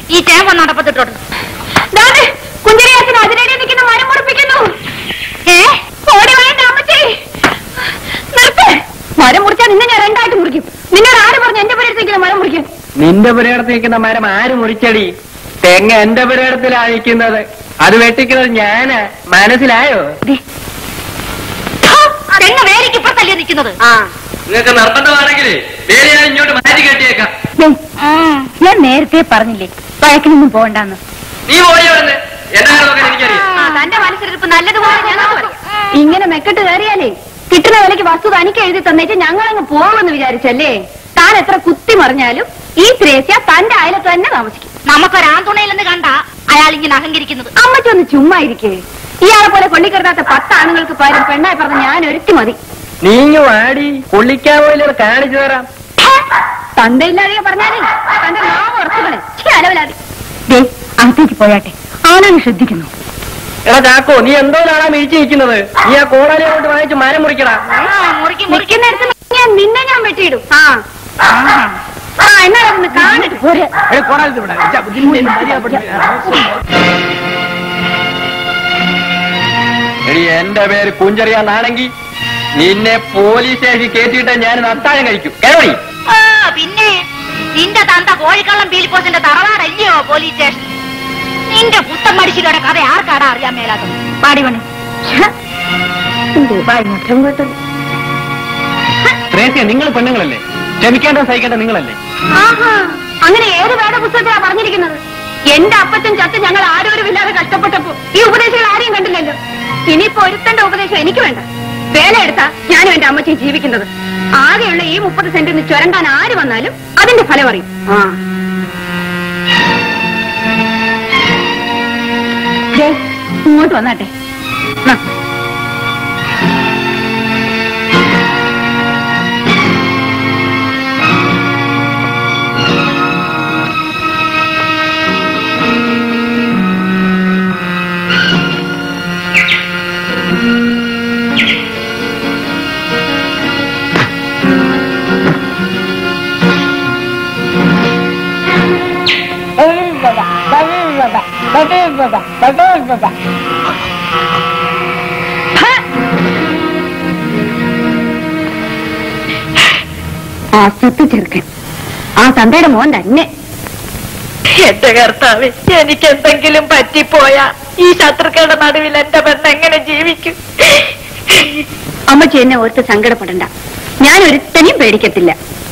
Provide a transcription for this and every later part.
ഈ ചേമ്പ നടപ്പത്തിട്ടോട്ട് കുഞ്ഞിരിയാത്തിന് അതിനിടെ നിൽക്കുന്ന മരം മുറിപ്പിക്കുന്നു ഏ ഓടി വേണ്ട അമ്മച്ചി നിർത്ത് മരം മുറിച്ചാൽ നിന്നെ ഞാൻ രണ്ടായിട്ട് മുറിക്കും നിന്നോട് ആര് പറഞ്ഞു എന്റെ പേരെടുത്തേക്കുന്ന മരം മുറിക്കും നിന്റെ പുരയിടത്ത് നിൽക്കുന്ന മരം ആര് മുറിച്ചടി തെങ്ങ് എന്റെ പുരയിടത്തിലാ നിൽക്കുന്നത് അത് വെട്ടിക്കുന്നത് ഞാന് മനസ്സിലായോ തെങ്ങ് വേലിക്ക് ഇപ്പത്തല്ലേ നിൽക്കുന്നത് നിങ്ങൾക്ക് നിർബന്ധമാണെങ്കിൽ വേറെ ഞാൻ ഇങ്ങോട്ട് മാറ്റി കെട്ടിയേക്കാം ഞാൻ നേരത്തെ പറഞ്ഞില്ലേ വഴക്കിനൊന്നും പോകണ്ടെന്ന് നീ പോയി അവിടുന്ന് എന്നാണ് നോക്കാൻ എനിക്കറിയാം തന്റെ മനസ്സിലിരിപ്പ് നല്ലതുപോലെ ഞങ്ങൾക്ക് പറയാം ഇങ്ങനെ മെക്കെട്ട് കയറിയാലേ കിട്ടുന്ന വിലക്ക് വസ്തു തനിക്ക് എഴുതി തന്നേച്ച് ഞങ്ങളങ്ങ് പോകുമെന്ന് വിചാരിച്ചല്ലേ താൻ എത്ര കുത്തി മറിഞ്ഞാലും ഈ ത്രേസ്യ തന്റെ അയലത്ത് തന്നെ താമസിക്കും നമുക്കൊരാന്തുണയിലെന്ന് കണ്ട അയാൾ ഇങ്ങനെ അഹങ്കരിക്കുന്നത് അമ്മച്ചി ഒന്ന് ചുമ്മാ ഇരിക്കേ ഇയാളെ പോലെ കൊള്ളിക്കരുതാത്ത പത്ത് ആണുങ്ങൾക്ക് പകരം പെണ്ണായി പറഞ്ഞ ഞാൻ ഒരുത്തി മതി നീങ്ങു വാടി കൊള്ളിക്കാൻ പോയില്ല കാണിച്ചു തരാം തന്തയില്ലാതെ പറഞ്ഞാലേ തന്റെ നാമ ഉറച്ചുകളെ അലവലാതി ദേ അകത്തേക്ക് പോയാട്ടെ ആണാണ് ശ്രദ്ധിക്കുന്നു എടാ ചാക്കോ നീ എന്തോന്നാണാ മിഴിച്ചു നിൽക്കുന്നത് നീ ആ കോടാലി കൊണ്ട് വാങ്ങിച്ച് മരം മുറിക്കടാ മുറിക്കും മുറിക്കും മുറിക്കുന്നിടത്ത് ഞാൻ നിന്നെ ഞാൻ വെട്ടിയിടും ആ ആ എന്നാ ഒന്ന് കാണിട്ട് പോരെ എടി എന്റെ പേര് കുഞ്ചറിയാന്നാണെങ്കിൽ നിന്നെ പോലീസ് സ്റ്റേഷനിൽ കയറ്റിയിട്ട് ഞാൻ അത്താഴം കഴിക്കും കേറി ആ, പിന്നെ നിന്റെ തന്ത കോഴിക്കള്ളം പീലിപ്പോസിന്റെ തറവാടല്ലയോ പോലീസ് സ്റ്റേഷൻ നിന്റെ പുത്തൻ മടിച്ചിലൂടെ കഥ ആർക്കാടാ അറിയാൻ മേലാത്തത് പാടി പണി മുറ്റം കേട്ടു ത്രേസ്യ നിങ്ങൾ പെണ്ണുങ്ങളല്ലേ ക്ഷമിക്കേണ്ട സഹിക്കേണ്ട നിങ്ങളല്ലേ ആഹാ അങ്ങനെ ഏത് വേദ പുസ്തകത്തിലാ പറഞ്ഞിരിക്കുന്നത് എന്റെ അപ്പച്ചൻ ചത്ത് ഞങ്ങൾ ആരോരും ഇല്ലാതെ കഷ്ടപ്പെട്ടപ്പോ ഈ ഉപദേശങ്ങൾ ആരെയും കണ്ടില്ലല്ലോ ഇനിയിപ്പോ ഒരുത്തന്റെ ഉപദേശം എനിക്ക് വേണ്ട വേല എടുത്താ ഞാനും എന്റെ അമ്മച്ചയും ജീവിക്കുന്നത് ആകെയുള്ള ഈ മുപ്പത് സെന്റിന് ചുരണ്ടാൻ ആര് വന്നാലും അതിന്റെ ഫലം അറിയും ആ ദേ, ഇങ്ങോട്ട് വന്നാട്ടെ ആ. ആ സത്ത് ചെറുക്കൻ ആ തന്തയുടെ മോൻ തന്നെ എന്റെ കർത്താവ് എനിക്ക് എന്തെങ്കിലും പറ്റിപ്പോയാ ഈ ശത്രുക്കളുടെ നടുവിൽ എന്റെ പെണ്ണ് എങ്ങനെ ജീവിക്കും അമ്മച്ചി എന്നെ ഓർത്ത് സങ്കടപ്പെടണ്ട ഞാൻ ഒരുത്തനെയും പേടിക്കത്തില്ല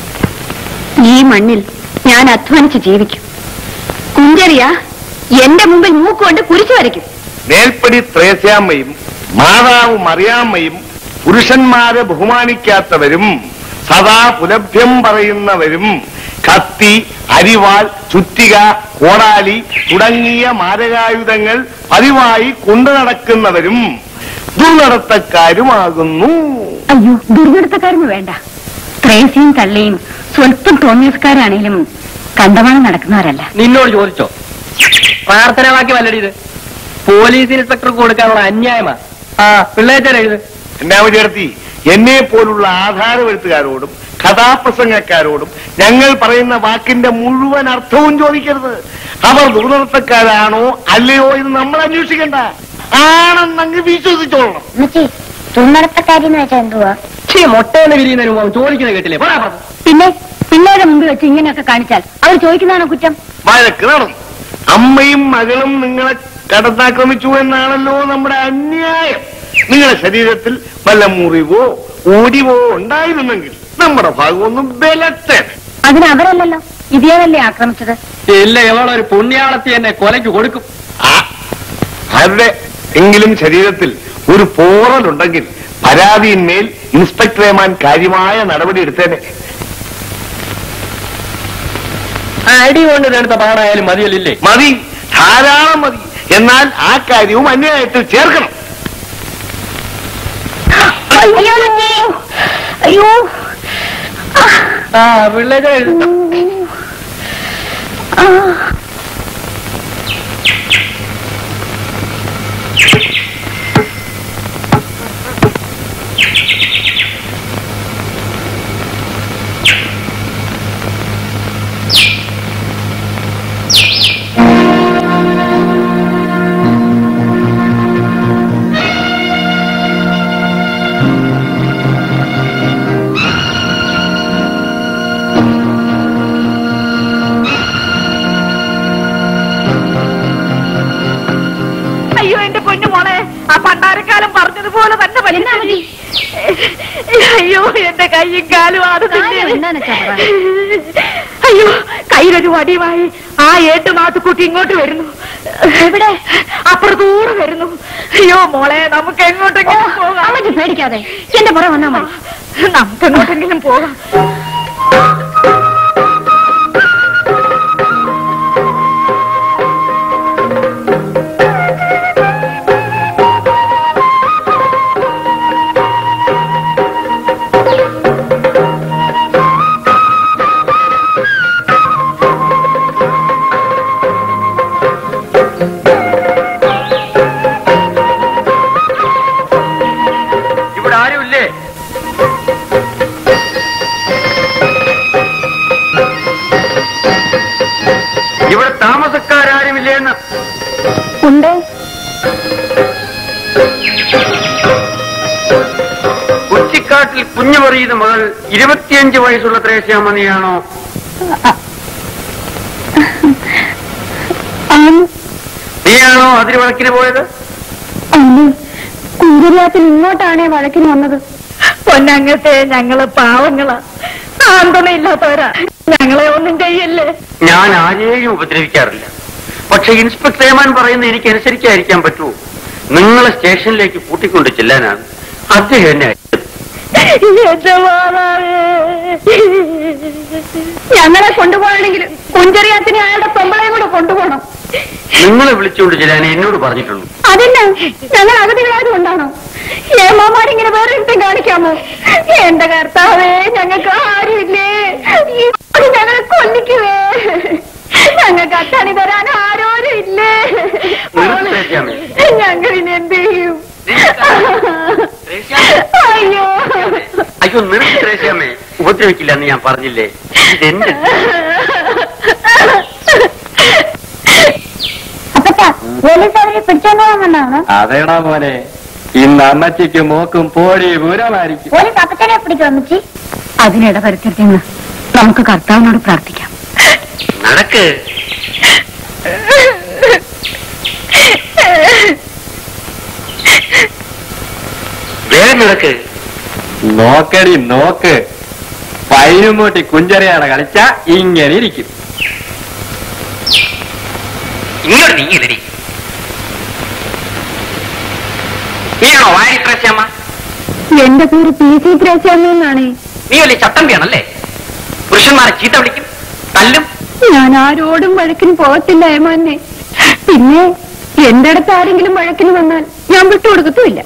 ഈ മണ്ണിൽ ഞാൻ അധ്വാനിച്ച് ജീവിക്കും കുഞ്ചറിയ എന്റെ മുമ്പിൽ മൂക്കുകൊണ്ട് കുരിച്ചു വരയ്ക്കും മേൽപ്പടി ത്രേസ്യാമ്മയും മാതാവ് മറിയാമ്മയും പുരുഷന്മാരെ ബഹുമാനിക്കാത്തവരും സദാ പുലഭ്യം പറയുന്നവരും കത്തി അരിവാൾ ചുറ്റിക കോടാലി തുടങ്ങിയ മാരകായുധങ്ങൾ പതിവായി കൊണ്ടു നടക്കുന്നവരും ദുർനടത്തക്കാരുമാകുന്നു അയ്യോ ദുർഘടത്തക്കാരന് വേണ്ട ത്രേസിയും തള്ളിയും സ്വല്പം തോന്നിയസ്കാരാണേലും കണ്ടമാനം നടക്കുന്നവരല്ല നിന്നോട് ചോദിച്ചോ പ്രാർത്ഥന വാക്കി വല്ലടി ഇത് പോലീസ് ഇൻസ്പെക്ടർക്ക് കൊടുക്കാനുള്ള അന്യായമാ ആ പിള്ളേച്ചൻ എഴുത് എന്നാ വിദ്യാർത്ഥി എന്നെ പോലുള്ള ആധാരമെഴുത്തുകാരോടും കഥാപ്രസംഗക്കാരോടും ഞങ്ങൾ പറയുന്ന വാക്കിന്റെ മുഴുവൻ അർത്ഥവും ചോദിക്കരുത് അവർ ദുർനടത്തക്കാരാണോ അല്ലയോ എന്ന് നമ്മൾ അന്വേഷിക്കണ്ട ആണെന്നങ്ങ് വിശ്വസിച്ചോളണം തുന്നടത്തക്കാരി എന്ന് വെച്ചാൽ എന്തുവാ ചീ മുട്ടയെന്ന് വിരിയുന്നതിന് മുമ്പ് അവൻ ചോദിക്കുന്നത് കേട്ടില്ലേ പോടാ പുറത്ത്. പിന്നെ പിള്ളേരുടെ മുമ്പിൽ വെച്ച് ഇങ്ങനെയൊക്കെ കാണിച്ചാൽ അവർ ചോദിക്കുന്നതാണോ കുറ്റം വഴക്ക് നടന്നു അമ്മയും മകളും നിങ്ങളെ കടന്നാക്രമിച്ചു എന്നാണല്ലോ നമ്മുടെ അന്യായം നിങ്ങളുടെ ശരീരത്തിൽ വല്ല മുറിവോ ഓടിവോ ഉണ്ടായിരുന്നെങ്കിൽ നമ്മുടെ ഭാഗമൊന്നും ബലത്തെ അതിന് അവരല്ലല്ലോ ഇതേതല്ലേ ആക്രമിച്ചത് ഇല്ല ഇവളൊരു പുണ്യാളത്തി എന്നെ കൊലയ്ക്ക് കൊടുക്കും ആരുടെ എങ്കിലും ശരീരത്തിൽ ഒരു പോറലുണ്ടെങ്കിൽ പരാതിയിന്മേൽ ഇൻസ്പെക്ടർ ഏമാൻ കാര്യമായ നടപടി എടുത്തേനെ അടി കൊണ്ട് എടുത്ത പാടായാലും മതിയല്ലേ മതി ധാരാളം മതി എന്നാൽ ആ കാര്യവും അന്യായത്തിൽ ചേർക്കണം അയ്യോ അയ്യോ ആ പിള്ളേച്ചൻ എഴുതും അയ്യോ എന്റെ കൈയും കാലും അത് കാര്യം എന്താന്ന് വെച്ചാ പറ. അയ്യോ കയ്യിലൊരു വടിയുമായി ആ ഏട്ട് മാത്തുക്കുട്ടി ഇങ്ങോട്ട് വരുന്നു എവിടെ അപ്പുറത്തൂടെ വരുന്നു അയ്യോ മോളെ നമുക്ക് എങ്ങോട്ടെങ്കിലും പോകാം അമ്മച്ചി പേടിക്കാതെ എന്റെ പുറം വന്നാ മതി നമുക്ക് എങ്ങോട്ടെങ്കിലും പോകാം ഇവിടെ ആരുമില്ലേ ഇവിടെ താമസക്കാരാരുമില്ലേന്ന് ഉണ്ട് കുറ്റിക്കാട്ടിൽ കുഞ്ഞു പറയുന്ന മകൾ ഇരുപത്തിയഞ്ച് വയസ്സുള്ള ത്രേസ്യാമണിയാണോ നീയാണോ അതിന് വഴക്കിന് പോയത് കുഞ്ചുരാത്തിൽ ഇങ്ങോട്ടാണേ വഴക്കിന് വന്നത് പൊന്നങ്ങത്തെ ഞങ്ങള് പാവങ്ങളാ ആന്തണയില്ലാത്തവരാ ഞങ്ങളെ ഒന്നും ചെയ്യല്ലേ ഞാൻ ആരെയും ഉപദ്രവിക്കാറില്ല പക്ഷെ ഇൻസ്പെക്ടർ ഏമാൻ പറയുന്ന എനിക്ക് അനുസരിക്കാതിരിക്കാൻ പറ്റുമോ നിങ്ങളെ സ്റ്റേഷനിലേക്ക് കൂട്ടിക്കൊണ്ട് ചെല്ലാനാണ് അദ്ദേഹം എന്നെ അയച്ചത് എന്റെ മാതാവേ ഞങ്ങളെ കൊണ്ടുപോകണമെങ്കിൽ കുഞ്ചറിയാത്തിന് അയാളുടെ പെമ്പളയും കൂടെ കൊണ്ടുപോകണം നിങ്ങളെ വിളിച്ചുകൊണ്ട് ചെല്ലാൻ എന്നോട് പറഞ്ഞിട്ടുള്ളൂ അതിന് ഞങ്ങൾ അഗതികളായത് കൊണ്ടാണോ ഏമാമാരിങ്ങനെ വേറെ ഇഷ്ടം കാണിക്കാമോ എന്റെ കർത്താവേ ഞങ്ങൾക്ക് ആരുമില്ലേ ഈ ഞങ്ങളെ കൊല്ലിക്കുവേ ഞങ്ങൾക്ക് അത്താണി തരാൻ ആരോരും ഇല്ലേ നിർത്തേക്കാമേ. ഞങ്ങൾ ഇനി എന്ത് ചെയ്യും ത്രേസ്യാമേ. അയ്യോ അയ്യോ നിർത്തി ത്രേസ്യാമേ ഉപദ്രവിക്കില്ല എന്ന് ഞാൻ പറഞ്ഞില്ലേ ഇതെന്റെ അപ്പച്ചാ പോലീസ് അവരെ പിടിച്ചോണ്ട് വന്നാണ് അതേടാ മോനെ ഇന്ന് അമ്മച്ചിക്ക് മോക്കും പോടി പൂരമായിരിക്കും പോലീസ് അപ്പച്ചനെ പിടിക്കും അമ്മച്ചി അതിനിട വരുത്തിരുന്ന് നമുക്ക് കർത്താവിനോട് പ്രാർത്ഥിക്കാം നടക്ക് വേഗം നടക്ക് നോക്കടി നോക്ക് പൈനുമൂട്ടി കുഞ്ചറിയാണ് കളിച്ച ഇങ്ങനെ ഇരിക്കും ഇങ്ങോട്ട് നീങ്ങില്ലടി നീയാണോ വാരി ത്രേസ്യാമ്മ എന്റെ പേര് പി സി ത്രേസ്യാമ്മ എന്നാണ് നീ വലിയ ചട്ടമ്പിയാണല്ലേ പുരുഷന്മാരെ ചീത്ത വിളിക്കും തല്ലും ഞാൻ ആരോടും വഴക്കിന് പോകത്തില്ല ഏമാനെ പിന്നെ എന്റെ അടുത്ത് ആരെങ്കിലും വഴക്കിന് വന്നാൽ ഞാൻ വിട്ടുകൊടുക്കത്തുമില്ല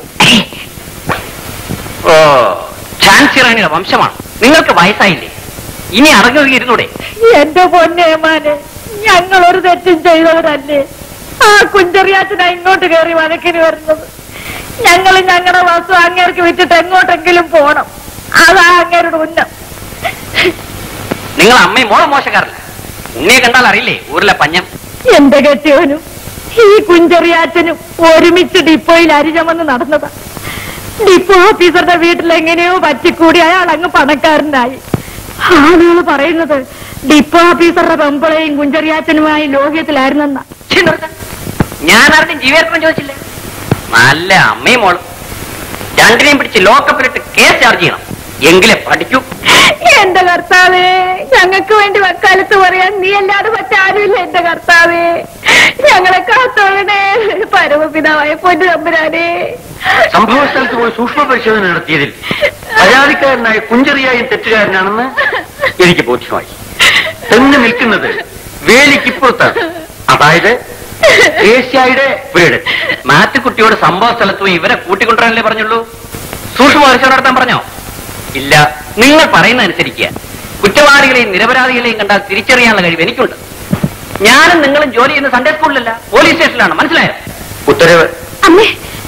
ഓ ഝാൻസി റാണിയുടെ വംശമാണ് നിങ്ങൾക്ക് വയസ്സായില്ലേ ഇനി അടങ്ങി ഇരുന്നൂടെ എന്റെ പൊന്നേമാനെ ഞങ്ങൾ ഒരു തെറ്റും ചെയ്തവരല്ലേ ആ കുഞ്ചറിയാച്ചന ഇങ്ങോട്ട് കയറി വഴക്കിന് വരുന്നത് ഞങ്ങൾ ഞങ്ങളുടെ വസ്തു അങ്ങേർക്ക് വിറ്റിട്ട് എങ്ങോട്ടെങ്കിലും പോണം അതാ അങ്ങേരുടെ ഉന്നം നിങ്ങൾ അമ്മയും മോളം മോശക്കാരല്ല ഉണ്ണിയെ കണ്ടാൽ അറിയില്ലേ ഊരിലെ പഞ്ഞം എന്റെ കെട്ടിയവനും ഈ കുഞ്ചറിയാച്ചനും ഒരുമിച്ച് ഡിപ്പോയിൽ അരിചമന്ന് നടന്നതാ ഡിപ്പോ ഓഫീസറുടെ വീട്ടിൽ എങ്ങനെയോ പറ്റിക്കൂടി അയാൾ അങ്ങ് പണക്കാരനായി ആളുകൾ പറയുന്നത് ഡിപ്പോ ഓഫീസറുടെ പെമ്പളയും കുഞ്ചറിയാച്ചനുമായി ലോകത്തിലായിരുന്നെന്നാ ഛെ, നിർത്ത്. ഞാൻ ആരുടെയും ജീവേർപ്പം ചോദിച്ചില്ല നല്ല അമ്മയും മോളും രണ്ടിനെയും പിടിച്ച് ലോക്കപ്പിലിട്ട് കേസ് ചാർജ് ചെയ്യണം എങ്കിലേ പഠിക്കൂ എന്റെ കർത്താവേ ഞങ്ങൾക്ക് വേണ്ടി വക്കാലത്ത് പറയാൻ നീ അല്ലാതെ മറ്റാരുമില്ല എന്റെ കർത്താവേ ഞങ്ങളെ കാത്തോളണേ പരമപിതാവായ പൊന്നു തമ്പുരാനെ സംഭവ സ്ഥലത്ത് പോയി സൂക്ഷ്മ പരിശോധന നടത്തിയതിൽ പരാതിക്കാരനായ കുഞ്ചറിയായും തെറ്റുകാരനാണെന്ന് എനിക്ക് ബോധ്യമായി തെങ്ങ് നിൽക്കുന്നത് വേലിക്കിപ്പുറത്താണ് അതായത് ഏഷ്യായുടെ വീട് മാത്തുക്കുട്ടിയോട് സംഭവ സ്ഥലത്ത് പോയി ഇവരെ കൂട്ടിക്കൊണ്ടുവരാനല്ലേ പറഞ്ഞുള്ളൂ സൂക്ഷ്മ പരിശോധന നടത്താൻ പറഞ്ഞോ ഇല്ല നിങ്ങൾ പറയുന്ന അനുസരിക്കുക കുറ്റവാളികളെയും നിരപരാധികളെയും കണ്ടാൽ തിരിച്ചറിയാനുള്ള കഴിവ് എനിക്കുണ്ട് ഞാനും നിങ്ങളും ജോലി ചെയ്യുന്ന സൺഡേ സ്കൂളിലല്ല പോലീസ് സ്റ്റേഷനിലാണ് മനസ്സിലായോ ഉത്തരവ് അമ്മേ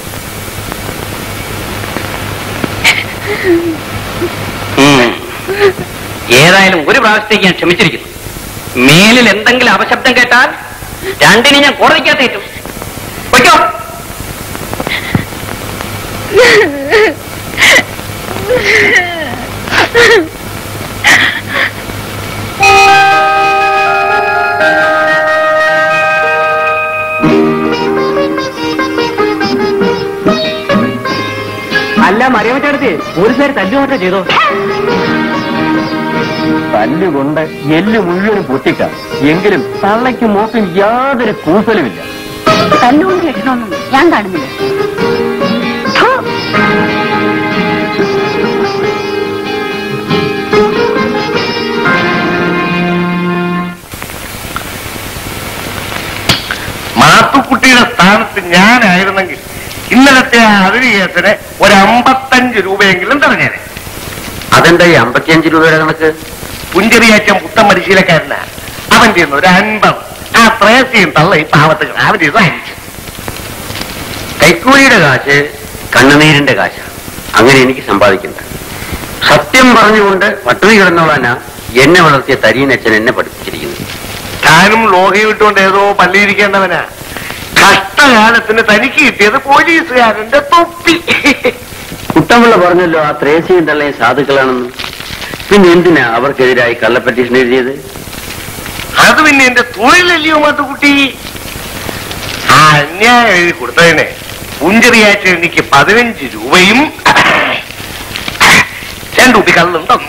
ഉം. ഏതായാലും ഒരു പ്രാവശ്യത്തേക്ക് ഞാൻ ക്ഷമിച്ചിരിക്കുന്നു മേലിൽ എന്തെങ്കിലും അപശബ്ദം കേട്ടാൽ രണ്ടിനെ ഞാൻ കോടതിക്കകത്തേറ്റും പൊയ്ക്കോ അല്ല മറിയ രേവച്ചെടുത്ത് ഒരു സൈഡ് തല്ലുമാറ്റം ചെയ്തോ തല്ലുകൊണ്ട് എല്ല് മുഴുവനും പൊട്ടിക്കാം എങ്കിലും തള്ളയ്ക്കും മോക്കും യാതൊരു കൂസലുമില്ല തല്ലുകൊണ്ട് ലക്ഷണമൊന്നും ഞാൻ കാണുന്നില്ല ഥു. മാത്തുക്കുട്ടിയുടെ സ്ഥാനത്ത് ഞാനായിരുന്നെങ്കിൽ ഇന്നലത്തെ ആ അതിരി കേസിന് ഒരു അമ്പത്തഞ്ച് രൂപയെങ്കിലും തടഞ്ഞേനെ അതെന്താ ഈ അമ്പത്തിയഞ്ച് രൂപയുടെ കണക്ക് പുഞ്ചെറിയാറ്റം പുത്തൻ പരിശീലക്കാരനാ അവന്റെ കയ്യിന്ന് ഒരു അൻപത് ആ പ്രേസിയും തള്ളയും പാവത്തുകൾ അവന്റെ ഇത് അഞ്ച് കൈക്കൂലിയുടെ കാശ് കണ്ണുനീരിന്റെ കാശാണ് അങ്ങനെ എനിക്ക് സമ്പാദിക്കണ്ട സത്യം പറഞ്ഞുകൊണ്ട് പട്ടിണി കിടന്നോളാനാ എന്നെ വളർത്തിയ തരീനച്ഛൻ എന്നെ പഠിപ്പിച്ചിരിക്കുന്നത് താനും ലോഹയും ഇട്ടുകൊണ്ട് ഏതോ പള്ളിയിരിക്കേണ്ടവനാ കഷ്ടകാലത്തിന് തനിക്ക് കിട്ടിയത് പോലീസുകാരന്റെ തൊപ്പി കുട്ടമ്പിള്ള പറഞ്ഞല്ലോ ആ ത്രേസിയും തള്ളയും സാധുക്കളാണെന്ന് പിന്നെ എന്തിനാ അവർക്കെതിരായി കള്ളപ്പെറ്റീഷൻ എഴുതിയത് അത് പിന്നെ എന്റെ തൊഴിലല്ലയോ മാത്തുക്കുട്ടി ആ അന്യായം എഴുതി കൊടുത്തതിന് പുഞ്ചെറിയാച്ച എനിക്ക് പതിനഞ്ച് രൂപയും രണ്ടു കുപ്പി കള്ളും തന്നു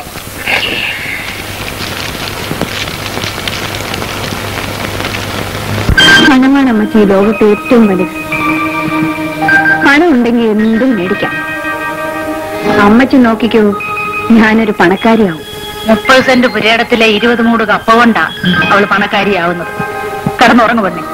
പണമാണ് അമ്മച്ചി ഈ ലോകത്തെ ഏറ്റവും വലുത് പണം ഉണ്ടെങ്കിൽ എന്തും മേടിക്കാം അമ്മച്ചി നോക്കിക്കോ ഞാനൊരു പണക്കാരിയാവും മുപ്പത് സെന്റ് പുരയിടത്തിലെ ഇരുപത് മൂട് കപ്പ കൊണ്ടാ അവള് പണക്കാരിയാവുന്നത് കിടന്നുറങ്ങു പെണ്ണെ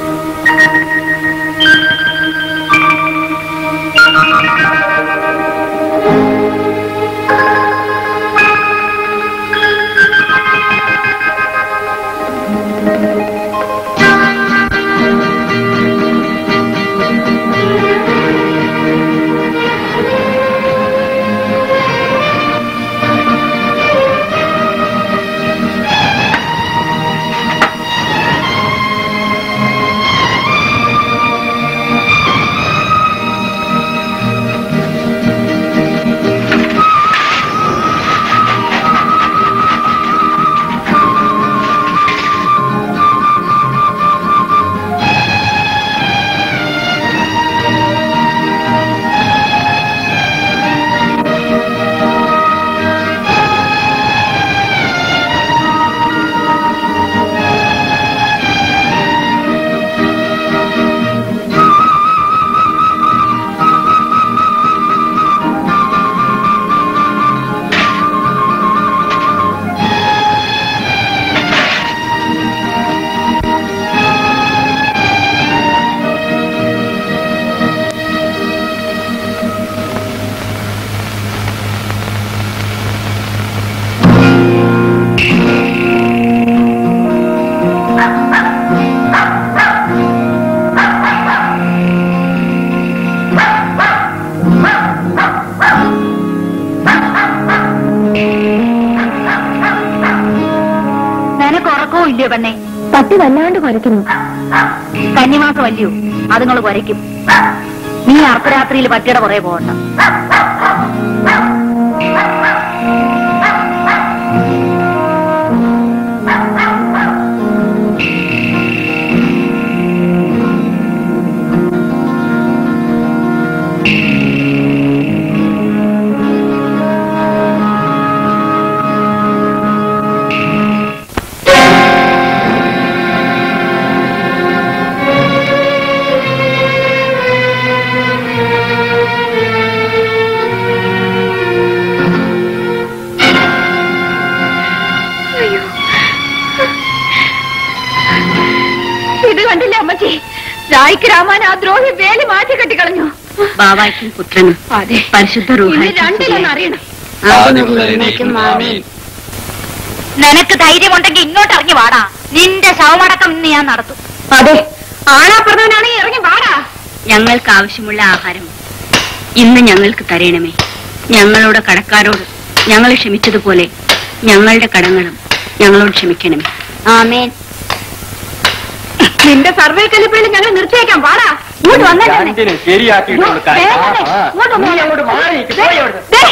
നിനക്ക് ഉറക്കവും ഇല്ലയോ പെണ്ണെ പട്ടി വല്ലാണ്ട് കുരയ്ക്കുന്നു കന്നിമാസം അല്ലയോ അതുങ്ങൾ കുരയ്ക്കും നീ അർദ്ധരാത്രിയിൽ പട്ടിയുടെ പുറകെ പോകണ്ട ഇത് കണ്ടില്ലേ അമ്മച്ചി രായ്ക്ക് രാമാൻ ആ ദ്രോഹി വേലി മാറ്റി കെട്ടിക്കളഞ്ഞു ബാബായ്ക്കും പുത്രനും അതെ പരിശുദ്ധ ഇന്ന് രണ്ടിലൊന്നും അറിയണം നിനക്ക് ധൈര്യമുണ്ടെങ്കിൽ ഇങ്ങോട്ട് ഇറങ്ങി വാടാ നിന്റെ ശവമടക്കം ഇന്ന് ഞാൻ നടത്തും അതെ ആണാ പറഞ്ഞവനാണെങ്കിൽ ഇറങ്ങി വാടാ ഞങ്ങൾക്ക് ആവശ്യമുള്ള ആഹാരം ഇന്ന് ഞങ്ങൾക്ക് തരണമേ ഞങ്ങളുടെ കടക്കാരോട് ഞങ്ങൾ ക്ഷമിച്ചതുപോലെ ഞങ്ങളുടെ കടങ്ങളും ഞങ്ങളോട് ക്ഷമിക്കണമേ ആമേൻ നിന്റെ സർവേ കലിപ്പയിൽ ഞങ്ങൾ നിർത്തിയേക്കാം വാടാ ഇങ്ങോട്ട് വന്നേ രണ്ടിനും ശരിയാക്കിയിട്ടുണ്ട് കാര്യം. വേഗം ആ, ആ. ഇങ്ങോട്ട് നീ വന്നേ. അങ്ങോട്ട് മാറി നിൽക്ക്. ദേ, പോയി അവിടുന്ന്. ദേ.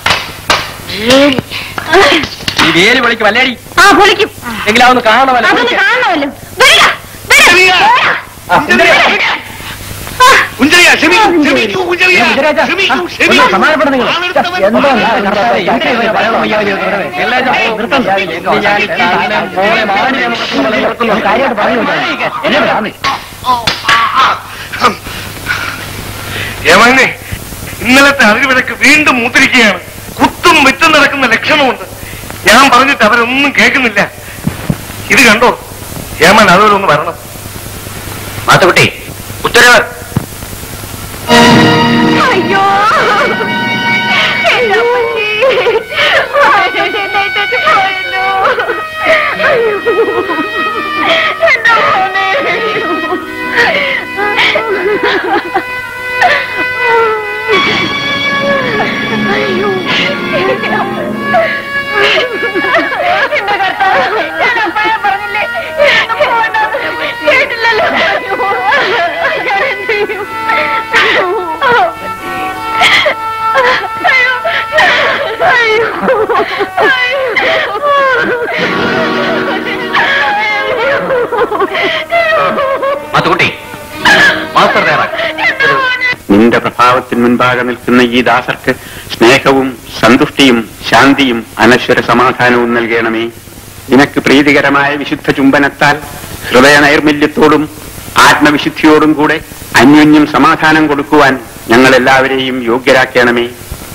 ഈ വേലി വിളിക്ക് വല്ലേടി ആ പൊളിക്കും എങ്കിലും അതൊന്ന് കാണണമല്ലോ അതൊന്ന് വിളിക്ക്. കാണണമല്ലോ വരിക, വരിക, വരിക. ആ, സുന്ദരി. ആ, കുഞ്ചറിയ ക്ഷമിക്കൂ ക്ഷമിക്കൂ കുഞ്ചറിയ ക്ഷമിക്കൂ ക്ഷമിക്കൂ സമാധാനപ്പെടും നിങ്ങൾ ആളെടുത്തവൻ എന്തോ കർത്താവേ, എന്തിനാ ഇവര് പറയണോ? അയ്യോ, അയ്യോ, വെറുതെ. എല്ലാവരും നിർത്തം. ഞാൻ തന്നെ മോളെ മാടി നമുക്ക് നിർത്തുന്നു. കാര്യമായിട്ട് പറഞ്ഞു വിടാം. എന്നോട് വരാം. യമനെ ഇന്നലത്തെ അതിർവിലക്ക് വീണ്ടും മുദ്രിക്കുകയാണ് കുത്തും വിറ്റും നടക്കുന്ന ലക്ഷണമുണ്ട് ഞാൻ പറഞ്ഞിട്ട് അവരൊന്നും കേൾക്കുന്നില്ല ഇത് കണ്ടോ യമൻ അതോടൊന്ന് വരണം മാത്തുകുട്ടി ഉത്തരവ് അയ്യോ എന്റെ അമ്മച്ചി ആരെന്നെ ഇട്ടിട്ട് പോയല്ലോ അയ്യോ എന്റെ മോനെ അയ്യോ എന്റെ അമ്മ. എന്റെ കർത്താവ് ഞാൻ അപ്പോഴേ പറഞ്ഞില്ലേ ഇതൊന്നും പോകണ്ടെന്ന്. കേട്ടില്ലല്ലോ അയ്യോ ഞാൻ എന്ത് ചെയ്യും അയ്യോ അയ്യോ മാത്തുകുട്ടി മാസ്റ്റർ തയ്യാറാക്കി നിന്റെ പ്രഭാവത്തിന് മുൻപാകെ നിൽക്കുന്ന ഈ ദാസർക്ക് സ്നേഹവും സന്തുഷ്ടിയും ശാന്തിയും അനശ്വര സമാധാനവും നൽകണമേ നിനക്ക് പ്രീതികരമായ വിശുദ്ധ ചുംബനത്താൽ ഹൃദയ നൈർമല്യത്തോടും ആത്മവിശുദ്ധിയോടും കൂടെ അന്യോന്യം സമാധാനം കൊടുക്കുവാൻ ഞങ്ങൾ എല്ലാവരെയും യോഗ്യരാക്കണമേ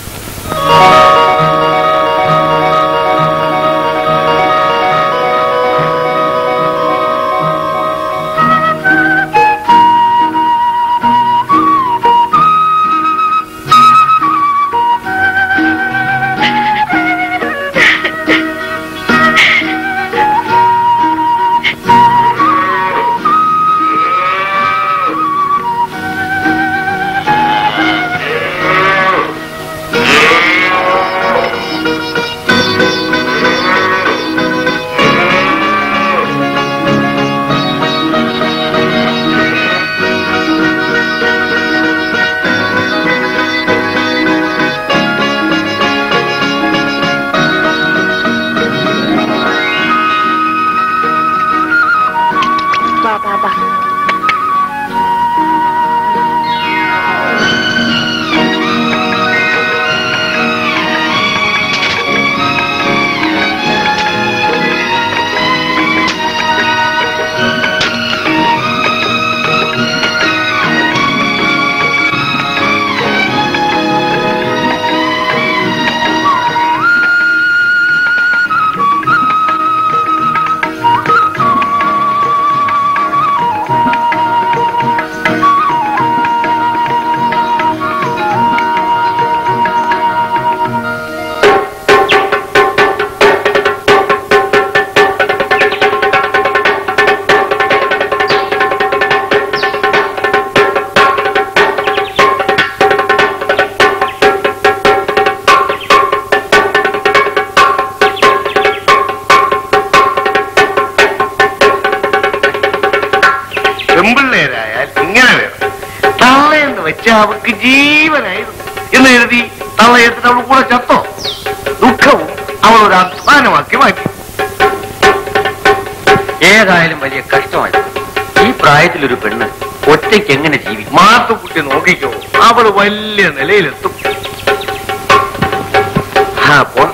പെമ്പിള്ളേരായാൽ ഇങ്ങനെ വേണം തള്ളയെന്ന് വെച്ച അവർക്ക് ജീവനായിരുന്നു എന്ന് കരുതി തള്ളയത്തിന് അവൾ കൂടെ ചത്തോ ദുഃഖവും അവൾ ഒരു അധ്വാനമാക്കി മാറ്റി ഏതായാലും വലിയ കഷ്ടമായി ഈ പ്രായത്തിലൊരു പെണ്ണ് ഒറ്റയ്ക്ക് എങ്ങനെ ജീവിക്കും മാത്തുക്കുട്ടി നോക്കിക്കോ അവള് വലിയ നിലയിലെത്തും ആ, പോണം.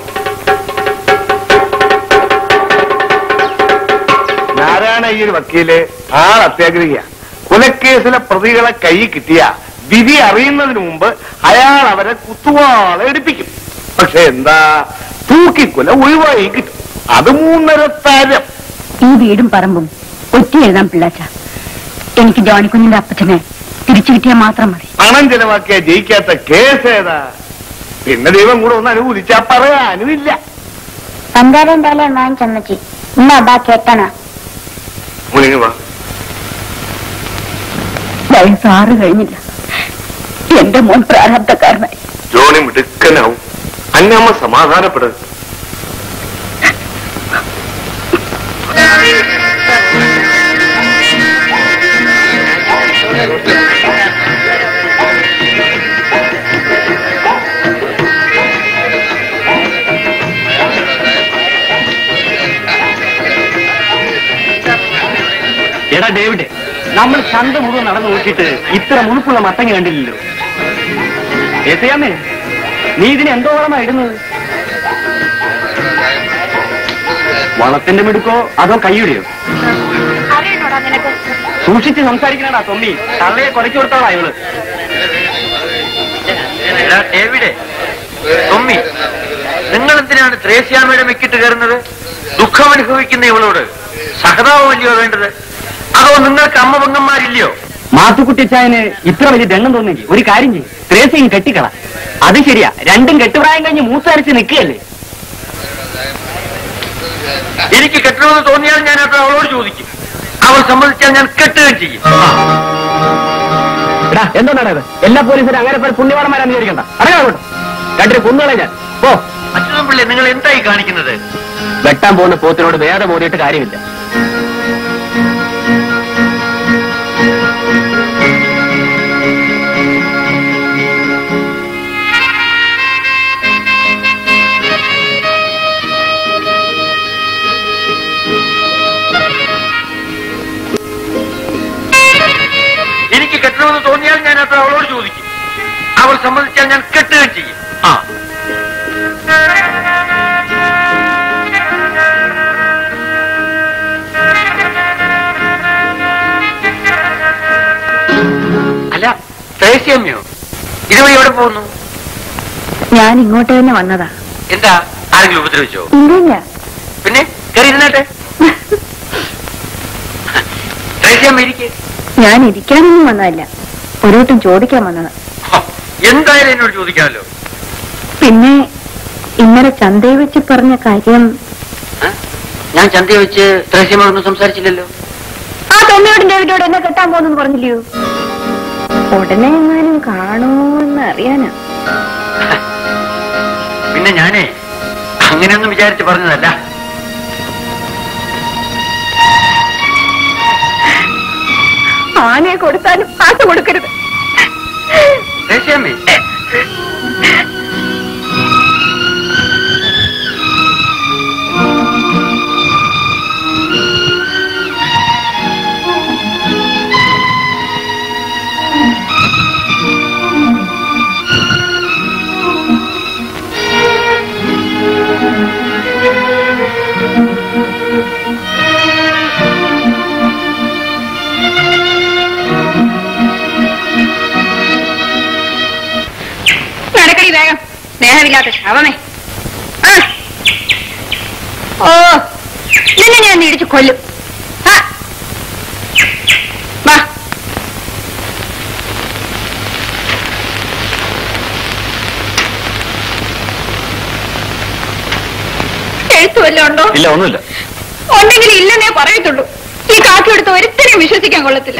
നാരായണ അയ്യർ വക്കീല് ആൾ അത്യാഗ്രഹിയ കൊലക്കേസിലെ പ്രതികളെ കൈ കിട്ടിയ വിധി അറിയുന്നതിന് മുമ്പ് അയാൾ അവരെ കുത്തുവാളെ എടുപ്പിക്കും പക്ഷെ എന്താ തൂക്കിക്കൊല ഒഴിവായി കിട്ടും അത് മൂന്നര താരം ഈ വീടും പറമ്പും ഒറ്റ എഴുതാൻ പിള്ളാച്ച എനിക്ക് ജോണിക്കുഞ്ഞിന്റെ അപ്പച്ചനെ തിരിച്ചു കിട്ടിയാൽ മാത്രം മതി പണം ചെലവാക്കിയ ജയിക്കാത്ത കേസ് ഏതാ പിന്നെ ദൈവം കൂടെ ഒന്ന് അനുകൂലിച്ചാ പറയാനുമില്ല പന്താരം തല വാങ്ങിച്ചമ്മച്ചി ഉമ്മ ബാ കേട്ടണ മുനിങ്ങ വാ വയസ്സ് ആറ് കഴിഞ്ഞില്ല എന്റെ മോൻ പ്രാരബ്ധക്കാരനായി ജോണി മിടുക്കനാവും അന്നമ്മ സമാധാനപ്പെടും എടാ ഡേവിഡ് നമ്മൾ ചന്ത മുഴുവൻ നടന്നു നോക്കിയിട്ട് ഇത്ര മുഴുപ്പുള്ള മത്തങ്ങ കണ്ടില്ലല്ലോ ഏസയാമേ നീ ഇതിന് എന്തോ വളമാ ഇടുന്നത് വളത്തിന്റെ മിടുക്കോ അതോ കൈയുടെയോ അറിയണോടാ നിനക്ക് സൂക്ഷിച്ച് സംസാരിക്കണടാ തൊമ്മി തള്ളയെ കുറച്ചു കൊടുത്തോളാ ഇവള് എടാ ഡേവിഡേ തൊമ്മി നിങ്ങൾ എന്തിനാണ് ത്രേസ്യാമയുടെ മെക്കിട്ട് കയറുന്നത് ദുഃഖം അനുഭവിക്കുന്ന ഇവളോട് സഹതാപമല്ലയോ വേണ്ടത് അതോ നിങ്ങൾക്ക് അമ്മ പെങ്ങന്മാരില്ലയോ മാത്തുക്കുട്ടിച്ചായന് ഇത്ര വലിയ ദണ്ണം തോന്നിയെങ്കിൽ ഒരു കാര്യം ചെയ്യും ത്രേസയും കെട്ടിക്കള അത് ശരിയാ രണ്ടും കെട്ടുപ്രായം കഴിഞ്ഞ് മൂത്തരച്ച് നിൽക്കുകയല്ലേ എനിക്ക് കെട്ടണമെന്ന് തോന്നിയാൽ ഞാൻ അത് അവളോട് ചോദിക്കും അവൾ സമ്മതിച്ചാൽ ഞാൻ കെട്ടുകയും ചെയ്യും എടാ എന്താണ് ഇത് എല്ലാ പോലീസരും അങ്ങനെ പേര് പുണ്യവാളന്മാരാന്ന് വിചാരിക്കണ്ട അറിയാമോട്ടോ രണ്ടിന് കുന്നുകളെ ഞാൻ പോ അച്യുതൻ പിള്ളേ നിങ്ങൾ എന്തായി കാണിക്കുന്നത് വെട്ടാൻ പോകുന്ന പോത്തിനോട് വേറെ മോദിയിട്ട് കാര്യമില്ല എനിക്ക് കെട്ടണമെന്ന് തോന്നിയാൽ ഞാൻ അത് അവളോട് ചോദിക്കും അവൾ സമ്മതിച്ചാൽ ഞാൻ കെട്ടുകയും ചെയ്യും ആ അല്ല ത്രേസ്യമ്മയോ ഇതുവഴി എവിടെ പോകുന്നു ഞാൻ ഇങ്ങോട്ട് തന്നെ വന്നതാ എന്താ ആരെങ്കിലും ഉപദ്രവിച്ചോ ഇല്ലില്ല പിന്നെ കയറി ഇരുന്നാട്ടെ ത്രേസ്യമ്മ ഇരിക്കേ ഞാൻ ഇരിക്കാനൊന്നും വന്നതല്ല ഒരു വട്ടം ചോദിക്കാൻ വന്നതാ എന്തായാലും എന്നോട് ചോദിക്കാമല്ലോ പിന്നെ ഇന്നലെ ചന്തയിൽ വെച്ച് പറഞ്ഞ കാര്യം ആ? ഞാൻ ചന്തയെ വെച്ച് ത്രേസ്യമ്മ സംസാരിച്ചില്ലല്ലോ ആ തൊമ്മിയോടും ഡേവിഡോട് എന്നെ കെട്ടാൻ പോകുന്നു പറഞ്ഞില്ലയോ ഉടനെ എങ്ങാനും കാണുമോന്ന് അറിയാനാ പിന്നെ ഞാനേ അങ്ങനെയൊന്നും വിചാരിച്ച് പറഞ്ഞതല്ല ആനയെ കൊടുത്താലും പാട്ട് കൊടുക്കരുത് ത്രേസ്യമ്മേ നടക്കടി വേഗം സ്നേഹമില്ലാത്ത ശവമേ ആ. ഓ നിന്നെ ഞാൻ ഇടിച്ചു കൊല്ലും ആ. വാ എഴുത്തു വല്ലതും ഉണ്ടോ ഇല്ല ഒന്നുമില്ല ഉണ്ടെങ്കിൽ ഇല്ലെന്നേ പറയത്തുള്ളൂ ഈ കാക്കി എടുത്ത് ഒരുത്തരെയും വിശ്വസിക്കാൻ കൊള്ളത്തില്ല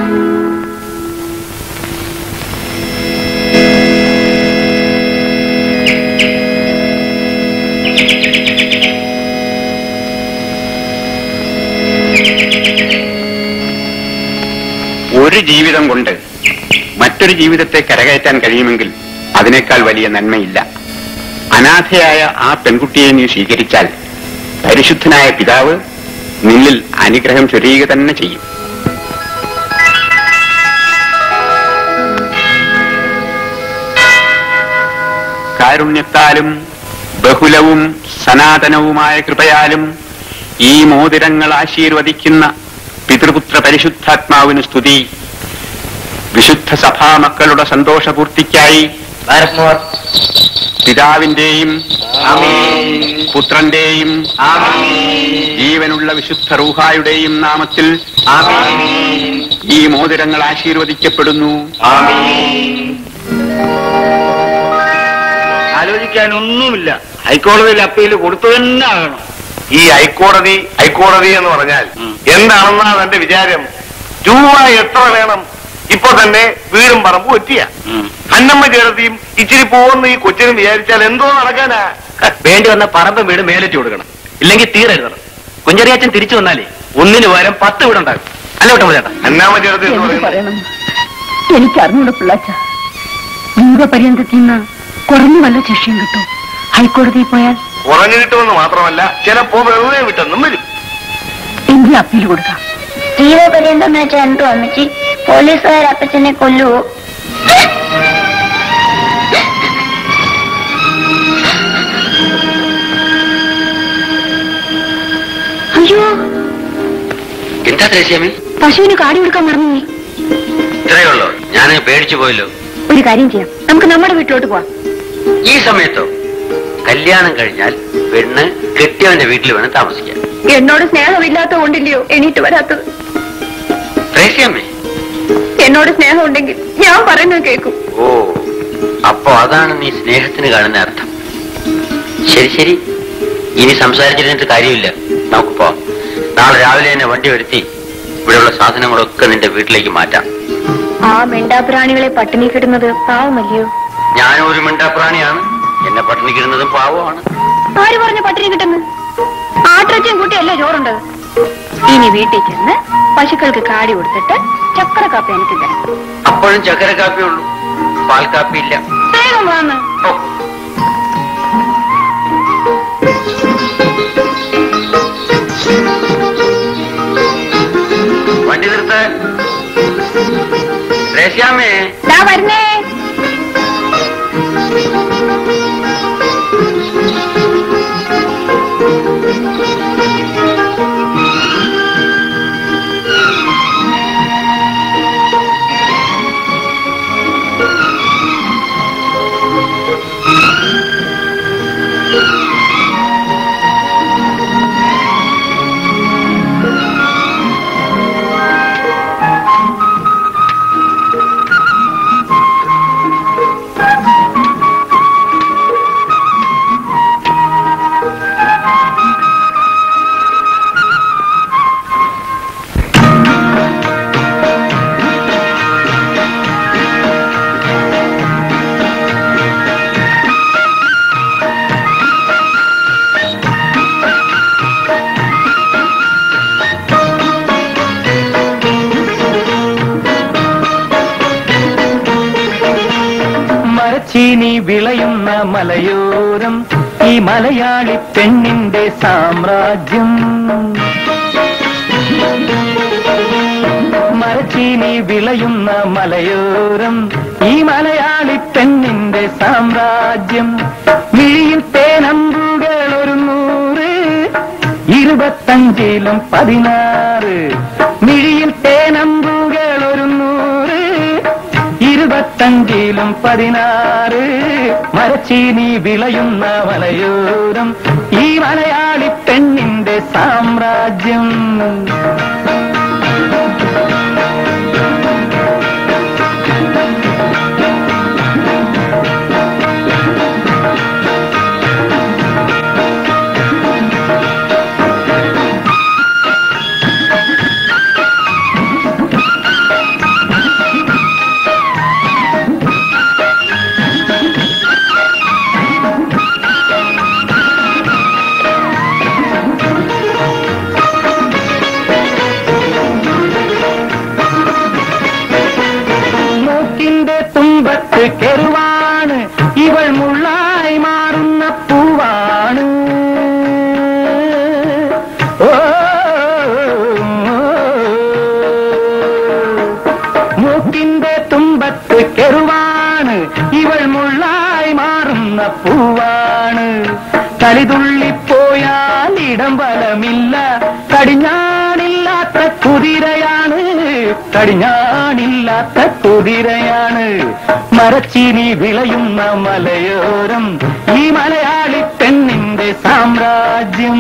ഒരു ജീവിതം കൊണ്ട് മറ്റൊരു ജീവിതത്തെ കരകയറ്റാൻ കഴിയുമെങ്കിൽ അതിനേക്കാൾ വലിയ നന്മയില്ല അനാഥയായ ആ പെൺകുട്ടിയെ നീ സ്വീകരിച്ചാൽ പരിശുദ്ധനായ പിതാവ് നിന്നിൽ അനുഗ്രഹം ചൊരിയുക തന്നെ ചെയ്യും കാരുണ്യത്താലും ബഹുലവും സനാതനവുമായ കൃപയാലും ഈ മോതിരങ്ങൾ ആശീർവദിക്കുന്ന പിതൃപുത്ര പരിശുദ്ധാത്മാവിന് സ്തുതി വിശുദ്ധ സഭാ മക്കളുടെ സന്തോഷപൂർത്തിക്കായി പിതാവിന്റെയും പുത്രന്റെയും ജീവനുള്ള വിശുദ്ധ റൂഹായുടെയും നാമത്തിൽ ഈ മോതിരങ്ങൾ ആശീർവദിക്കപ്പെടുന്നു ആലോചിക്കാനൊന്നുമില്ല ഹൈക്കോടതിയിൽ അപ്പീൽ കൊടുത്തു തന്നെ ആകണം ഈ ഹൈക്കോടതി ഹൈക്കോടതി എന്ന് പറഞ്ഞാൽ എന്താണെന്നാണ് എന്റെ വിചാരം രൂപ എത്ര വേണം ഇപ്പൊ തന്നെ വീടും പറമ്പും എത്തിയ അന്നമ്മ ചേർത്തിയും ഇച്ചിരി പോകുന്ന ഈ കൊച്ചിനും വിചാരിച്ചാൽ എന്തോ നടക്കാനാ വേണ്ടി വന്ന പറമ്പ് വീട് മേലേറ്റ് കൊടുക്കണം ഇല്ലെങ്കിൽ തീരെഴുതണം കുഞ്ചറിയാച്ചൻ തിരിച്ചു വന്നാലേ ഒന്നിന് പകരം പത്ത് വീടുണ്ടാകും അല്ല കേട്ടോ ചേട്ടാ അന്നാമ്മ ചേർത്തി എന്ന് എന്ത് പറയുന്നത് പറയണം എനിക്ക് അറിഞ്ഞൂടെ പിള്ളാച്ച ജീവപര്യന്തത്തിൽ നിന്ന് കുറഞ്ഞു വല്ല ശിക്ഷയും കിട്ടും ഹൈക്കോടതിയിൽ പോയാൽ കുറഞ്ഞു കിട്ടുമെന്ന് മാത്രമല്ല ചിലപ്പോ വെറുതെ വിട്ടെന്നും വരും എങ്കിൽ അപ്പീൽ കൊടുക്കാം ജീവപര്യന്തം വെച്ച എന്തോ അമ്മച്ചി പോലീസുകാർ അപ്പച്ചനെ കൊല്ലുവോ അയ്യോ എന്താ ത്രേസ്യാമി പശുവിന് കാടി കൊടുക്കാൻ മറന്നു നീ ഇത്രയേ ഉള്ളൂ ഞാൻ പേടിച്ചു പോയല്ലോ ഒരു കാര്യം ചെയ്യാം നമുക്ക് നമ്മുടെ വീട്ടിലോട്ട് പോവാം ഈ സമയത്തോ കല്യാണം കഴിഞ്ഞാൽ പെണ്ണ് കെട്ടിയവന്റെ വീട്ടിൽ വേണം താമസിക്കാൻ എന്നോട് സ്നേഹമില്ലാത്ത കൊണ്ടില്ലയോ എണീറ്റ് വരാത്തത് ത്രേസ്യാമേ എന്നോട് സ്നേഹം ഉണ്ടെങ്കിൽ ഞാൻ പറയുന്നത് കേൾക്കും ഓ അപ്പോ അതാണ് നീ സ്നേഹത്തിന് കാണുന്ന അർത്ഥം ശരി ശരി ഇനി സംസാരിച്ചിരുന്നിട്ട് കാര്യമില്ല നമുക്ക് പോവാം നാളെ രാവിലെ തന്നെ വണ്ടി വരുത്തി ഇവിടെയുള്ള സാധനങ്ങളൊക്കെ നിന്റെ വീട്ടിലേക്ക് മാറ്റാം ആ മെണ്ടാപ്രാണികളെ പട്ടിണി കിടുന്നത് പാവമല്ലയോ ഞാനും ഒരു മിണ്ടാപ്രാണിയാണ് എന്നെ പട്ടിണിക്കിടുന്നതും പാവമാണ് ആര് പറഞ്ഞ പട്ടിണി കിട്ടുന്നു ആട്ടിറച്ചിയും കൂട്ടിയല്ലേ ചോറുണ്ടത് ഇനി വീട്ടിൽ ചെന്ന് പശുക്കൾക്ക് കാടി കൊടുത്തിട്ട് ചക്കര കാപ്പി എനിക്ക് തരാം അപ്പോഴും ചക്കര കാപ്പി ഉള്ളൂ പാൽ കാപ്പി ഇല്ല വേഗം വന്ന് ഓ വണ്ടി നിർത്ത രേശ്യാമേ ദാ വരുന്നേ മരച്ചീനി വിളയുന്ന മലയോരം ഈ മലയാളി പെണ്ണിന്റെ സാമ്രാജ്യം മരച്ചീനി വിളയുന്ന മലയോരം ഈ മലയാളി പെണ്ണിന്റെ സാമ്രാജ്യം മിഴിയിൽ തേനമ്പുകൾ ഒരു നൂറ് ഇരുപത്തഞ്ചിലും പതിനാറ് മിഴിയിൽ തേനമ്പുകൾ ഒരു നൂറ് ഇരുപത്തഞ്ചിലും പതിനാറ് മരച്ചീനി വിളയുന്ന മലയോരം ഈ മലയാളി പെണ്ണിന്റെ സാമ്രാജ്യം മൂക്കിന്റെ തുമ്പത്ത് കെറുവാണ് ഇവൾ മുള്ളായി മാറുന്ന പൂവാണ് ഓ, മൂക്കിന്റെ തുമ്പത്ത് കെറുവാണ് ഇവൾ മുള്ളായി മാറുന്ന പൂവാണ് തലിതുള്ളിപ്പോയാൽ ഇടം ബലമില്ല കടിഞ്ഞാണില്ലാത്ത കുതിരയാണ് കടിഞ്ഞാണില്ലാത്ത കുതിരയാണ് മരച്ചീനി വിളയുന്ന മലയോരം ഈ മലയാളി പെണ്ണിന്റെ സാമ്രാജ്യം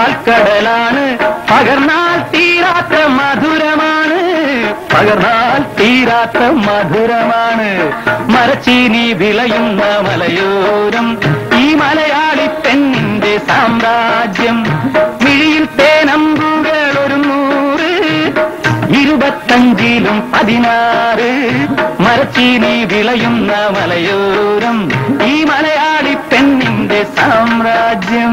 പാൽക്കടലാണ് പകർന്നാൽ തീരാത്ത മധുരമാണ് പകർന്നാൽ തീരാത്ത മധുരമാണ് മരച്ചീനി വിളയുന്ന മലയോരം ഈ മലയാളി പെണ്ണിന്റെ സാമ്രാജ്യം മിഴിയിൽ തേനമ്പുകൾ ഒരു നൂറ് ഇരുപത്തഞ്ചിലും പതിനാറ് മരച്ചീനി വിളയുന്ന മലയോരം ഈ മലയാളി പെണ്ണിന്റെ സാമ്രാജ്യം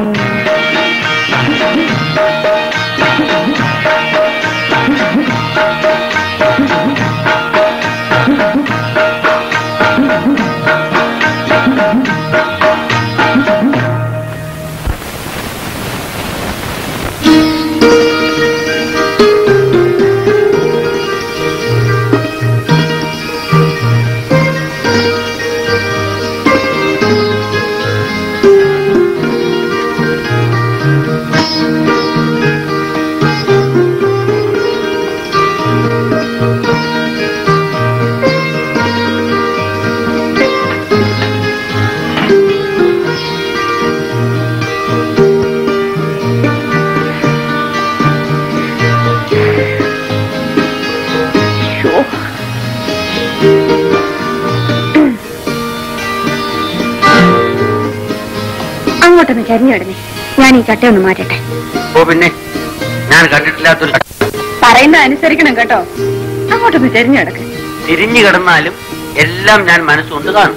അങ്ങോട്ടൊന്ന് ചരിഞ്ഞിടണേ ഞാൻ ഈ ചട്ടയൊന്ന് മാറ്റട്ടെ ഓ പിന്നെ ഞാൻ കണ്ടിട്ടില്ലാത്തൊരു പറയുന്ന അനുസരിക്കണം കേട്ടോ അങ്ങോട്ടൊന്ന് ചരിഞ്ഞു കിടക്ക് തിരിഞ്ഞു കിടന്നാലും എല്ലാം ഞാൻ മനസ്സുകൊണ്ട് കാണും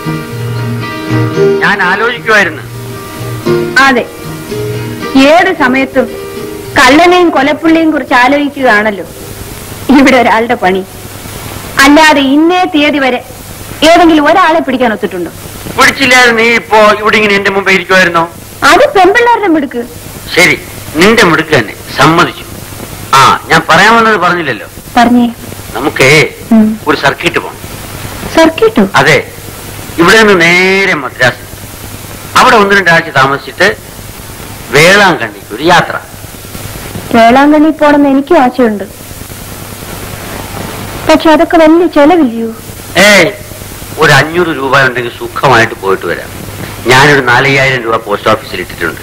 ഞാൻ ആലോചിക്കുമായിരുന്നു അതെ ഏത് സമയത്തും കള്ളനെയും കൊലപ്പുള്ളിയും കുറിച്ച് ആലോചിക്കുകയാണല്ലോ ഇവിടെ ഒരാളുടെ പണി അല്ലാതെ ഇന്നേ തീയതി വരെ ഏതെങ്കിലും ഒരാളെ പിടിക്കാൻ ഒത്തിട്ടുണ്ടോ പിടിച്ചില്ലായിരുന്നു നീ ഇപ്പോ ഇവിടെ ഇങ്ങനെ എന്റെ മുമ്പേ ഇരിക്കുമായിരുന്നോ അത് പെമ്പിള്ളാരുടെ മിടുക്ക് ശരി നിന്റെ മിടുക്ക് തന്നെ സമ്മതിച്ചു ആ ഞാൻ പറയാൻ വന്നത് പറഞ്ഞില്ലല്ലോ പറഞ്ഞേ നമുക്കേ ഉം. ഒരു സർക്കിട്ട് പോണം സർക്കിട്ടോ അതെ ഇവിടെ നിന്ന് നേരെ മദ്രാസ് അവിടെ ഒന്ന് രണ്ടാഴ്ച താമസിച്ചിട്ട് വേളാങ്കണ്ണിക്ക് ഒരു യാത്ര വേളാങ്കണ്ണി പോണെന്ന് എനിക്കും ആശയുണ്ട് പക്ഷെ അതൊക്കെ വലിയ ചെലവില്ലയോ ഏയ് ഒരു അഞ്ഞൂറ് രൂപ ഉണ്ടെങ്കിൽ സുഖമായിട്ട് പോയിട്ട് വരാം ഞാനൊരു നാലയ്യായിരം രൂപ പോസ്റ്റ് ഓഫീസിൽ ഇട്ടിട്ടുണ്ട്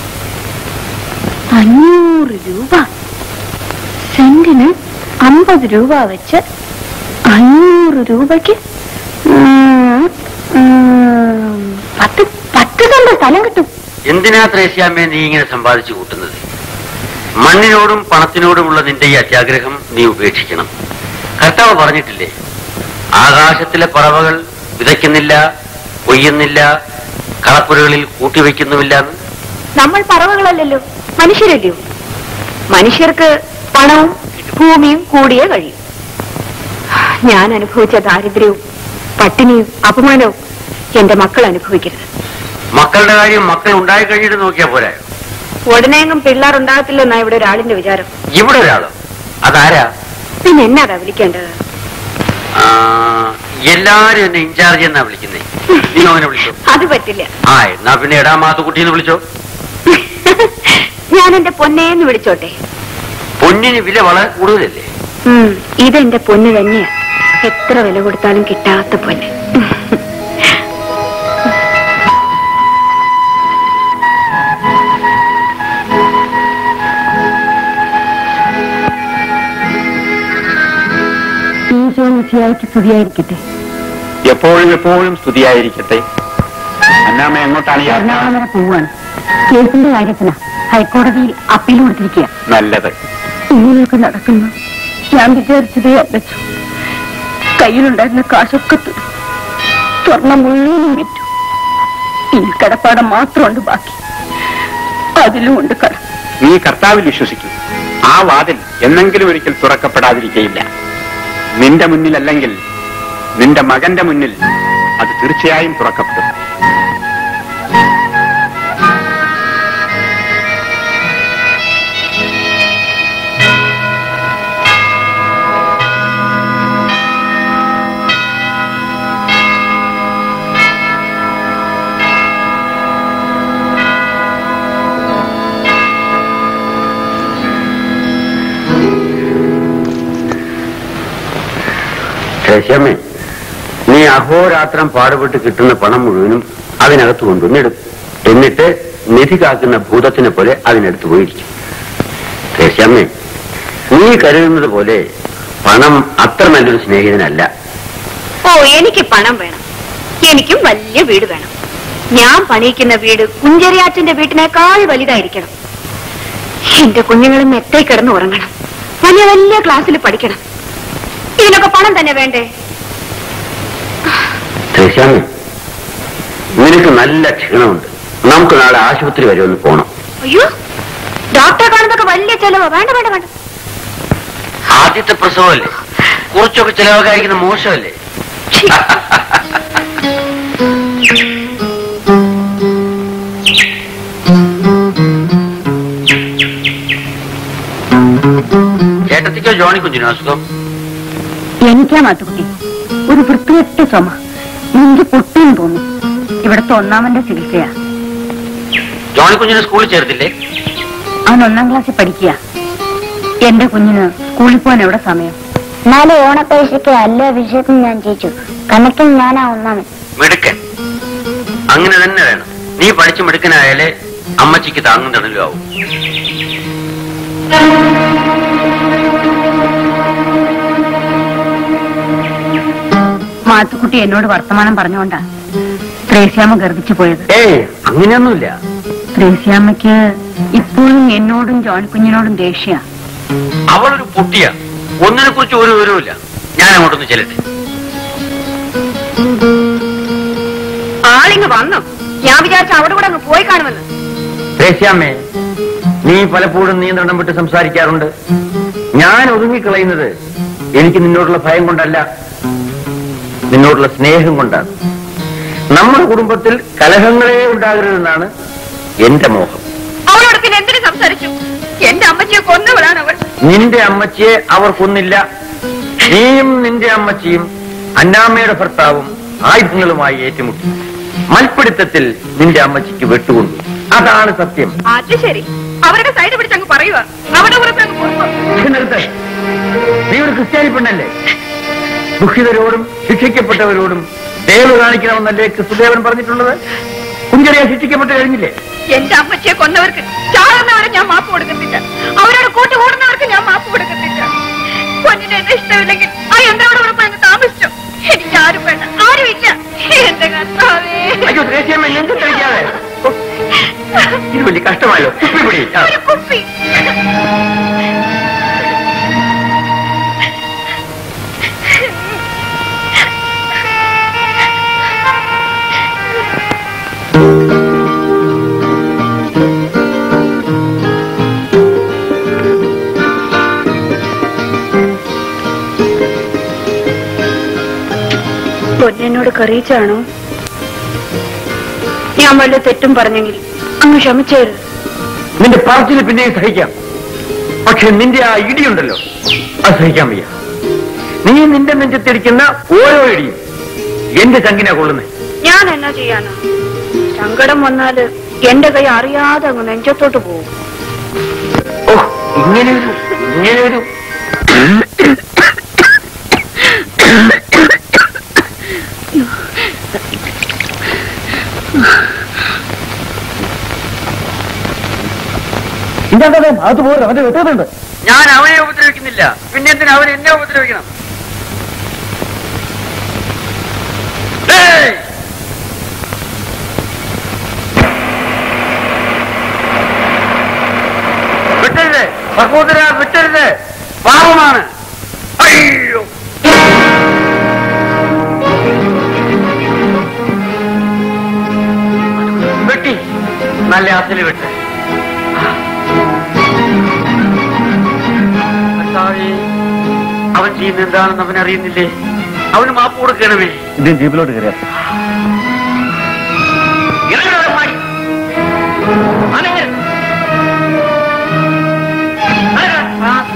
അഞ്ഞൂറ് രൂപ സെന്റിന് അമ്പത് രൂപ വെച്ച് അഞ്ഞൂറ് രൂപയ്ക്ക് ഉം, ഉം, പത്ത് പത്ത് കണ്ട സ്ഥലം കിട്ടും എന്തിനാ ത്രേസ്യാമ്മേ നീ ഇങ്ങനെ സമ്പാദിച്ചു കൂട്ടുന്നത് മണ്ണിനോടും പണത്തിനോടുമുള്ള നിന്റെ ഈ അത്യാഗ്രഹം നീ ഉപേക്ഷിക്കണം കർത്താവ് പറഞ്ഞിട്ടില്ലേ ആകാശത്തിലെ പറവകൾ വിതയ്ക്കുന്നില്ല കൊയ്യുന്നില്ല കളപ്പുരകളിൽ കൂട്ടിവെക്കുന്നുമില്ല എന്ന് നമ്മൾ പറവകളല്ലല്ലോ മനുഷ്യരല്ലയോ മനുഷ്യർക്ക് പണവും ഭൂമിയും കൂടിയേ കഴിയും ഞാൻ അനുഭവിച്ച ദാരിദ്ര്യവും പട്ടിണിയും അപമാനവും എന്റെ മക്കൾ അനുഭവിക്കരുത് മക്കളുടെ കാര്യം മക്കൾ ഉണ്ടായി കഴിഞ്ഞിട്ട് നോക്കിയാ പോരായോ ഉടനെയെങ്കിലും പിള്ളേർ ഉണ്ടാകത്തില്ലെന്നാ ഇവിടെ ഒരാളിന്റെ വിചാരം ഇവിടെ ഒരാളോ അതാരാ പിന്നെ എന്നാതാ വിളിക്കേണ്ടത് ആ, എല്ലാരും എന്നെ ഇൻചാർജ് എന്നാ വിളിക്കുന്നേ നീ അവനെ വിളിച്ചോ അത് പറ്റില്ല ആ എന്നാ പിന്നെ എടാ മാത്തുക്കുട്ടിന്ന് വിളിച്ചോ ഞാൻ എന്റെ പൊന്നേന്ന് വിളിച്ചോട്ടെ പൊന്നിന് വില വളരെ കൂടുതലല്ലേ ഉം, ഇതെന്റെ പൊന്ന് തന്നെയാ എത്ര വില കൊടുത്താലും കിട്ടാത്ത പൊന്ന് സ്തുതിയായിരിക്കട്ടെ എപ്പോഴും എപ്പോഴും സ്തുതിയായിരിക്കട്ടെ അന്നാമ്മ എങ്ങോട്ടാണ് യാത്ര എറണാകുളം വരെ പോവാണ് കേസിന്റെ കാര്യത്തിനാ ഹൈക്കോടതിയിൽ അപ്പീൽ കൊടുത്തിരിക്കുക നല്ലത് ഇങ്ങനെയൊക്കെ നടക്കുന്നു ഞാൻ വിചാരിച്ചതേ അല്ലച്ചു കയ്യിലുണ്ടായിരുന്ന കാശൊക്കെ തീർന്നു. സ്വർണം മുഴുവനും വിറ്റു ഇനി കടപ്പാടം മാത്രമുണ്ട് ബാക്കി അതിലും ഉണ്ട് കടം നീ കർത്താവിൽ വിശ്വസിക്കും ആ വാതിൽ എന്നെങ്കിലും ഒരിക്കൽ തുറക്കപ്പെടാതിരിക്കയില്ല നിന്റെ മുന്നിലല്ലെങ്കിൽ നിന്റെ മകന്റെ മുന്നിൽ അത് തീർച്ചയായും തുറക്കപ്പെടും ശേഷമേ നീ അഹോരാത്രം പാടുപെട്ട് കിട്ടുന്ന പണം മുഴുവനും അതിനകത്ത് കൊണ്ടുവന്നിടും എന്നിട്ട് നിധി കാക്കുന്ന ഭൂതത്തിനെ പോലെ അതിനടുത്ത് പോയിരിക്കും ത്രേസ്യാമ്മേ നീ കരുതുന്നത് പോലെ പണം അത്ര നല്ലൊരു സ്നേഹിതനല്ല ഓ എനിക്ക് പണം വേണം എനിക്കും വലിയ വീട് വേണം ഞാൻ പണിയിക്കുന്ന വീട് കുഞ്ചരിയാച്ചന്റെ വീട്ടിനേക്കാൾ വലുതായിരിക്കണം എന്റെ കുഞ്ഞുങ്ങൾ മെത്തേ കിടന്ന് ഉറങ്ങണം വലിയ വലിയ ക്ലാസ്സിൽ പഠിക്കണം ഇതിനൊക്കെ പണം തന്നെ വേണ്ടേ ത്രേസ്യാമ്മേ നിനക്ക് നല്ല ക്ഷീണമുണ്ട് നമുക്ക് നാളെ ആശുപത്രി വരെ ഒന്ന് പോണം അയ്യോ ഡോക്ടറെ കാണുന്നതൊക്കെ വലിയ ചെലവോ വേണ്ട വേണ്ട വേണ്ട ആദ്യത്തെ പ്രസവമല്ലേ കുറച്ചൊക്കെ ചിലവൊക്കെ അയക്കുന്ന മോശമല്ലേ ഛീ. ചേട്ടത്തിക്കോ ജോണി കുഞ്ഞിനോ അസുഖം എനിക്കാ മാത്തുക്കുട്ടി ഒരു വൃത്തികെട്ട ചുമ നെഞ്ച് പൊട്ടിയും തോന്നി ഇവിടുത്തെ ഒന്നാമന്റെ ചികിത്സയാ ജോണി കുഞ്ഞിനെ സ്കൂളിൽ ചേർത്തില്ലേ അവൻ ഒന്നാം ക്ലാസ്സിൽ പഠിക്കുക എന്റെ കുഞ്ഞിന് സ്കൂളിൽ പോകാൻ എവിടെ സമയം നാല് ഓണപ്പരീക്ഷയ്ക്ക് എല്ലാ വിഷയത്തിനും ഞാൻ ജയിച്ചു കണക്കിൽ ഞാനാ ഒന്നാമൻ മിടുക്കൻ അങ്ങനെ തന്നെ വേണം നീ പഠിച്ചു മിടുക്കനായാലേ അമ്മച്ചിക്ക് താങ്ങും തണലും ആവും മാത്തുക്കുട്ടി എന്നോട് വർത്തമാനം പറഞ്ഞുകൊണ്ടാ ത്രേസ്യാമ്മ ഗർഭിച്ചു പോയത് ഏയ് അങ്ങനെയൊന്നുമില്ല ത്രേസ്യാമ്മയ്ക്ക് ഇപ്പോഴും എന്നോടും ജോണിക്കുഞ്ഞിനോടും ദേഷ്യ അവളൊരു പൊട്ടിയ ഒന്നിനെ കുറിച്ച് ഒരു വിവരവുമില്ല ഞാൻ അങ്ങോട്ടൊന്ന് ചെല്ലട്ടെ ആളിങ്ങ് വന്നു ഞാൻ വിചാരിച്ച അവിടെ കൂടെ അങ്ങ് പോയി കാണുമെന്ന് ത്രേസ്യാമ്മേ നീ പലപ്പോഴും നിയന്ത്രണം വിട്ട് സംസാരിക്കാറുണ്ട് ഞാൻ ഒതുങ്ങിക്കളയുന്നത് എനിക്ക് നിന്നോടുള്ള ഭയം കൊണ്ടല്ല നിന്നോടുള്ള സ്നേഹം കൊണ്ടാണ് നമ്മുടെ കുടുംബത്തിൽ കലഹങ്ങളേ ഉണ്ടാകരുതെന്നാണ് എന്റെ മോഹം അവളോട് പിന്നെ എന്തിനു സംസാരിച്ചു എന്റെ അമ്മച്ചിയെ കൊന്നവളാണ് അവൾ നിന്റെ അമ്മച്ചിയെ അവർ കൊന്നില്ല നീയും നിന്റെ അമ്മച്ചിയും അന്നാമ്മയുടെ ഭർത്താവും ആയുധങ്ങളുമായി ഏറ്റുമുട്ടി മൽപ്പിടുത്തത്തിൽ നിന്റെ അമ്മച്ചിക്ക് വെട്ടുകൊണ്ടു അതാണ് സത്യം അത് ശരി അവരുടെ സൈഡ് പിടിച്ചങ്ങ് പറയുക അവിടെ പുറത്ത് അങ്ങ് പുറത്തു പക്ഷെ നിർത്ത്. നീ ഒരു ക്രിസ്ത്യാനി പെണ്ണല്ലേ ദുഃഖിതരോടും ശിക്ഷിക്കപ്പെട്ടവരോടും ദയവ് കാണിക്കണമെന്നല്ലേ ക്രിസ്തുദേവൻ പറഞ്ഞിട്ടുള്ളത് കുഞ്ചറിയ ശിക്ഷിക്കപ്പെട്ട് കഴിഞ്ഞില്ലേ എന്റെ അമ്മച്ചിയെ കൊന്നവർക്ക് ചാകുന്നവരെ ഞാൻ മാപ്പ് കൊടുക്കത്തില്ല അവരോട് കൂട്ടുകൂടുന്നവർക്ക് ഞാൻ മാപ്പ് കൊടുക്കത്തില്ല പൊന്നിന് എന്നെ ഇഷ്ടമില്ലെങ്കിൽ ആ യന്ത്രോട് കൂടെ പോയി അങ്ങ് താമസിച്ചു എനിക്ക് ആരും വേണ്ട ആരും ഇല്ല എന്റെ കർത്താവേ അയ്യോ ദേശീയമ്മ എന്ത് കഴിക്കാതെ ഓ, ഇത് വലിയ കഷ്ടമായല്ലോ കുപ്പി പിടി ആ. ഒരു കുപ്പി പൊന്നെന്നോട് കറിയിച്ചാണോ ഞാൻ വല്ല തെറ്റും പറഞ്ഞെങ്കിൽ അങ്ങ് ക്ഷമിച്ചേരുത് നിന്റെ പറച്ചിൽ പിന്നെയും സഹിക്കാം പക്ഷെ നിന്റെ ആ ഇടിയുണ്ടല്ലോ അത് സഹിക്കാൻ വയ്യ നീ നിന്റെ നെഞ്ചത്തിരിക്കുന്ന ഓരോ ഇടിയും എന്റെ ചങ്കിനാ കൊള്ളുന്നേ ഞാൻ എന്നാ ചെയ്യാനാ സങ്കടം വന്നാല് എന്റെ കൈ അറിയാതെ അങ്ങ് നെഞ്ചത്തോട്ട് പോകും ഓ ഇങ്ങനെ ഒരു ഇങ്ങനെ ഒരു ഇതാണ്ടേ അത് പോരും അവന്റെ വെട്ടുന്നുണ്ട് ഞാൻ അവനെ ഉപദ്രവിക്കുന്നില്ല പിന്നെ എന്തിനാ അവൻ എന്നെ ഉപദ്രവിക്കണം ഏയ്! വിട്ടരുത് സഹോദര വിട്ടരുത് പാപമാണ് അയ്യോ വെട്ടി നല്ല അസല് വിട്ട് കർത്താവേ, അവൻ ചെയ്യുന്ന എന്താണെന്ന് അവൻ അറിയുന്നില്ലേ അവന് മാപ്പ് കൊടുക്കണമേ ഇതിന് ജീപ്പിലോട്ട് കയറിയാ ഇറങ്ങടാ മാടി. അനങ്ങ്. അനങ്ങ്. ആ.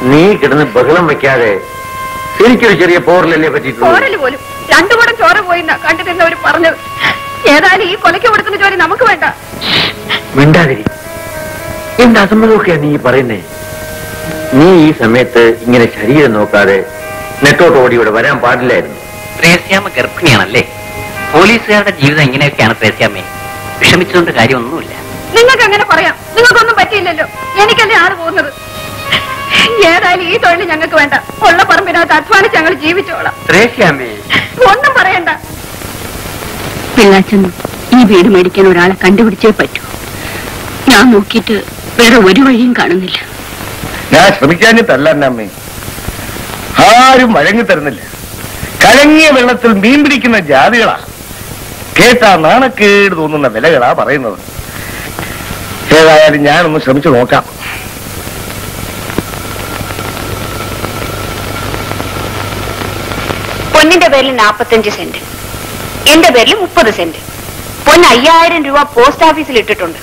നീ കിടന്ന് ബഹളം വെക്കാതെ എനിക്കൊരു ചെറിയ പോറലല്ലേ പറ്റിയിട്ടുള്ളൂ പോരല് പോലും രണ്ടു കൂടെ ചോര പോയിന്ന കണ്ടു നിന്നവര് പറഞ്ഞത് ഏതായാലും ഈ കൊലയ്ക്ക് കൊടുക്കുന്ന ജോലി നമുക്ക് വേണ്ട മിണ്ടാതിരി എന്ത് അസംബന്ധമൊക്കെയാ നീ പറയുന്നേ നീ ഈ സമയത്ത് ഇങ്ങനെ ശരീരം നോക്കാതെ നെട്ടോട്ട് ഓടി ഇവിടെ വരാൻ പാടില്ലായിരുന്നു ത്രേസ്യാമ്മ ഗർഭിണിയാണല്ലേ പോലീസുകാരുടെ ജീവിതം ഇങ്ങനെയൊക്കെയാണ് ത്രേസ്യാമ്മേ വിഷമിച്ചുകൊണ്ട് കാര്യമൊന്നുമില്ല നിങ്ങൾക്ക് അങ്ങനെ പറയാം നിങ്ങൾക്കൊന്നും പറ്റിയില്ലല്ലോ എനിക്കല്ലേ ആണ് പോകുന്നത് ഏതായാലും ഈ തൊഴിൽ ഞങ്ങൾക്ക് വേണ്ട ഉള്ള പറമ്പിനകത്ത് അധ്വാനിച്ച് ഞങ്ങൾ ജീവിച്ചോളാം ത്രേസ്യാമ്മേ ഒന്നും പറയണ്ട പിള്ളാച്ചൻ ഈ വീട് മേടിക്കാൻ ഒരാളെ കണ്ടുപിടിച്ചേ പറ്റൂ ഞാൻ നോക്കിയിട്ട് വേറെ ഒരു വഴിയും കാണുന്നില്ല ഞാൻ ശ്രമിക്കാഞ്ഞിട്ടല്ല എന്നെ അമ്മേ ആരും വഴങ്ങി തരുന്നില്ല കലങ്ങിയ വെള്ളത്തിൽ മീൻ പിടിക്കുന്ന ജാതികളാ കേട്ടാ നാണക്കേട് തോന്നുന്ന വിലകളാ പറയുന്നത് ഏതായാലും ഞാനൊന്ന് ശ്രമിച്ചു നോക്കാം പൊന്നിന്റെ പേരിൽ നാപ്പത്തഞ്ച് സെന്റ് എന്റെ പേരിൽ മുപ്പത് സെന്റ് പൊന്ന് അയ്യായിരം രൂപ പോസ്റ്റ് ഓഫീസിൽ ഇട്ടിട്ടുണ്ട്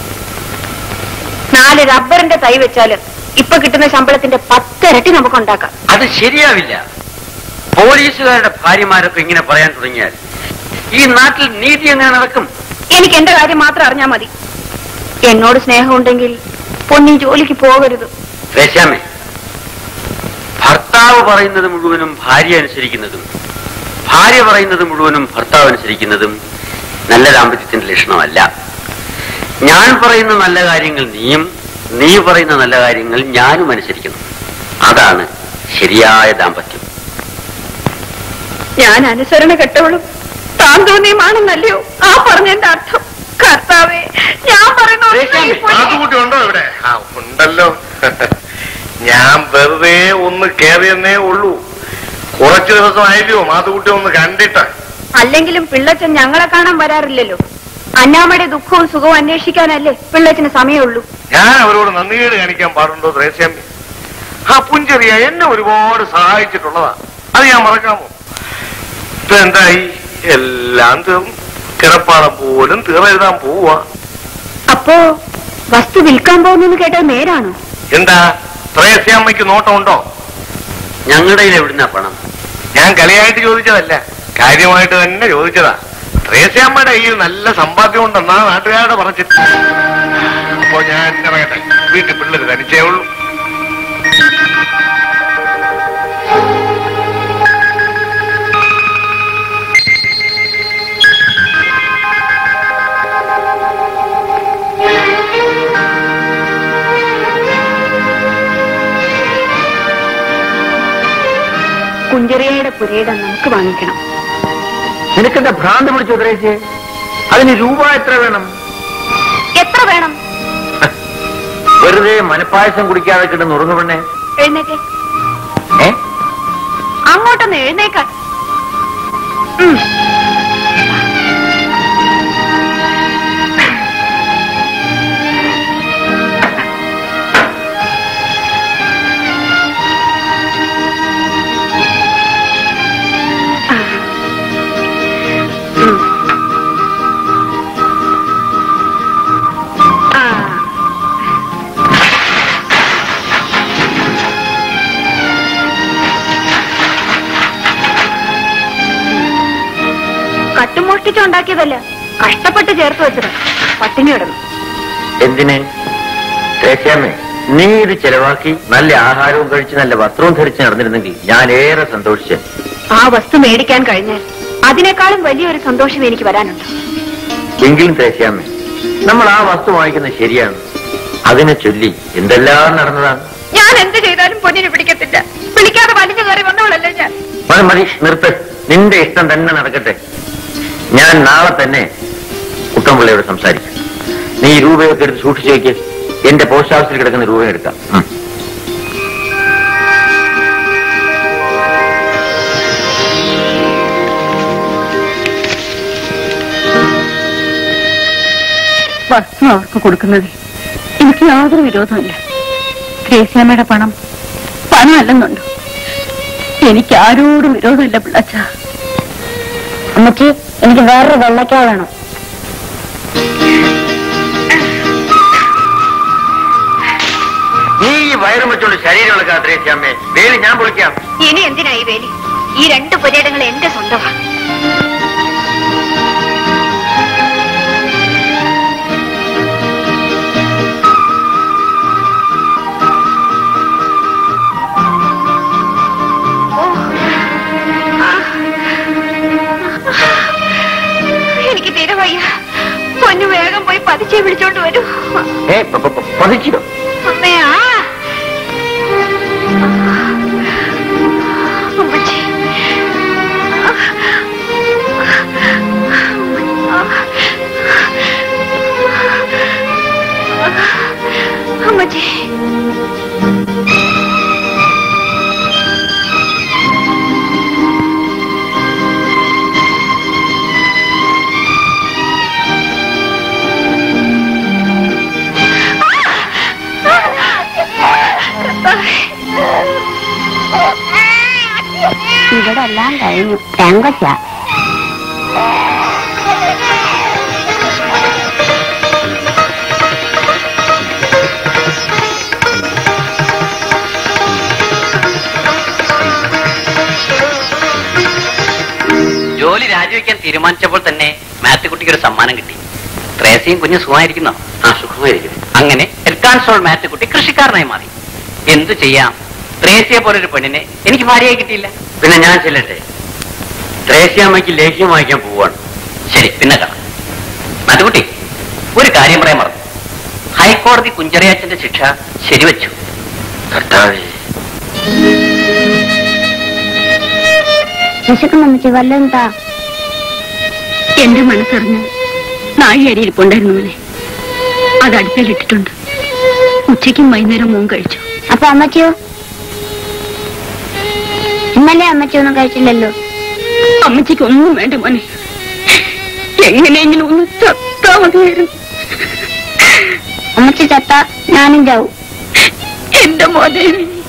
നാല് റബ്ബറിന്റെ തൈ വെച്ചാല് ഇപ്പൊ കിട്ടുന്ന ശമ്പളത്തിന്റെ പത്തിരട്ടി നമുക്ക് ഉണ്ടാക്കാം അത് ശരിയാവില്ല പോലീസുകാരുടെ ഭാര്യമാരൊക്കെ ഇങ്ങനെ പറയാൻ തുടങ്ങിയാൽ ഈ നാട്ടിൽ നീതി എങ്ങനെ നടക്കും എനിക്ക് എന്റെ കാര്യം മാത്രം അറിഞ്ഞാ മതി എന്നോട് സ്നേഹമുണ്ടെങ്കിൽ പൊന്നി ജോലിക്ക് പോകരുത് ത്രേസ്യാമ്മേ ഭർത്താവ് പറയുന്നത് മുഴുവനും ഭാര്യ അനുസരിക്കുന്നതും ഭാര്യ പറയുന്നത് മുഴുവനും ഭർത്താവ് അനുസരിക്കുന്നതും നല്ല ദാമ്പത്യത്തിന്റെ ലക്ഷണമല്ല ഞാൻ പറയുന്ന നല്ല കാര്യങ്ങൾ നീയും നീ പറയുന്ന നല്ല കാര്യങ്ങൾ ഞാനും അനുസരിക്കുന്നു അതാണ് ശരിയായ ദാമ്പത്യം ഞാൻ അനുസരണ കെട്ടവളും താൻ തോന്നിയുമാണെന്നല്ലയോ ആ പറഞ്ഞതിന്റെ അർത്ഥം കർത്താവേ ഞാൻ പറയുന്ന ഒന്നും ഈ പൊന്നി- മാത്തുക്കുട്ടി ഉണ്ടോ ഇവിടെ ആ ഉണ്ടല്ലോ ഞാൻ വെറുതെ ഒന്ന് കേറിയെന്നേ ഉള്ളൂ കുറച്ചു ദിവസമായില്ലയോ മാത്തുക്കുട്ടി ഒന്ന് കണ്ടിട്ട് അല്ലെങ്കിലും പിള്ളച്ചൻ ഞങ്ങളെ കാണാൻ വരാറില്ലല്ലോ അന്നാമ്മയുടെ ദുഃഖവും സുഖവും അന്വേഷിക്കാനല്ലേ പിള്ളച്ചന് സമയമുള്ളൂ ഞാൻ അവരോട് നന്ദികേട് കാണിക്കാൻ പാടുണ്ടോ ത്രേസ്യാമ്മി ആ പുഞ്ചെറിയ എന്നെ ഒരുപാട് സഹായിച്ചിട്ടുള്ളതാ അത് ഞാൻ മറക്കാമോ ഇപ്പൊ എന്തായി എല്ലാം തീർന്നു കിടപ്പാടം പോലും തീറെഴുതാൻ പോവാ അപ്പോ വസ്തു വിൽക്കാൻ പോകുന്നെന്ന് കേട്ടത് നേരാണോ എന്താ ത്രേസ്യാമ്മയ്ക്ക് നോട്ടമുണ്ടോ ഞങ്ങളുടെ എവിടുന്ന പണം ഞാൻ കളിയായിട്ട് ചോദിച്ചതല്ല കാര്യമായിട്ട് തന്നെ ചോദിച്ചതാ ത്രേസ്യാമ്മയുടെ കയ്യിൽ നല്ല സമ്പാദ്യം ഉണ്ടെന്നാ നാട്ടുകാരുടെ പറഞ്ഞിട്ട് അപ്പോ ഞാൻ ഇറങ്ങട്ടെ വീട്ടിൽ പിള്ളേര് തനിച്ചേ ഉള്ളൂ കുഞ്ചറിയയുടെ പുരയിടം നമുക്ക് വാങ്ങിക്കണം നിനക്കെന്താ ഭ്രാന്ത് പിടിച്ചു ത്രേസ്യേ അതിന് രൂപ എത്ര വേണം എത്ര വേണം വെറുതെ മനപ്പായസം കുടിക്കാതെ കിട്ടുന്ന ഉറങ്ങു പെണ്ണെ എഴുന്നേറ്റ് ഏ അങ്ങോട്ടൊന്ന് എഴുന്നേക്കാൻ ഉം. ഉം. ആ കട്ടുമോഷ്ടിച്ചുണ്ടാക്കിയതല്ല കഷ്ടപ്പെട്ട് ചേർത്ത് വെച്ചത് പട്ടിണി കിടന്നു എന്തിന് ത്രേസ്യാമ്മേ നീ ഇത് ചെലവാക്കി നല്ല ആഹാരവും കഴിച്ച് നല്ല വസ്ത്രവും ധരിച്ച് നടന്നിരുന്നെങ്കിൽ ഞാൻ ഏറെ സന്തോഷിച്ചു ആ വസ്തു മേടിക്കാൻ കഴിഞ്ഞാൽ അതിനേക്കാളും വലിയൊരു സന്തോഷം എനിക്ക് വരാനുണ്ട് എങ്കിലും ത്രേസ്യാമ്മേ നമ്മൾ ആ വസ്തു വാങ്ങിക്കുന്നത് ശരിയാണ് അതിനെ ചൊല്ലി എന്തെല്ലാം നടന്നതാണ് ഞാൻ എന്ത് ചെയ്താലും പൊന്നിനെ പിടിക്കത്തില്ല പിടിക്കാതെ വലിഞ്ഞു കയറി വന്നവളല്ലേ ഞാൻ മതി മതി നിർത്ത് നിന്റെ ഇഷ്ടം തന്നെ നടക്കട്ടെ ഞാൻ നാളെ തന്നെ കുട്ടൻപിള്ളയോട് സംസാരിക്കും നീ ഈ രൂപയൊക്കെ എടുത്ത് സൂക്ഷിച്ചു വയ്ക്ക് എന്റെ പോസ്റ്റ് ഓഫീസിൽ കിടക്കുന്ന രൂപ എടുക്കാം ഉം. വസ്തു അവർക്ക് കൊടുക്കുന്നതിൽ എനിക്ക് യാതൊരു വിരോധമില്ല ഗ്രേസ്യാമ്മയുടെ പണം പണം അല്ലെന്നുണ്ട് എനിക്ക് ആരോടും വിരോധമില്ല പിള്ളച്ച അമ്മച്ചി എനിക്ക് വേറൊരു വെള്ളക്കാ വേണം നീ ഈ വയറും വെച്ച് വെച്ചോണ്ട് ശരീരം ഇളക്കാത്രേ അമ്മേ വേലി ഞാൻ പൊളിക്കാം ഇനി എന്തിനാ ഈ വേലി ഈ രണ്ട് പുരയിടങ്ങൾ എന്റെ സ്വന്തമാണ് എനിക്ക് തീരെ വയ്യ പൊന്നു വേഗം പോയി പതിച്ചെ വിളിച്ചോണ്ട് വരൂ ഏ പ- പ- പ- പതിച്ചിടോ അമ്മയാ അമ്മച്ചി അമ്മച്ചി ഇവിടെ എല്ലാം കഴിഞ്ഞു തേങ്കച്ച ജോലി രാജിവെക്കാൻ തീരുമാനിച്ചപ്പോൾ തന്നെ മാത്തുക്കുട്ടിക്ക് ഒരു സമ്മാനം കിട്ടി ത്രേസയും കുഞ്ഞു സുഖമായിരിക്കുന്നോ ആ സുഖമായിരിക്കുന്നു അങ്ങനെ എൽക്കാൻസോൾ മാത്തുക്കുട്ടി കൃഷിക്കാരനായി മാറി എന്തു ചെയ്യാം ത്രേസിയെ പോലൊരു പെണ്ണിനെ എനിക്ക് ഭാര്യയായി കിട്ടിയില്ല പിന്നെ ഞാൻ ചെല്ലട്ടെ ത്രേസ്യാമ്മയ്ക്ക് ലേഖ്യം വായിക്കാൻ പോവാണ് ശരി പിന്നെ കാണാം മാത്തുക്കുട്ടി ഒരു കാര്യം പറയാൻ മറന്നു ഹൈക്കോടതി കുഞ്ചറിയാച്ചന്റെ ശിക്ഷ ശരിവെച്ചു കർത്താവേ വിശക്കുന്ന അമ്മച്ചി വല്ലതും താ എന്റെ മനസ്സറിഞ്ഞ് നാഴി അരി ഇരിപ്പുണ്ടായിരുന്നു മോനെ അത് അടുപ്പിലിട്ടിട്ടുണ്ട് ഉച്ചയ്ക്കും വൈകുന്നേരം മോൻ കഴിച്ചു അപ്പൊ അമ്മച്ചിയോ ഇന്നലെ അമ്മച്ചി ഒന്നും കഴിച്ചില്ലല്ലോ അമ്മച്ചിക്ക് ഒന്നും വേണ്ട മോനെ എങ്ങനെയെങ്കിലും ഒന്ന് ചത്താ മതിയായിരുന്നു അമ്മച്ചി ചത്ത ഞാനും ചാവും എന്റെ മോനെ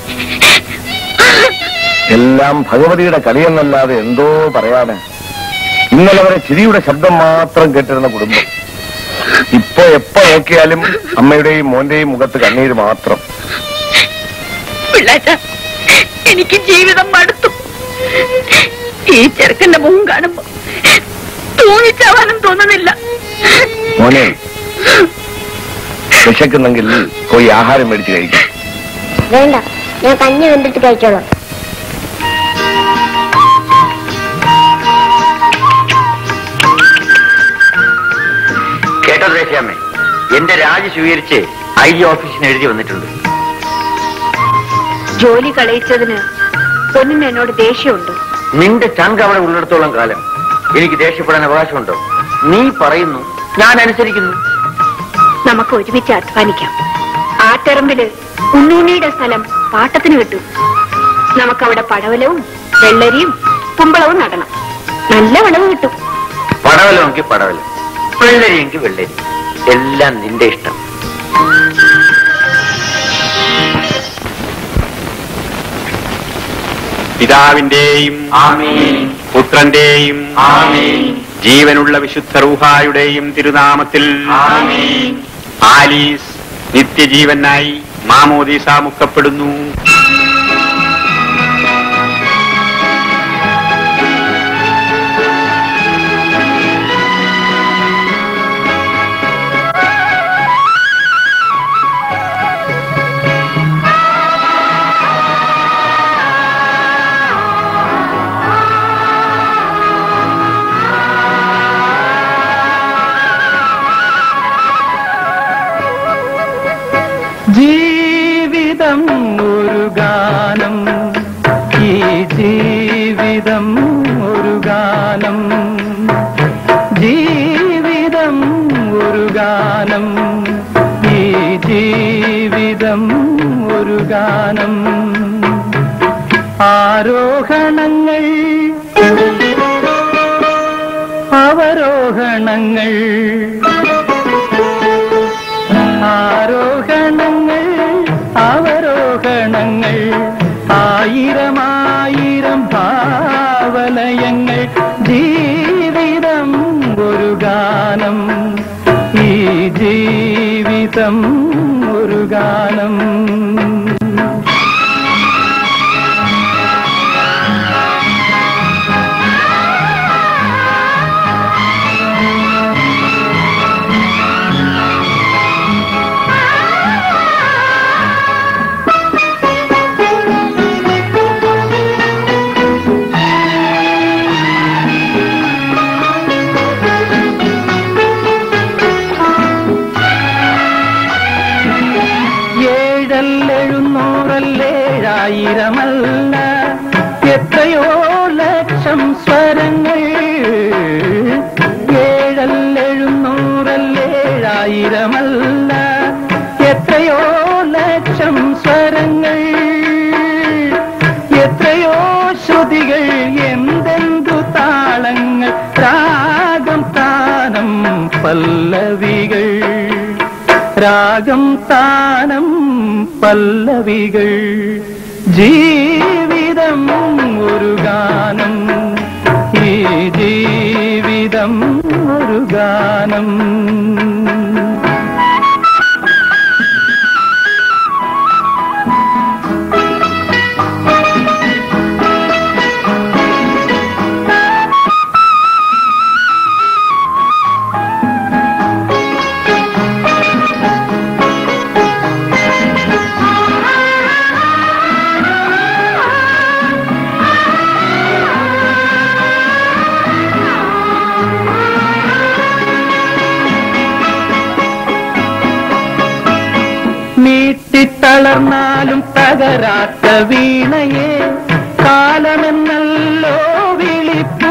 എല്ലാം ഭഗവതിയുടെ കളിയെന്നല്ലാതെ എന്തോ പറയാന് ഇന്നലെ വരെ ചിരിയുടെ ശബ്ദം മാത്രം കേട്ടിരുന്ന കുടുംബം ഇപ്പൊ എപ്പോ നോക്കിയാലും അമ്മയുടെയും മോന്റെയും മുഖത്ത് കണ്ണീര് മാത്രം പിള്ളേച്ച എനിക്ക് ജീവിതം മടുത്തു ഈ ചെറുക്കന്റെ മുഖം കാണുമ്പോ തൂങ്ങിച്ചാവാനും തോന്നുന്നില്ല മോനെ വിശക്കുന്നെങ്കിൽ പോയി ആഹാരം മേടിച്ച് കഴിക്കും വേണ്ട ഞാൻ കഞ്ഞി വെന്തിട്ട് കഴിച്ചോളാം കേട്ടോ ത്രേസ്യാമ്മേ എന്റെ രാജി സ്വീകരിച്ച് ഐ ജി ഓഫീസിന് എഴുതി വന്നിട്ടുണ്ട് ജോലി കളയിച്ചതിന് പൊന്നിന് എന്നോട് ദേഷ്യമുണ്ട് നിന്റെ ചങ്ക് അവിടെ ഉള്ളിടത്തോളം കാലം എനിക്ക് ദേഷ്യപ്പെടാൻ അവകാശമുണ്ടോ നീ പറയുന്നു ഞാൻ അനുസരിക്കുന്നു നമുക്ക് ഒരുമിച്ച് അധ്വാനിക്കാം ആറ്ററമ്പില് ഉണ്ണൂണിയുടെ സ്ഥലം പാട്ടത്തിന് കിട്ടും നമുക്കവിടെ പടവലവും വെള്ളരിയും കുമ്പളവും നടണം നല്ല വിളവ് കിട്ടും പടവലമെങ്കിൽ പടവലം വെള്ളരിയെങ്കിൽ വെള്ളരി എല്ലാം നിന്റെ ഇഷ്ടം പിതാവിന്റെയും പുത്രന്റെയും ജീവനുള്ള വിശുദ്ധ റൂഹായുടെയും തിരുനാമത്തിൽ ആലീസ് നിത്യജീവനായി മാമോദീസ മുക്കപ്പെടുന്നു ജീവിതം ഒരു ഗാനം ഈ ജീവിതം ഒരു ഗാനം ജീവിതം ഒരു ഗാനം ഈ ജീവിതം ഒരു ഗാനം ആരോഹണങ്ങൾ അവരോഹണങ്ങൾ ആരോഹണങ്ങൾ അവരോഹണങ്ങൾ ആയിരമായിരം ഭാവലയങ്ങൾ ജീവിതം ഒരു ഗാനം ഈ ജീവിതം ഒരു ഗാനം ആയിരമല്ല എത്രയോ ലക്ഷം സ്വരങ്ങൾ ഏഴല്ലെഴുന്നൂറല്ലേഴായിരമല്ല എത്രയോ ലക്ഷം സ്വരങ്ങൾ എത്രയോ ശ്രുതികൾ എന്തെന്തു താളങ്ങൾ രാഗം താനം പല്ലവികൾ രാഗം താനം പല്ലവികൾ ജീവിതം ഒരു ഗാനം ഈ ജീവിതം ഒരു ഗാനം നീട്ടിത്തളർന്നാലും തകരാത്ത വീണയെ കാലമെന്നല്ലോ വിളിപ്പൂ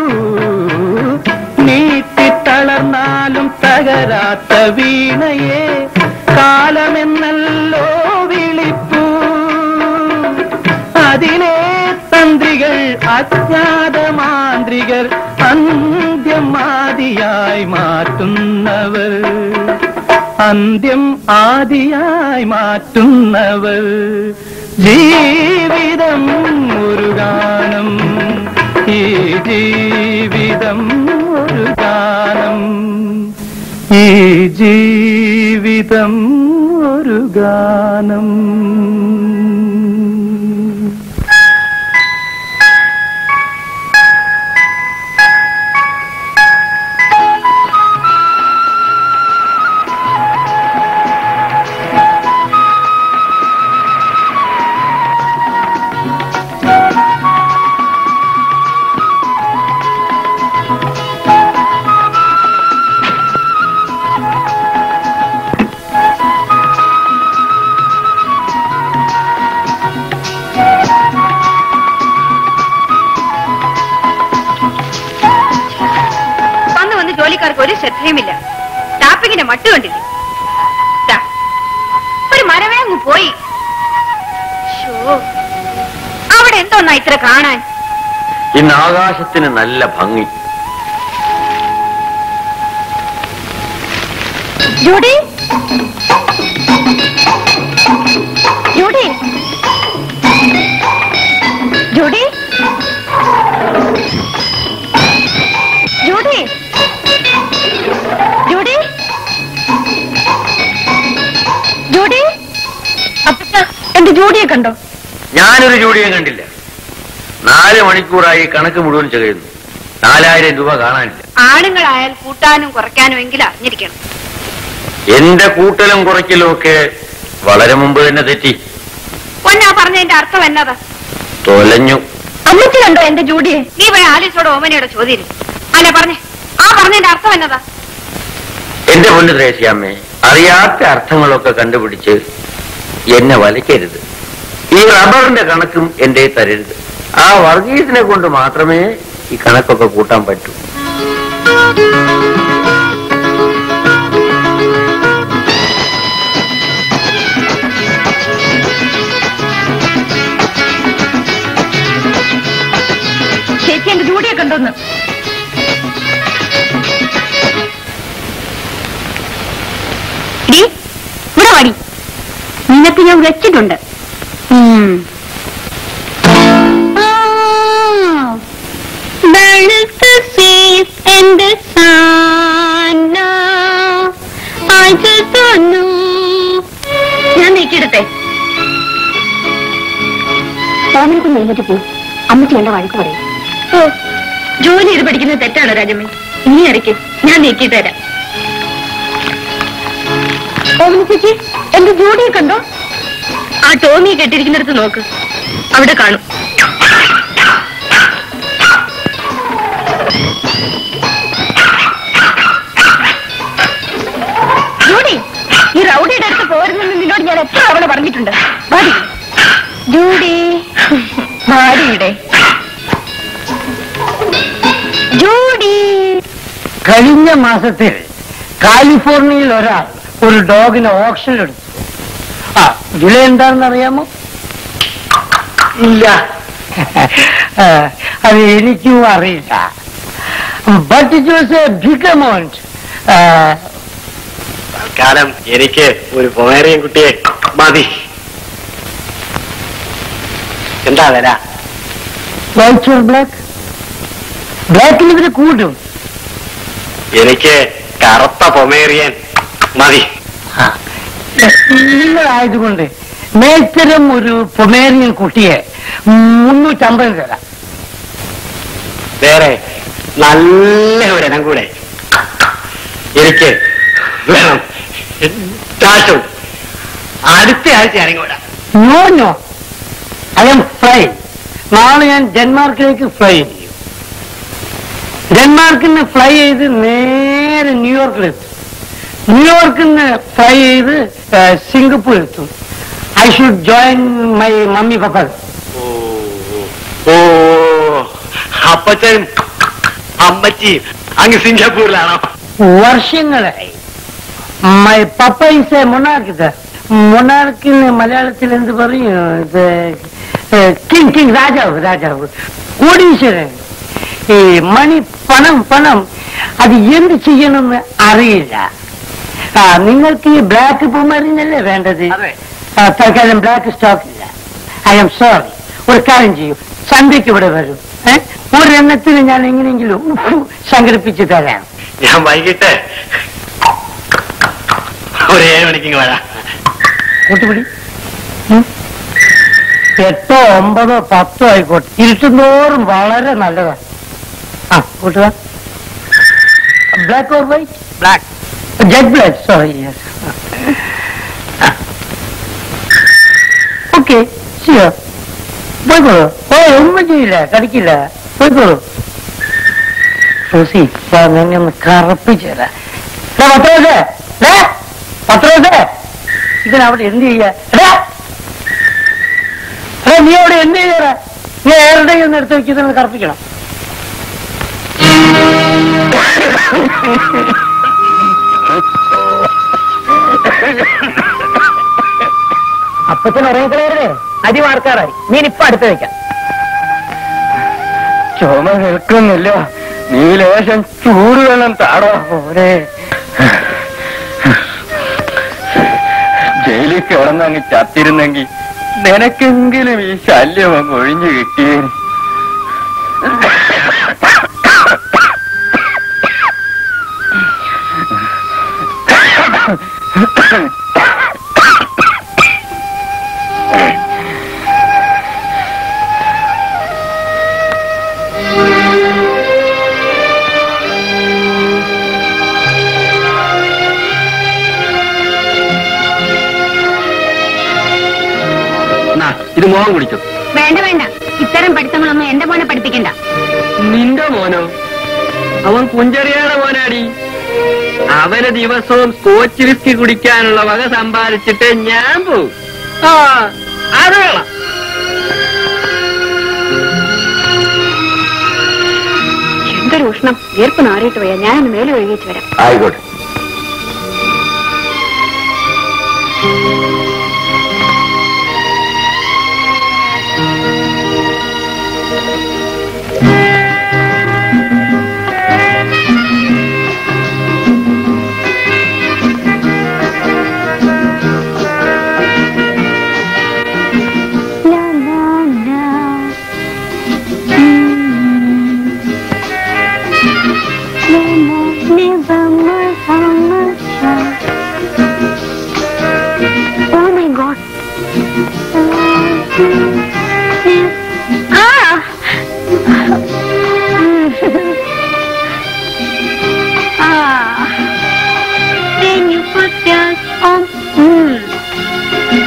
നീട്ടിത്തളർന്നാലും തകരാത്ത വീണയെ കാലമെന്നല്ലോ വിളിപ്പൂ അതിലെ തന്ത്രികൾ അജ്ഞാത മാന്ത്രികർ അന്ത്യം ആദിയായി മാറ്റുന്നവർ അന്ത്യം ആദിയായി മാറ്റുന്നവർ ജീവിതം ഒരു ഗാനം ഈ ജീവിതം ഒരു ഗാനം ഈ ജീവിതം ഒരു ഗാനം വന്ന് വന്ന് ജോലിക്കാർക്ക് ഒരു ശ്രദ്ധയുമില്ല ടാപ്പിങ്ങിന്റെ മട്ട് കണ്ടില്ലേ ദാ, ഒരു മരവേ അങ്ങ് പോയി ശ്ശോ, അവിടെ എന്തോന്നാ ഇത്ര കാണാൻ ഇന്ന് ആകാശത്തിന് നല്ല ഭംഗി Judy Judy Judy Judy Judy Judy അപ്പച്ച എന്റെ ജൂഡിയെ കണ്ടോ ഞാനൊരു ജോഡിയും കണ്ടില്ല നാല് മണിക്കൂറായി കണക്ക് മുഴുവൻ ചെയ്യുന്നു നാലായിരം രൂപ കാണാനില്ല ആണുങ്ങളായാൽ കൂട്ടാനും കുറയ്ക്കാനും എങ്കിലും അറിഞ്ഞിരിക്കണം എന്റെ കൂട്ടലും കുറയ്ക്കലും ഒക്കെ വളരെ മുമ്പ് തന്നെ തെറ്റി പൊന്നാ പറഞ്ഞതിന്റെ അർത്ഥം എന്നതാ തൊലഞ്ഞു അമ്മച്ചി കണ്ടോ എന്റെ ജൂഡിയെ നീ പോയി ആലീസോട് ഓമനയോട് ചോദ്യം അല്ല പറഞ്ഞേ ആ പറഞ്ഞതിന്റെ അർത്ഥം എന്നതാ എന്റെ പൊന്ന് ത്രേസ്യാമ്മേ അറിയാത്ത അർത്ഥങ്ങളൊക്കെ കണ്ടുപിടിച്ച് എന്നെ വലയ്ക്കരുത് ഈ റബ്ബറിന്റെ കണക്കും എന്റെ തരരുത് ആ വർഗീയത്തിനെ കൊണ്ട് മാത്രമേ ഈ കണക്കൊക്കെ കൂട്ടാൻ പറ്റൂ ചേച്ചി എന്റെ ജൂഡിയെ കണ്ടോന്ന് ഡി, ഇവിടെ വാടി നിനക്ക് ഞാൻ വെച്ചിട്ടുണ്ട് ഉം. വെളുത്ത സീസ് എന്റെ സാന അത് തന്നു ഞാൻ നീക്കിയിടട്ടെ ഓമനക്ക് എഴുന്നേറ്റ് പോ അമ്മച്ചി എന്റെ വഴക്ക് പറയും ഓ ജോലി ചെയ്ത് പഠിക്കുന്നത് തെറ്റാണോ രാജമ്മ ഇനി ഇറക്കും ഞാൻ നീക്കിയിട്ട് തരാം ഓമനച്ചേച്ചി എന്റെ ജോഡിയെ കണ്ടോ ആ ടോമി കെട്ടിരിക്കുന്നിടത്ത് നോക്ക് അവിടെ കാണും ജൂഡി ഈ റൗഡിയുടെ അടുത്ത് പോരുന്നെന്ന് നിന്നോട് ഞാൻ എത്ര തവണ പറഞ്ഞിട്ടുണ്ട് വാടി. ജൂഡി വാടിയുടെ ജൂഡി കഴിഞ്ഞ മാസത്തിൽ കാലിഫോർണിയയിൽ ഒരാൾ ഒരു ഡോഗിനെ ഓപ്ഷൻ എടുത്തു ആ വില എന്താണെന്ന് അറിയാമോ ഇല്ല ആ, അത് എനിക്കും അറിയില്ല but it was a big amount കാലം എനിക്ക് ഒരു പൊമേറിയൻ കുട്ടിയെ മതി എന്താ വില വൈറ്റ് ഓർ ബ്ലാക്ക് ബ്ലാക്കിൽ ഇവര് കൂട്ടും എനിക്ക് കറുത്ത പൊമേറിയൻ മതി ആ, നിങ്ങളായതുകൊണ്ട് മേൽത്തരം ഒരു പൊമേറിയൻ കുട്ടിയെ മുന്നൂറ്റമ്പത് തരാം വേറെ നല്ല ഒരെണ്ണം കൂടെ എനിക്ക് വേണം ടാറ്റു അടുത്ത ആഴ്ച ഇറങ്ങിവിടാം no no I'm fly നാളെ ഞാൻ ഡെൻമാർക്കിലേക്ക് ഫ്ലൈ ചെയ്യും ഡെൻമാർക്കിൽ നിന്ന് ഫ്ലൈ ചെയ്ത് നേരെ ന്യൂയോർക്കിലെത്തും ന്യൂയോർക്കിൽ നിന്ന് ഫ്ലൈ ചെയ്ത് സിംഗപ്പൂർ എത്തും I should join my mummy papa ഓ അപ്പച്ചൻ അമ്മച്ചി അങ്ങ് സിംഗപ്പൂരിലാണോ വർഷങ്ങളായി my papa is a monarch മൊണാർക്കിന് മലയാളത്തിൽ എന്ത് പറയും ഇത് കിങ് കിങ് രാജാവ് രാജാവ് കോടീശ്വരൻ ഈ മണി പണം പണം അത് എന്ത് ചെയ്യണമെന്ന് അറിയില്ല ആ നിങ്ങൾക്ക് ഈ ബ്ലാക്ക് പൂമറിഞ്ഞല്ലേ വേണ്ടത് അതെ. ആ, തൽക്കാലം ബ്ലാക്ക് സ്റ്റോക്ക് ഇല്ല ഐ എം സോറി ഒരു കാര്യം ചെയ്യും സന്ധ്യക്ക് ഇവിടെ വരും ഏ? ഒരെണ്ണത്തിന് ഞാൻ എങ്ങനെയെങ്കിലും സംഘടിപ്പിച്ച് തരാം ഞാൻ വൈകിട്ട് ഒരു ഏഴ് മണിക്ക് ഇങ്ങ് വരാം കൂട്ടുപിടി ഉം. എട്ടോ ഒമ്പതോ പത്തോ ആയിക്കോട്ടെ ഇരുട്ടുന്തോറും വളരെ നല്ലതാണ് ആ കൂട്ടുക black or white black jet black sorry yes okay ശരിയോ പോയിക്കോളൂ ഓ ഒന്നും ചെയ്യില്ല കടിക്കില്ല പോയിക്കോളൂ സൂസി നിന്നെ ഒന്ന് കറപ്പിച്ചു തരാം എടാ, പത്രമല്ലേ ഡേ പത്രമല്ലേ ഇതിനവിടെ എന്ത് ചെയ്യാ എടാ എടാ നീ അവിടെ എന്ത് ചെയ്യാ നീ ഏറെ ഒന്ന് എടുത്ത് വെക്കുന്നത് കറപ്പിക്കണം അപ്പച്ചൻ ഇറങ്ങിക്കളയരുതേ അരി വാർക്കാറായി മീൻ ഇപ്പൊ അടുത്ത് വെക്കാം ചുമ നിൽക്കുന്നില്ല നീ ലേശം ചൂട് വെള്ളം താടോ പോരെ ജയിലിൽ കിടന്നങ്ങ് ചത്തിരുന്നെങ്കിൽ നിനക്കെങ്കിലും ഈ ശല്യം അങ്ങ് ഒഴിഞ്ഞു കിട്ടിയേ ഇത് മോഹം കുടിച്ചു വേണ്ട വേണ്ട ഇത്തരം പഠിത്തങ്ങളൊന്നും എന്റെ മോനെ പഠിപ്പിക്കണ്ട നിന്റെ മോനോ അവൻ കുഞ്ചറിയുടെ മോനാടി അവന് ദിവസവും സ്കോച്ച് വിസ്കി കുടിക്കാനുള്ള വക സമ്പാദിച്ചിട്ട് ഞാൻ പോവും ആ അത് വേണം എന്തൊരു ഉഷ്ണം വീർപ്പ് നാറിയിട്ട് പോയാ ഞാനൊന്ന് മേലെ ഒഴുകിയിട്ട് വരാം ആയിക്കോട്ടെ Oh my god. Ah! ah. Then you put that on. Mm.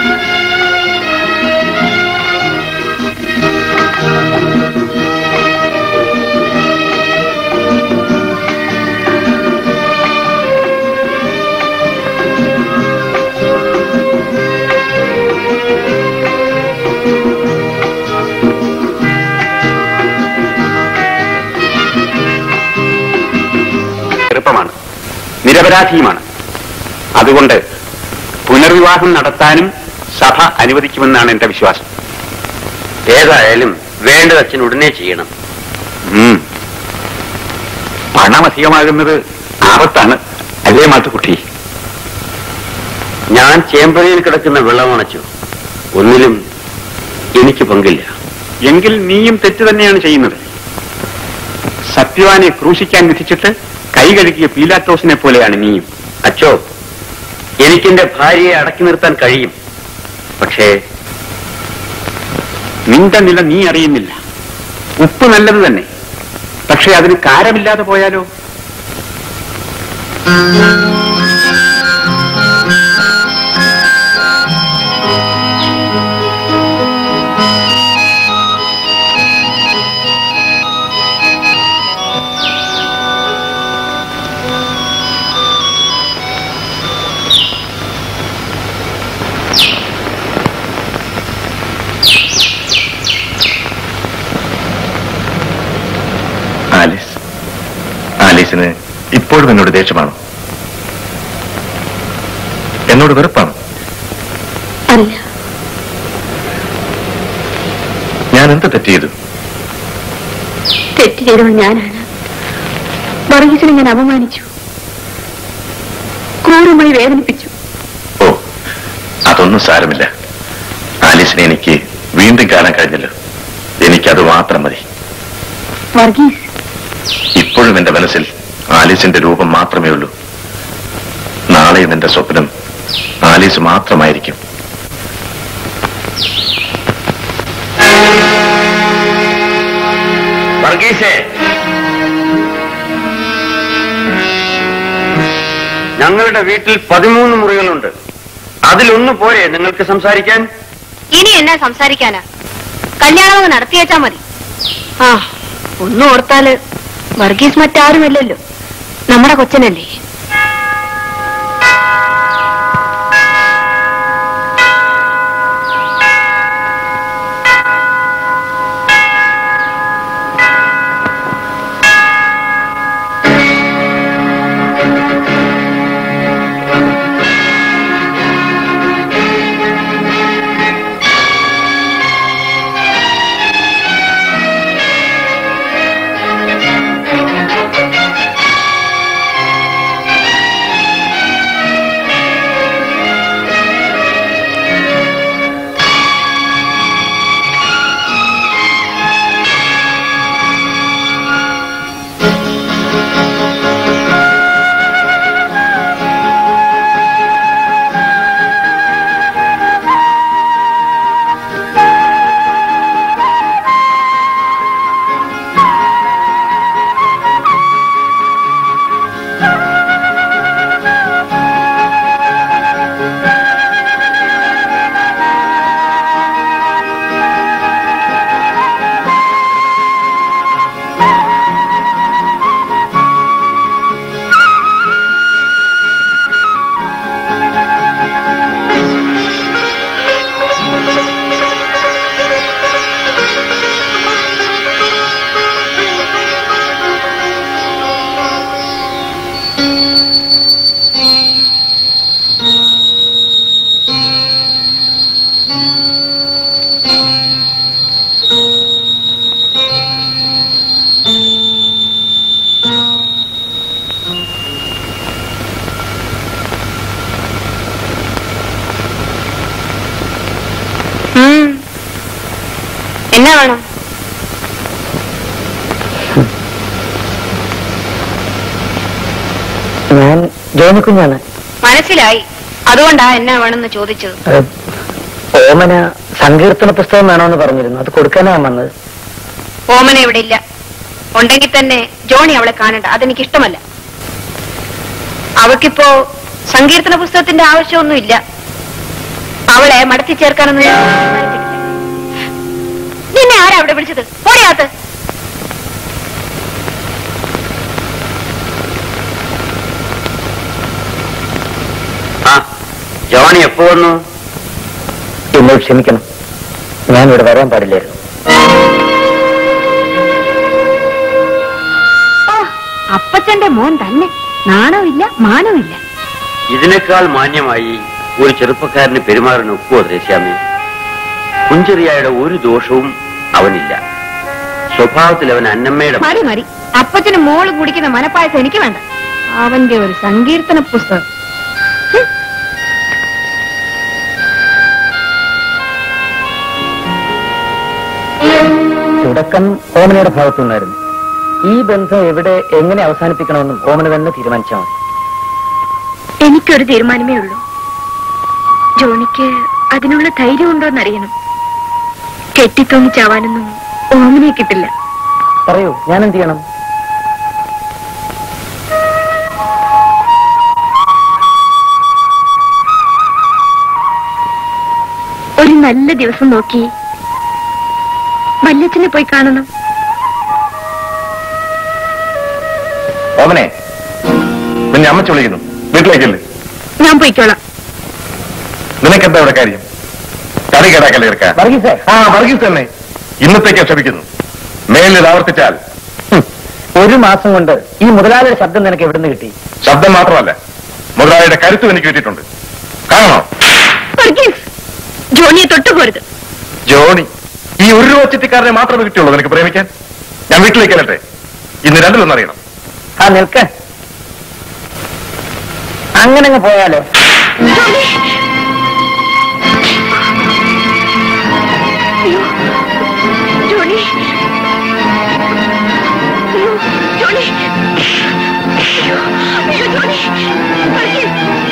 നിരപരാധിയുമാണ് അതുകൊണ്ട് പുനർവിവാഹം നടത്താനും സഭ അനുവദിക്കുമെന്നാണ് എന്റെ വിശ്വാസം ഏതായാലും വേണ്ടത് അച്ഛൻ ഉടനെ ചെയ്യണം ഉം. പണം അധികമാകുന്നത് ആപത്താണ് അല്ലേ മാത്തുക്കുട്ടി ഞാൻ ചേമ്പരയിൽ കിടക്കുന്ന വെള്ളമണച്ചു ഒന്നിലും എനിക്ക് പങ്കില്ല എങ്കിൽ നീയും തെറ്റ് തന്നെയാണ് ചെയ്യുന്നത് സത്യവാനെ ക്രൂശിക്കാൻ വിധിച്ചിട്ട് കൈ കഴുകിയ പീലാത്തോസിനെ പോലെയാണ് നീയും അച്ചോ എനിക്കെന്റെ ഭാര്യയെ അടക്കി നിർത്താൻ കഴിയും പക്ഷേ നിന്റെ നില നീ അറിയുന്നില്ല ഉപ്പ് നല്ലത് തന്നെ പക്ഷെ അതിന് കാരമില്ലാതെ പോയാലോ ആലിസ് ആലീസിന് ഇപ്പോഴും എന്നോട് ദേഷ്യമാണോ എന്നോട് വെറുപ്പാണോ അല്ല ഞാൻ എന്ത് തെറ്റ് ചെയ്തു തെറ്റ് ചെയ്തവൾ ഞാനാണ് വർഗീസിനെ ഞാൻ അപമാനിച്ചു ക്രൂരമായി വേദനിപ്പിച്ചു ഓ അതൊന്നും സാരമില്ല ആലീസിനെ എനിക്ക് വീണ്ടും കാണാൻ കഴിഞ്ഞല്ലോ എനിക്കത് മാത്രം മതി വർഗീസ് ഇപ്പോഴും എന്റെ മനസ്സിൽ ആലീസിന്റെ രൂപം മാത്രമേ ഉള്ളൂ നാളെയും എന്റെ സ്വപ്നം ആലീസ് മാത്രമായിരിക്കും വർഗീസേ ഞങ്ങളുടെ വീട്ടിൽ പതിമൂന്ന് മുറികളുണ്ട് അതിലൊന്നു പോരെ നിങ്ങൾക്ക് സംസാരിക്കാൻ ഇനി എന്നാ സംസാരിക്കാനാ കല്യാണം നടത്തിയേച്ചാ മതി ആ ഒന്നും ഓർത്താല് വർഗീസ് മറ്റാരുമല്ലല്ലോ നമ്മുടെ കൊച്ചനല്ലേ എന്നാ വേണം ഞാൻ ജോനിക്കുഞ്ഞാണ് മനസ്സിലായി അതുകൊണ്ടാ എന്നാ വേണമെന്ന് ചോദിച്ചത് ഏഹ്, ഓമന സങ്കീർത്തന പുസ്തകം വേണമെന്ന് പറഞ്ഞിരുന്നു അത് കൊടുക്കാനാ ഞാൻ വന്നത് ഓമന ഇവിടെ ഇല്ല ഉണ്ടെങ്കിൽ തന്നെ ജോണി അവളെ കാണണ്ട അതെനിക്ക് ഇഷ്ടമല്ല അവൾക്കിപ്പോ സങ്കീർത്തന പുസ്തകത്തിന്റെ ആവശ്യമൊന്നും ഇല്ല അവളെ മടത്തി ചേർക്കാനൊന്നും ഞാൻ തീരുമാനിച്ചിട്ടില്ല. നിന്നെ ആരാ അവിടെ വിളിച്ചത് ഓടിയാത്ത് ആ ജോണി എപ്പോ വന്നു എന്നോട് ക്ഷമിക്കണം ഞാൻ ഇവിടെ വരാൻ പാടില്ലായിരുന്നു ഓ, അപ്പച്ചന്റെ മോൻ തന്നെ നാണമില്ല മാനമില്ല ഇതിനേക്കാൾ മാന്യമായി ഒരു ചെറുപ്പക്കാരന് പെരുമാറാൻ ഒക്കുവോ ത്രേസ്യാമി കുഞ്ചെറിയായുടെ ഒരു ദോഷവും അവനില്ല സ്വഭാവത്തിൽ അവൻ അന്നമ്മയുടെ മതി മതി അപ്പച്ചന് മോള് കുടിക്കുന്ന മനപ്പായസം എനിക്ക് വേണ്ട അവന്റെ ഒരു സങ്കീർത്തന പുസ്തകം ഹും. തുടക്കം ഓമനയുടെ ഭാഗത്തുനിന്നായിരുന്നു ഈ ബന്ധം എവിടെ എങ്ങനെ അവസാനിപ്പിക്കണമെന്നും ഓമന തന്നെ തീരുമാനിച്ചാൽ മതി എനിക്കൊരു തീരുമാനമേ ഉള്ളൂ ജോണിക്ക് അതിനുള്ള ധൈര്യം ഉണ്ടോന്നറിയണം കെട്ടിത്തൂങ്ങി ചാവാനൊന്നും ഓമിനെ കിട്ടില്ല പറയൂ ഞാൻ എന്ത് ചെയ്യണം ഒരു നല്ല ദിവസം നോക്കി വല്യച്ഛനെ പോയി കാണണം ഓമനെ പിന്നെ അമ്മച്ച വിളിക്കുന്നു വീട്ടിലേക്കല്ലേ ഞാൻ പോയിക്കോളാം നിനക്കെന്താ ഇവിടെ കാര്യം കറി കേടാക്കല്ലേ ഇറക്കാൻ വർഗീസേ ആ വർഗീസ് തന്നെ ഇന്നത്തേക്ക് ക്ഷമിക്കുന്നു മേലിൽ ആവർത്തിച്ചാൽ ഹും, ഒരു മാസം കൊണ്ട് ഈ മുതലാളിയുടെ ശബ്ദം നിനക്ക് എവിടുന്ന് കിട്ടി ശബ്ദം മാത്രമല്ല മുതലാളിയുടെ കരുത്തും എനിക്ക് കിട്ടിയിട്ടുണ്ട് കാണണോ വർഗീസ് ജോണിയെ തൊട്ടുപോരുത് ജോണി ഈ ഒരു രൂപ ചിട്ടിക്കാരനെ മാത്രമേ കിട്ടിയുള്ളൂ നിനക്ക് പ്രേമിക്കാൻ ഞാൻ വീട്ടിലേക്ക് അല്ലട്ടെ ഇന്ന് രണ്ടിലൊന്നറിയണം ആ നിൽക്ക അങ്ങനെ അങ്ങ് പോയാലോ ജോണി അയ്യോ, ജോണി അയ്യോ, അയ്യോ, ജോണി വർഗീസ്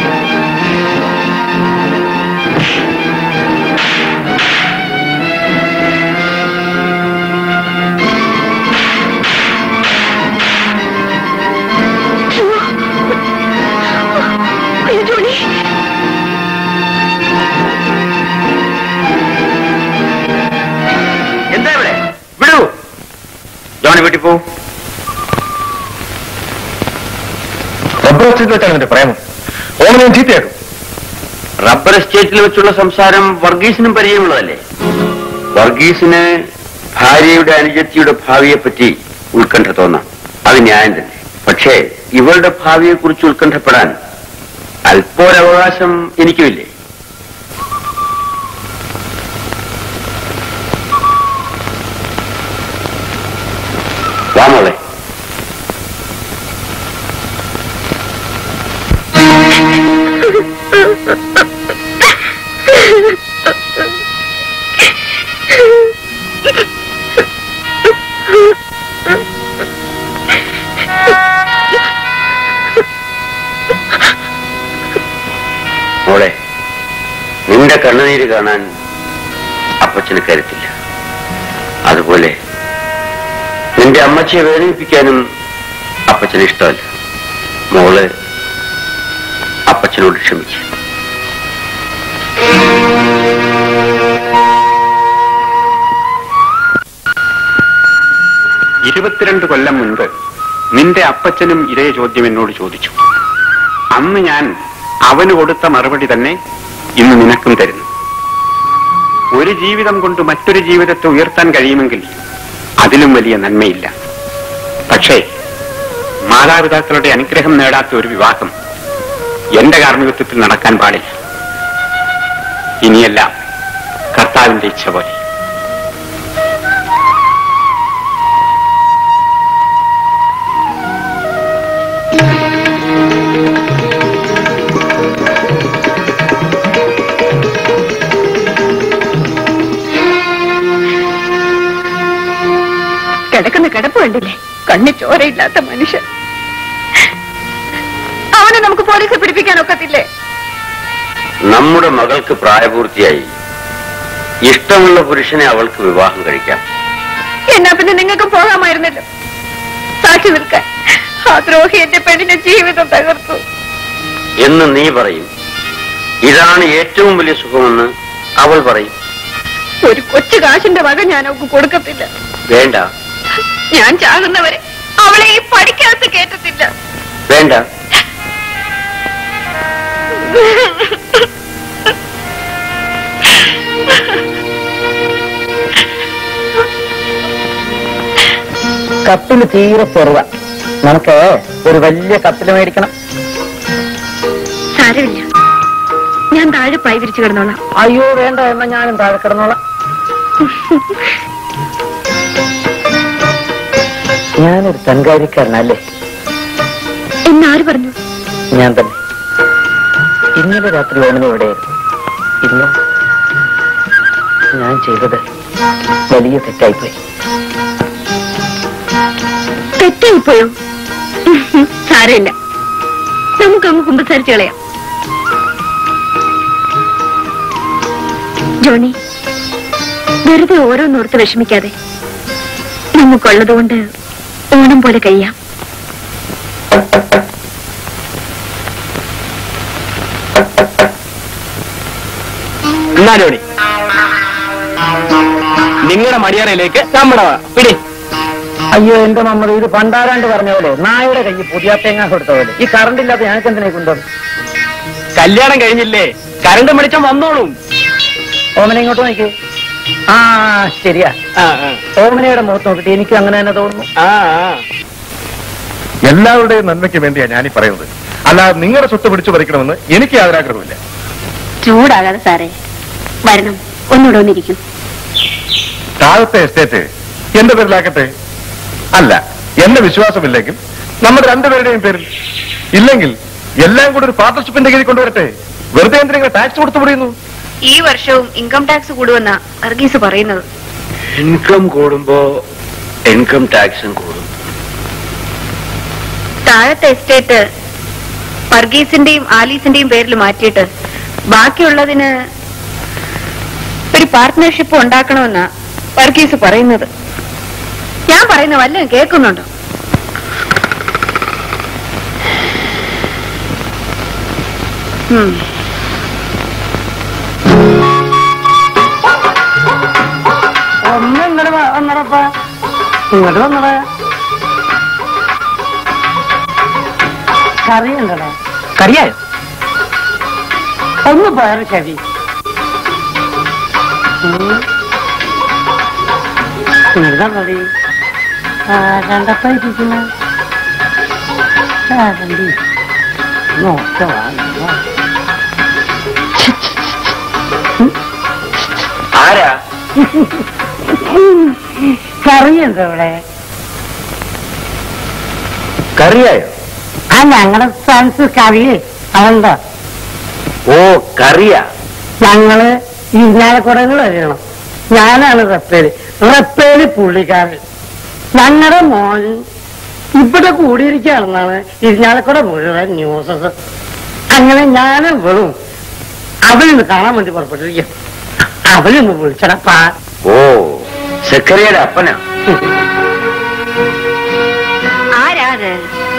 അയ്യോ ജോണി എന്താ ഇവിടെ വിടൂ ജോണി വീട്ടിൽ പോ റബ്ബർ എസ്റ്റേറ്റിൽ വെച്ചാണ് നിന്റെ പ്രേമം ഓമനയും ചീത്തയാക്കും റബ്ബർ എസ്റ്റേറ്റിൽ വെച്ചുള്ള സംസാരം വർഗീസിനും പരിചയമുള്ളതല്ലേ വർഗീസിന് ഭാര്യയുടെ അനുജത്തിയുടെ ഭാവിയെ പറ്റി ഉത്കണ്ഠ തോന്നാം അത് ന്യായം തന്നെ പക്ഷേ ഇവളുടെ ഭാവിയെ കുറിച്ച് ഉത്കണ്ഠപ്പെടാൻ അല്പോരവകാശം എനിക്കുമില്ലേ വാ മോളെ മോളെ നിന്റെ കണ്ണുനീര് കാണാൻ അപ്പച്ചന് കരുത്തില്ല അതുപോലെ നിന്റെ അമ്മച്ചിയെ വേദനിപ്പിക്കാനും അപ്പച്ചന് ഇഷ്ടമല്ല മോള് അപ്പച്ചനോട് ക്ഷമിച്ചു ഇരുപത്തിരണ്ട് കൊല്ലം മുൻപ് നിന്റെ അപ്പച്ചനും ഇതേ ചോദ്യം എന്നോട് ചോദിച്ചു അന്ന് ഞാൻ അവന് കൊടുത്ത മറുപടി തന്നെ ഇന്ന് നിനക്കും തരുന്നു ഒരു ജീവിതം കൊണ്ട് മറ്റൊരു ജീവിതത്തെ ഉയർത്താൻ കഴിയുമെങ്കിൽ അതിലും വലിയ നന്മയില്ല പക്ഷേ മാതാപിതാക്കളുടെ അനുഗ്രഹം നേടാത്ത ഒരു വിവാഹം എന്റെ കാർമ്മികത്വത്തിൽ നടക്കാൻ പാടില്ല ഇനിയെല്ലാം കർത്താവിന്റെ ഇച്ഛ പോലെ കിടക്കുന്ന കിടപ്പ് കണ്ടില്ലേ കണ്ണി ചോരയില്ലാത്ത മനുഷ്യൻ അവനെ നമുക്ക് പോലീസ് പിടിപ്പിക്കാൻ ഒക്കത്തില്ലേ നമ്മുടെ മകൾക്ക് പ്രായപൂർത്തിയായി ഇഷ്ടമുള്ള പുരുഷനെ അവൾക്ക് വിവാഹം കഴിക്കാം എന്നാ പിന്നെ നിങ്ങൾക്ക് പോകാമായിരുന്നല്ലോ സാക്ഷി നിൽക്കാൻ ആ ദ്രോഹി എന്റെ പെണ്ണിന്റെ ജീവിതം തകർത്തു എന്ന് നീ പറയും ഇതാണ് ഏറ്റവും വലിയ സുഖമെന്ന് അവൾ പറയും ഒരു കൊച്ചു കാശിന്റെ വക ഞാൻ അവൾക്ക് കൊടുക്കത്തില്ല വേണ്ട ഞാൻ ചാകുന്നവരെ അവളെ ഈ പഠിക്കകത്ത് കേട്ടത്തില്ല വേണ്ട കപ്പിന് തീരെ ചെറുവ നമുക്ക് ഒരു വലിയ കത്തിൽ മേടിക്കണം സാരമില്ല ഞാൻ താഴെ പായി വിരിച്ചു കിടന്നോളാം അയ്യോ വേണ്ട എന്നാ ഞാനും താഴെ കിടന്നോളാം ഞാനൊരു തൻകാരിക്കാരനല്ലേ എന്നാര് പറഞ്ഞു ഞാൻ തന്നെ ഇന്നലെ രാത്രി ഓമന എവിടെയായിരുന്നു ഇന്ന് ഞാൻ ചെയ്തത് വലിയ തെറ്റായിപ്പോയി തെറ്റായിപ്പോയോ സാരമില്ല നമുക്കങ്ങ് കുമ്പസാരിച്ചു കളയാം ജോണി വെറുതെ ഓരോന്നോർത്ത് വിഷമിക്കാതെ നമുക്കുള്ളതുകൊണ്ട് ഓണം പോലെ കഴിയാം എന്നാലോടി നിങ്ങളുടെ മടിയറയിലേക്ക് നമ്മുടെ പിടി അയ്യോ എന്റെ മമ്മത് ഇത് പണ്ടാരാണ്ട് പറഞ്ഞ പോലെ നായുടെ കൈ പുതിയ തേങ്ങ കൊടുത്ത പോലെ ഈ കറണ്ട് ഇല്ലാത്ത ഞങ്ങൾക്ക് എന്തിനാ കൊണ്ടുവന്നു കല്യാണം കഴിഞ്ഞില്ലേ കരണ്ട് മടിച്ചാൻ വന്നോളും ഓമന ഇങ്ങോട്ട് നോക്കി ആ ശരിയാ ആ ആ, ഓമനയുടെ മുഖത്ത് നോക്കിട്ട് എനിക്കും അങ്ങനെ തന്നെ തോന്നുന്നു ആ ആ. എല്ലാവരുടെയും നന്മയ്ക്ക് വേണ്ടിയാ ഞാനീ പറയുന്നത് അല്ലാതെ നിങ്ങളുടെ സ്വത്ത് പിടിച്ചു പറിക്കണമെന്ന് എനിക്ക് യാതൊരു ആഗ്രഹമില്ല ചൂടാകാതെ സാറേ വരണം ഒന്നുകൂടെ ഒന്നിരിക്കും താഴത്തെ എസ്റ്റേറ്റ് എന്റെ പേരിലാക്കട്ടെ അല്ല എന്റെ വിശ്വാസമില്ലെങ്കിൽ നമ്മുടെ രണ്ടുപേരുടെയും പേരിൽ ഇല്ലെങ്കിൽ എല്ലാം കൂടി ഒരു പാർട്ണർഷിപ്പിന്റെ കീഴിൽ കൊണ്ടുവരട്ടെ വെറുതെ എന്തിനാ ടാക്സ് കൊടുത്തു പിടിയുന്നു ഈ വർഷവും ഇൻകം ടാക്സ് കൂടുമെന്ന വർഗീസ് പറയുന്നത് ഇൻകം കൂടുമ്പോ ഇൻകം ടാക്സും കൂടും താഴത്തെ എസ്റ്റേറ്റ് വർഗീസിന്റെയും ആലീസിന്റെയും പേരിൽ മാറ്റിയിട്ട് ബാക്കിയുള്ളതിന് ഒരു പാർട്ട്ണർഷിപ്പ് ഉണ്ടാക്കണമെന്നാ വർഗീസ് പറയുന്നത് ഞാൻ പറയുന്ന വല്ലതും കേൾക്കുന്നുണ്ടോ ഉം. ഒന്ന് ഇങ്ങോട്ട് വന്നടപ്പാ ഇങ്ങോട്ട് വന്നടാ കറിയുണ്ടടാ കറിയായോ ഒന്ന് പയറ് കരി ഇങ്ങോട്ടടി കണ്ടപ്പോ ഇരിക്കുന്ന കണ്ടി നോക്കവാ ആരാ കറിയുണ്ടോ ഇവിടെ കറിയായോ ആ ഞങ്ങളുടെ ഫ്രണ്ട്സ് കറി അതുണ്ടോ ഓ കറിയാ ഞങ്ങള് ഇരിഞ്ഞാലക്കുടങ്ങൾ വരണം ഞാനാണ് റപ്പേല് റപ്പേല് പുള്ളിക്കാരൻ ഞങ്ങളുടെ മോൻ ഇവിടെ കൂടിയിരിക്കുകയാണെന്നാണ് ഇരിഞ്ഞാലക്കുട മുഴുവൻ ന്യൂസസ് അങ്ങനെ ഞാനും വെളും അവനൊന്ന് കാണാൻ വേണ്ടി പുറപ്പെട്ടിരിക്കും അവനൊന്ന് വിളിച്ചടപ്പാ ഓ സെക്രട്ടറിയുടെ അപ്പനാ ആരാ അത്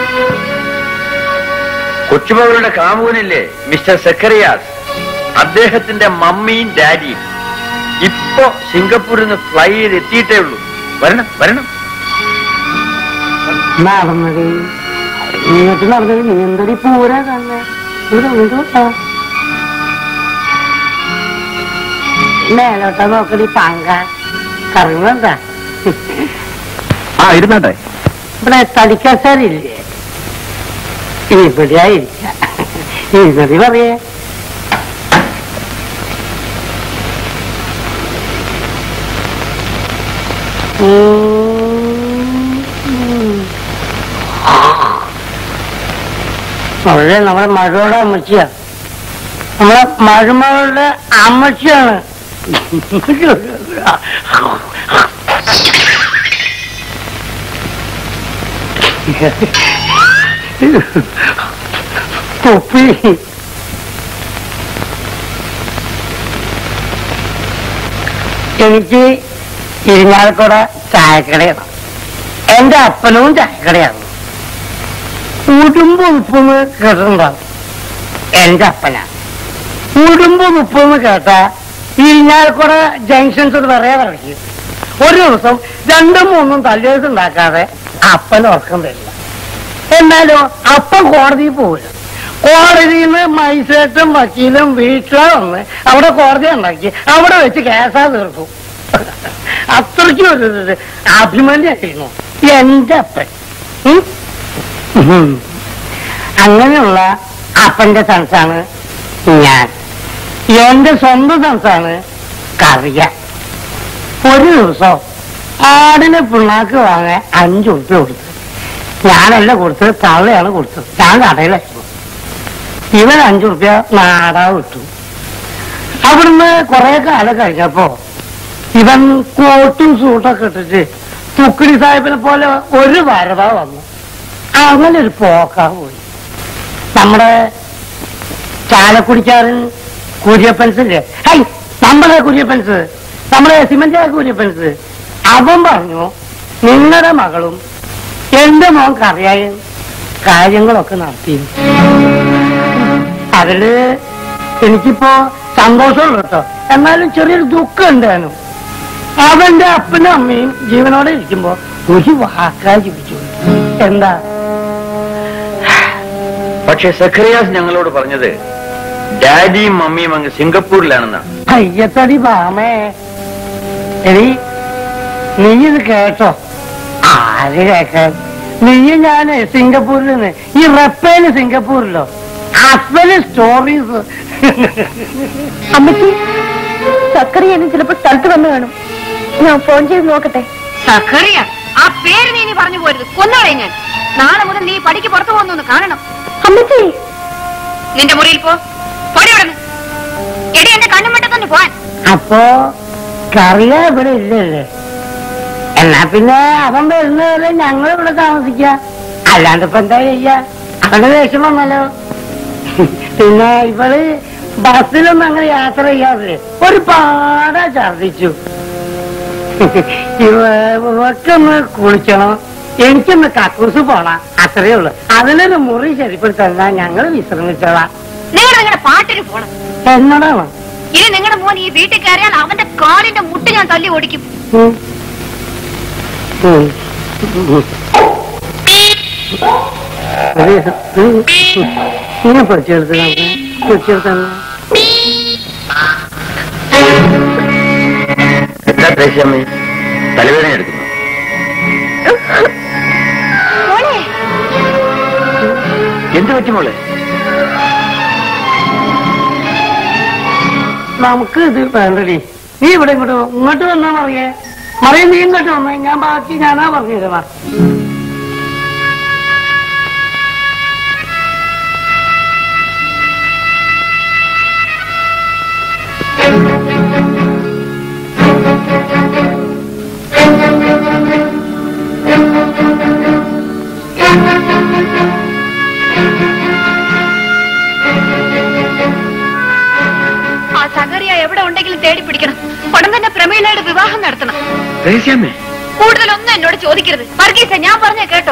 കൊച്ചുമകളുടെ കാമുകനില്ലേ മിസ്റ്റർ സെക്രറിയാസ് അദ്ദേഹത്തിന്റെ മമ്മിയും ഡാഡിയും ഇപ്പൊ സിംഗപ്പൂരിൽ നിന്ന് ഫ്ലൈ ചെയ്ത് എത്തിയിട്ടേ ഉള്ളൂ വരണം വരണം നടന്നത് ഇങ്ങോട്ട് നടന്നത് നീ എന്തടി പൂരാ കാണുന്നത് ഇവിടെ ഇങ്ങോട്ടാ മേലോട്ടാ നോക്കടി പാങ്ക കറങ്ങണ്ട ആ ഇരുന്നാട്ടെ ഇവിടെ തടിക്കസാരില്ലേ ഇവിടെയായിരിക്ക ഇരുന്നതി പറയേ അവളെ നമ്മുടെ മഴയുടെ അമ്മച്ചിയാ നമ്മളെ മഴമകളുടെ അമ്മച്ചിയാണ് തൊപ്പി എനിക്ക് ഇരിഞ്ഞാലക്കുട ചായക്കടയാണ് എന്റെ അപ്പനും ചായക്കടയാണ് ഉടുമ്പ് ഉപ്പെന്ന് കേട്ടിട്ടുണ്ടാവും എന്റെ അപ്പനാ ഉടുമ്പ് ഉപ്പെന്ന് കേട്ട ഇരിഞ്ഞാലക്കുട ജംഗ്ഷൻസ് എന്ന് പറയാ പറയും ഒരു ദിവസം രണ്ടും മൂന്നും തല്ലേഴ്സ് ഉണ്ടാക്കാതെ അപ്പൻ ഉറക്കം തരില്ല എന്നാലോ അപ്പം കോടതിയിൽ പോവില്ല കോടതിയിൽ നിന്ന് മജിസ്ട്രേറ്റും വക്കീലും വീട്ടിലെ വന്ന് അവിടെ കോടതി ഉണ്ടാക്കി അവിടെ വെച്ച് കേസാ തീർക്കും അത്രയ്ക്കും ഒരു ഇത് അഭിമന്യായിരുന്നു എന്റെ അപ്പൻ ഉം? ഉം. അങ്ങനെയുള്ള അപ്പന്റെ സൺസാണ് ഞാൻ എന്റെ സ്വന്തം സൺസാണ് കറിയ ഒരു ദിവസം ആടിനെ പിണ്ണാക്ക് വാങ്ങാൻ അഞ്ചു ഉറുപ്പ്യ കൊടുത്തു ഞാനല്ല കൊടുത്തത് തള്ളയാണ് കൊടുത്തത് ഞാൻ കടയിലായിരുന്നു ഇവൻ അഞ്ചു ഉറുപ്പ്യ നാടാ വിട്ടു അവിടുന്ന് കുറെ കാലം കഴിഞ്ഞപ്പോ ഇവൻ കോട്ടും സൂട്ടൊക്കെ ഇട്ടിട്ട് തുക്കിടി സാഹിബിനെ പോലെ ഒരു വരവ വന്നു അങ്ങനെ ഒരു പോക്കാ പോയി നമ്മുടെ ചാലക്കുടിക്കാരൻ കുര്യപ്പൻസില്ലേ ഹൈ നമ്മുടെ കുര്യപ്പൻസ് നമ്മുടെ സിമന്റ് കുര്യപ്പൻസ് അവൻ പറഞ്ഞു നിങ്ങളുടെ മകളും എന്റെ മോൻ കറിയായും കാര്യങ്ങളൊക്കെ നടത്തി അതില് എനിക്കിപ്പോ സന്തോഷമുള്ളൂ കേട്ടോ എന്നാലും ചെറിയൊരു ദുഃഖം ഉണ്ടായിരുന്നു അവന്റെ അപ്പനും അമ്മയും ജീവനോടെ ഇരിക്കുമ്പോ ഒരു വാക്കാ ജീവിച്ചു എന്താ പക്ഷെ സഖറിയാസ് ഞങ്ങളോട് പറഞ്ഞത് ഡാഡിയും മമ്മിയും അങ്ങ് സിംഗപ്പൂരിലാണെന്നാണ് അയ്യത്തടി ബാമേ എടി നീ ഇത് കേട്ടോ ആര് കേക്കാൻ നീയും ഞാന് സിംഗപ്പൂരിൽ നിന്ന് ഈ റപ്പേല് സിംഗപ്പൂരിലോ അപ്പല് സ്റ്റോറീസ് അമ്മയ്ക്ക് സക്കറി എന്ന് ചിലപ്പോ സ്ഥലത്ത് വന്നു കാണും ഞാൻ ഫോൺ ചെയ്ത് നോക്കട്ടെ സഖറിയ ആ പേര് നീ ഇനി പറഞ്ഞു പോരുത് കൊന്നോളെ ഞാൻ നാളെ മുതൽ നീ പടിക്ക് പുറത്തു പോകുന്നു കാണണം അമ്മച്ചി നിന്റെ മുറിയിൽ പോ പൊടി ഇവിടെ എടി എന്റെ കണ്ണും വിട്ട് തന്നെ പോവാൻ അപ്പോ കറിയ ഇവിടെ ഇല്ലല്ലേ എന്നാ പിന്നെ അവൻ വരുന്നവരെ ഞങ്ങൾ ഇവിടെ താമസിക്കാം അല്ലാണ്ട് ഇപ്പൊ എന്താ ചെയ്യാ അവന്റെ ദേഷ്യം വന്നല്ലോ പിന്നെ ഇവള് ബസ്സിലൊന്നും അങ്ങനെ യാത്ര ചെയ്യാറില്ലേ ഒരു പാടാ ഛർദിച്ചു ഇവ ഇവക്കൊന്ന് കുളിക്കണം എനിക്കൊന്ന് കക്കൂസ് പോണം അത്രയേ ഉള്ളൂ അതിനൊരു മുറി ശരിപ്പെടുത്തല്ല ഞങ്ങൾ വിശ്രമിച്ചോളാം നിങ്ങൾ നിങ്ങളുടെ പാട്ടിന് പോണം എന്നോടാണ് ഇനി നിങ്ങളുടെ മോൻ ഈ വീട്ടിൽ കയറിയാൽ അവന്റെ കാലിന്റെ മുട്ട് ഞാൻ തല്ലി ഓടിക്കും ഉം. ഉം. ഉം. ഒരു ഉം. ഇങ്ങനെ പൊടിച്ചെടുത്ത് നമുക്ക് പൊടിച്ചെടുത്ത എന്താ ത്രേസ്യാമ്മേ തലവേദന എടുക്കുന്നു മോളെ എന്ത് പറ്റി മോളെ നമുക്ക് ഇത് വേണ്ടടി നീ ഇവിടെ ഇങ്ങോട്ട് വാ. ഇങ്ങോട്ട് വന്നാ മറിയേ മറിയ നീ ഇങ്ങോട്ട് വന്നേ ഞാൻ ബാക്കി ഞാനാ പറഞ്ഞു തരാം ആ സഗറിയ എവിടെ ഉണ്ടെങ്കിലും തേടി പിടിക്കണം ഉടൻ തന്നെ പ്രമീളയുടെ വിവാഹം നടത്തണം ത്രേസ്യാമ്മേ കൂടുതലൊന്നും എന്നോട് ചോദിക്കരുത് വർഗീസ ഞാൻ പറഞ്ഞ കേട്ടോ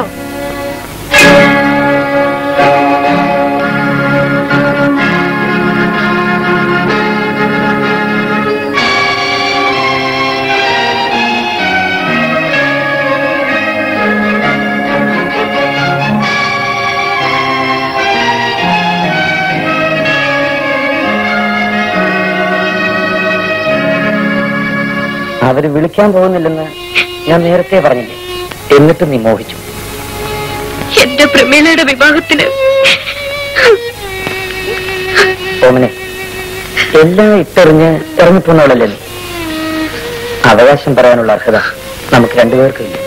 അവര് വിളിക്കാൻ പോകുന്നില്ലെന്ന് ഞാൻ നേരത്തെ പറഞ്ഞില്ലേ എന്നിട്ടും നീ മോഹിച്ചു എന്റെ പ്രമീളയുടെ വിവാഹത്തിന് ഓമനെ എല്ലാം ഇട്ടെറിഞ്ഞ് ഇറങ്ങിപ്പോന്നവളല്ലേ നീ അവകാശം പറയാനുള്ള അർഹത നമുക്ക് രണ്ടുപേർക്കും ഇല്ല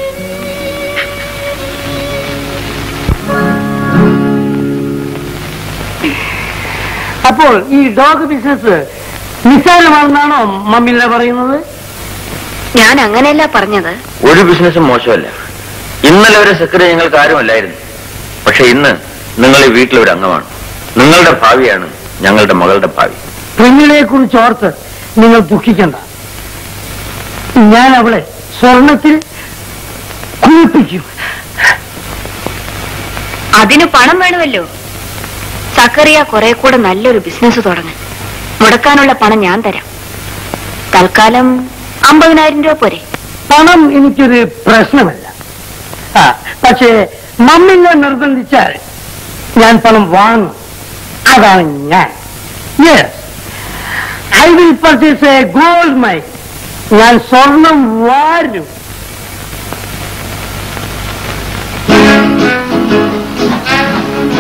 അപ്പോൾ ഈ ഡോഗ് ബിസിനസ് നിസ്സാരമാണെന്നാണോ മമ്മില്ല പറയുന്നത് ഞാൻ അങ്ങനെയല്ല പറഞ്ഞത് ഒരു ബിസിനസ്സും മോശമല്ല ഇന്നലെ വരെ സെക്രട്ടറി ഞങ്ങൾക്ക് ആരുമല്ലായിരുന്നു പക്ഷെ ഇന്ന് നിങ്ങൾ ഈ വീട്ടിലൊരു അംഗമാണ് നിങ്ങളുടെ ഭാവിയാണ് ഞങ്ങളുടെ മകളുടെ ഭാവി പെണ്ണിനെ കുറിച്ച് ഓർത്ത് നിങ്ങൾ ദുഃഖിക്കണ്ട ഞാൻ അവളെ സ്വർണത്തിൽ കുളിപ്പിക്കും അതിന് പണം വേണമല്ലോ സക്കറിയ കുറെ കൂടെ നല്ലൊരു ബിസിനസ് തുടങ്ങാൻ മുടക്കാനുള്ള പണം ഞാൻ തരാം തൽക്കാലം അമ്പതിനായിരം രൂപ പോരെ പണം എനിക്കൊരു പ്രശ്നമല്ല ആ പക്ഷേ മമ്മിനെ നിർബന്ധിച്ചാൽ ഞാൻ പണം വാങ്ങും അതാണ് ഞാൻ yes I will purchase a gold my ഞാൻ സ്വർണം വാരും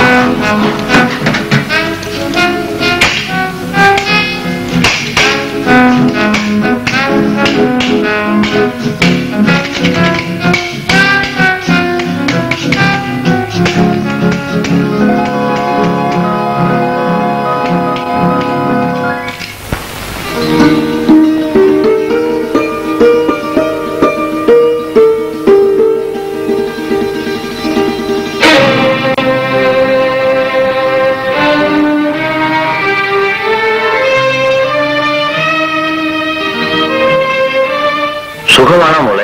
സുഖമാണോ മോളെ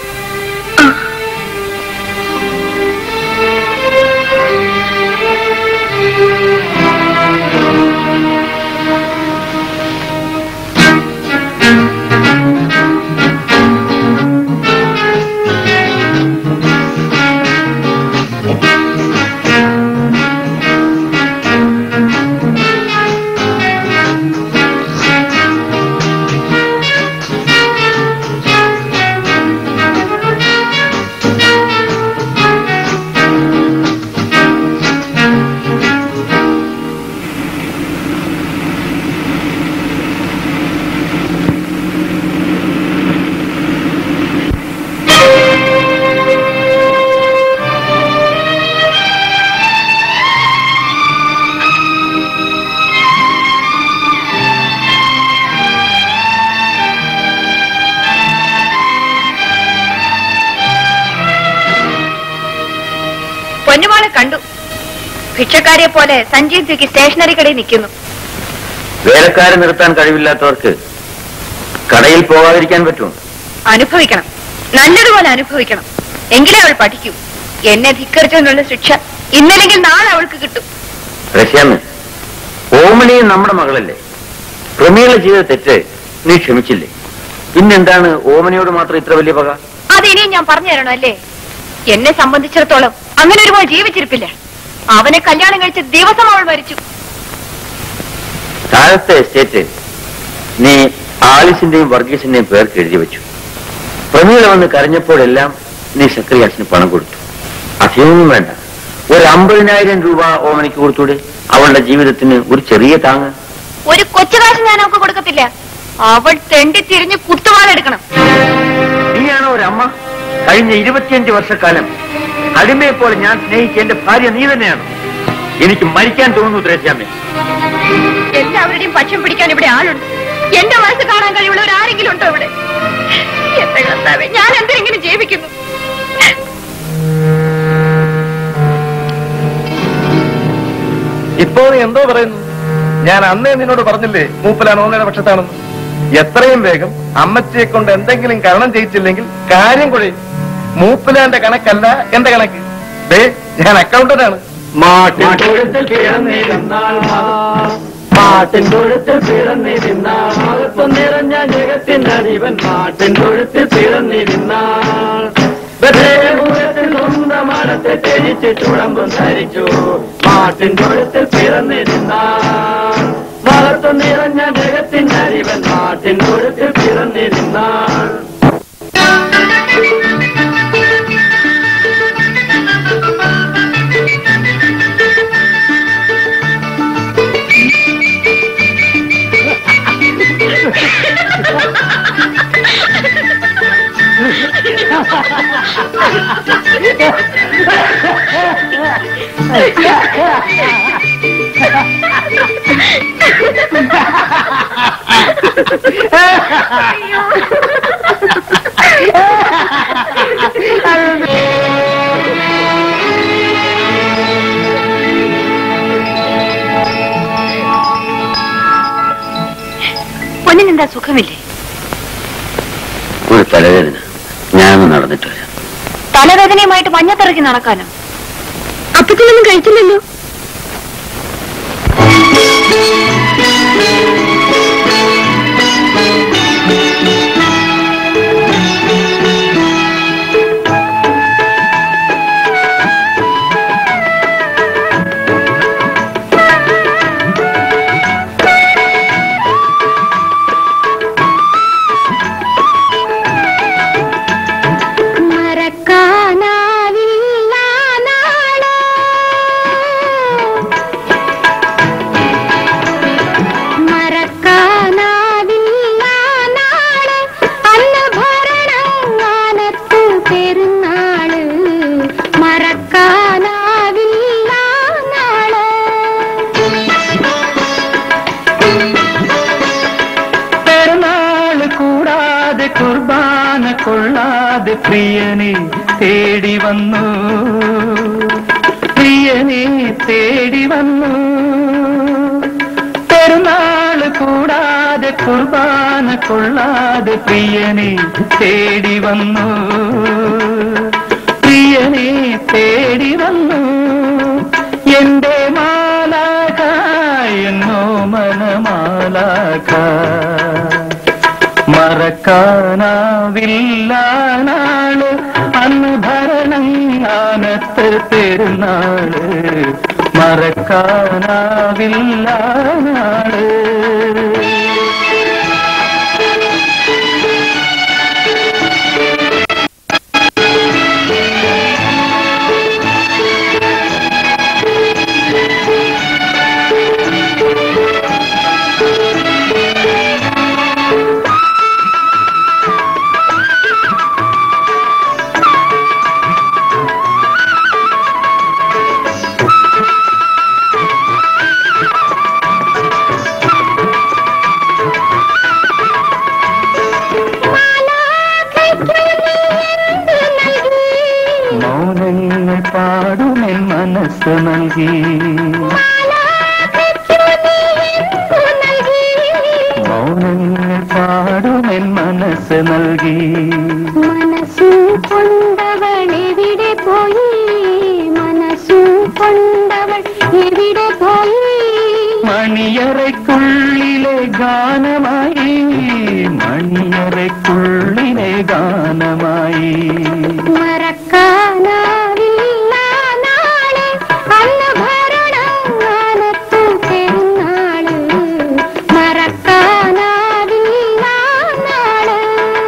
പൊന്നുമോളെ കണ്ടു ഭിക്ഷക്കാരിയെ പോലെ സഞ്ജീവ് തൂക്കി സ്റ്റേഷനറി കടയിൽ നിൽക്കുന്നു വേലക്കാരെ നിർത്താൻ കഴിവില്ലാത്തവർക്ക് കടയിൽ പോകാതിരിക്കാൻ പറ്റുമോ അനുഭവിക്കണം നല്ലതുപോലെ അനുഭവിക്കണം എങ്കിലേ അവൾ പഠിക്കൂ എന്നെ ധിക്കരിച്ചെന്നുള്ള ശിക്ഷ ഇന്നല്ലെങ്കിൽ നാളെ അവൾക്ക് കിട്ടും റഷ്യാമ്മ ഓമനിയും നമ്മുടെ മകളല്ലേ പ്രമേയുള്ള ചെയ്ത തെറ്റ് നീ ക്ഷമിച്ചില്ലേ പിന്നെന്താണ് ഓമനയോട് മാത്രം ഇത്ര വലിയ പക അത് ഇനിയും ഞാൻ പറഞ്ഞു തരണം അല്ലേ എന്നെ സംബന്ധിച്ചിടത്തോളം അങ്ങനെ ഒരു മോൾ ജീവിച്ചിരിപ്പില്ല അവനെ കല്യാണം കഴിച്ച ദിവസം അവൾ മരിച്ചു താഴത്തെ എസ്റ്റേറ്റ് നീ ആലിസിന്റെയും വർഗീസിന്റെയും പേർക്ക് എഴുതി വെച്ചു പ്രമീള വന്ന് കരഞ്ഞപ്പോഴെല്ലാം നീ സക്രിയാസിന് പണം കൊടുത്തു അധികമൊന്നും വേണ്ട ഒരു അമ്പതിനായിരം രൂപ ഓമനയ്ക്ക് കൊടുത്തൂടെ അവളുടെ ജീവിതത്തിന് ഒരു ചെറിയ താങ്ങ് ഒരു കൊച്ചുകാശ് ഞാൻ അവൾക്ക് കൊടുക്കത്തില്ല അവൾ തെണ്ടി തിരിഞ്ഞ് കുത്തുവാളെടുക്കണം നീയാണോ ഒരമ്മ കഴിഞ്ഞ ഇരുപത്തിയഞ്ച് വർഷക്കാലം അടിമയെ പോലെ ഞാൻ സ്നേഹിച്ച എന്റെ ഭാര്യ നീ തന്നെയാണ് എനിക്ക് മരിക്കാൻ തോന്നുന്നു ത്രേസ്യാമ്മേ എല്ലാവരുടെയും പക്ഷം പിടിക്കാൻ ഇവിടെ ആളുണ്ട് എന്റെ മനസ്സ് കാണാൻ കഴിവുള്ളവർ ആരെങ്കിലും ഉണ്ടോ ഇവിടെ എന്റെ കർത്താവേ ഞാൻ എന്തെങ്കിലും ജീവിക്കുന്നു ഇപ്പോ നീ എന്തോ പറയുന്നു ഞാൻ അന്നേ നിന്നോട് പറഞ്ഞില്ലേ മൂപ്പലാണ് ഓന്നയുടെ പക്ഷത്താണെന്ന് എത്രയും വേഗം അമ്മച്ചിയെ കൊണ്ട് എന്തെങ്കിലും കരണം ചെയ്യിച്ചില്ലെങ്കിൽ കാര്യം കുഴയും മൂപ്പിലാന്റെ കണക്കല്ല എന്റെ കണക്ക് ദേ ഞാൻ അക്കൗണ്ടന്റാണ് മാട്ടിൻ തൊഴുത്തിൽ പിറന്നിരുന്നാൾ മാട്ടിൻ തൊഴുത്തിൽ പിറന്നിരുന്നാൾ മഹത്വം നിറഞ്ഞ ജഗത്തിന്റെ അടിവൻ മാട്ടിൻ തൊഴുത്തിൽ പിറന്നിരുന്നാൾ ബദേപുരത്തിൽ സ്വന്തമാനത്തെ ത്യജിച്ച് ചുഴമ്പും ധരിച്ചു മാട്ടിൻ തൊഴുത്തിൽ പിറന്നിരുന്നാൾ മഹത്വം നിറഞ്ഞ ജഗത്തിന്റെ അടിവൻ മാട്ടിൻ തൊഴുത്തിൽ പിറന്നിരുന്നാൾ പൊന്നിനെന്താ സുഖമില്ലേ ഒരു തലവേദന ഞാനൊന്ന് നടന്നിട്ട് വരാം തലവേദനയുമായിട്ട് മഞ്ഞത്തിറക്കി നടക്കാനോ അപ്പത്തിനൊന്നും കഴിച്ചില്ലല്ലോ മറക്കാനാവില്ല നാളെ കുർബാന കൊള്ളാതെ പ്രിയനെ തേടി വന്നു പ്രിയനെ തേടി വന്നു പെരുന്നാള് കൂടാതെ കുർബാന കൊള്ളാതെ പ്രിയനെ തേടി വന്നു പ്രിയനെ തേടി വന്നു എന്റെ മാലാക എന്നോ മനമാലാക മറക്കാനാവില്ല നാള് അന്ന് ഭരണങ്ങാനത്ത് പെരുന്നാള് മറക്കാനാവില്ല നാള് മൗനങ്ങൾ പാടുമെൻ മനസ്സ് നൽകി മൗനങ്ങൾ പാടുമെൻ മനസ്സ് നൽകി മനസ്സു കൊണ്ടവൾ എവിടെ പോയി മനസ്സു കൊണ്ടവൾ എവിടെ പോയി മണിയറയ്ക്കുള്ളിലെ ഗാനമായി മണിയറയ്ക്കുള്ളിലെ ഗാനമായി മറക്കാനാവില്ല നാളെ അന്ന് ഭരണങ്ങാനത്തു പെരുന്നാള് മറക്കാനാവില്ല നാളെ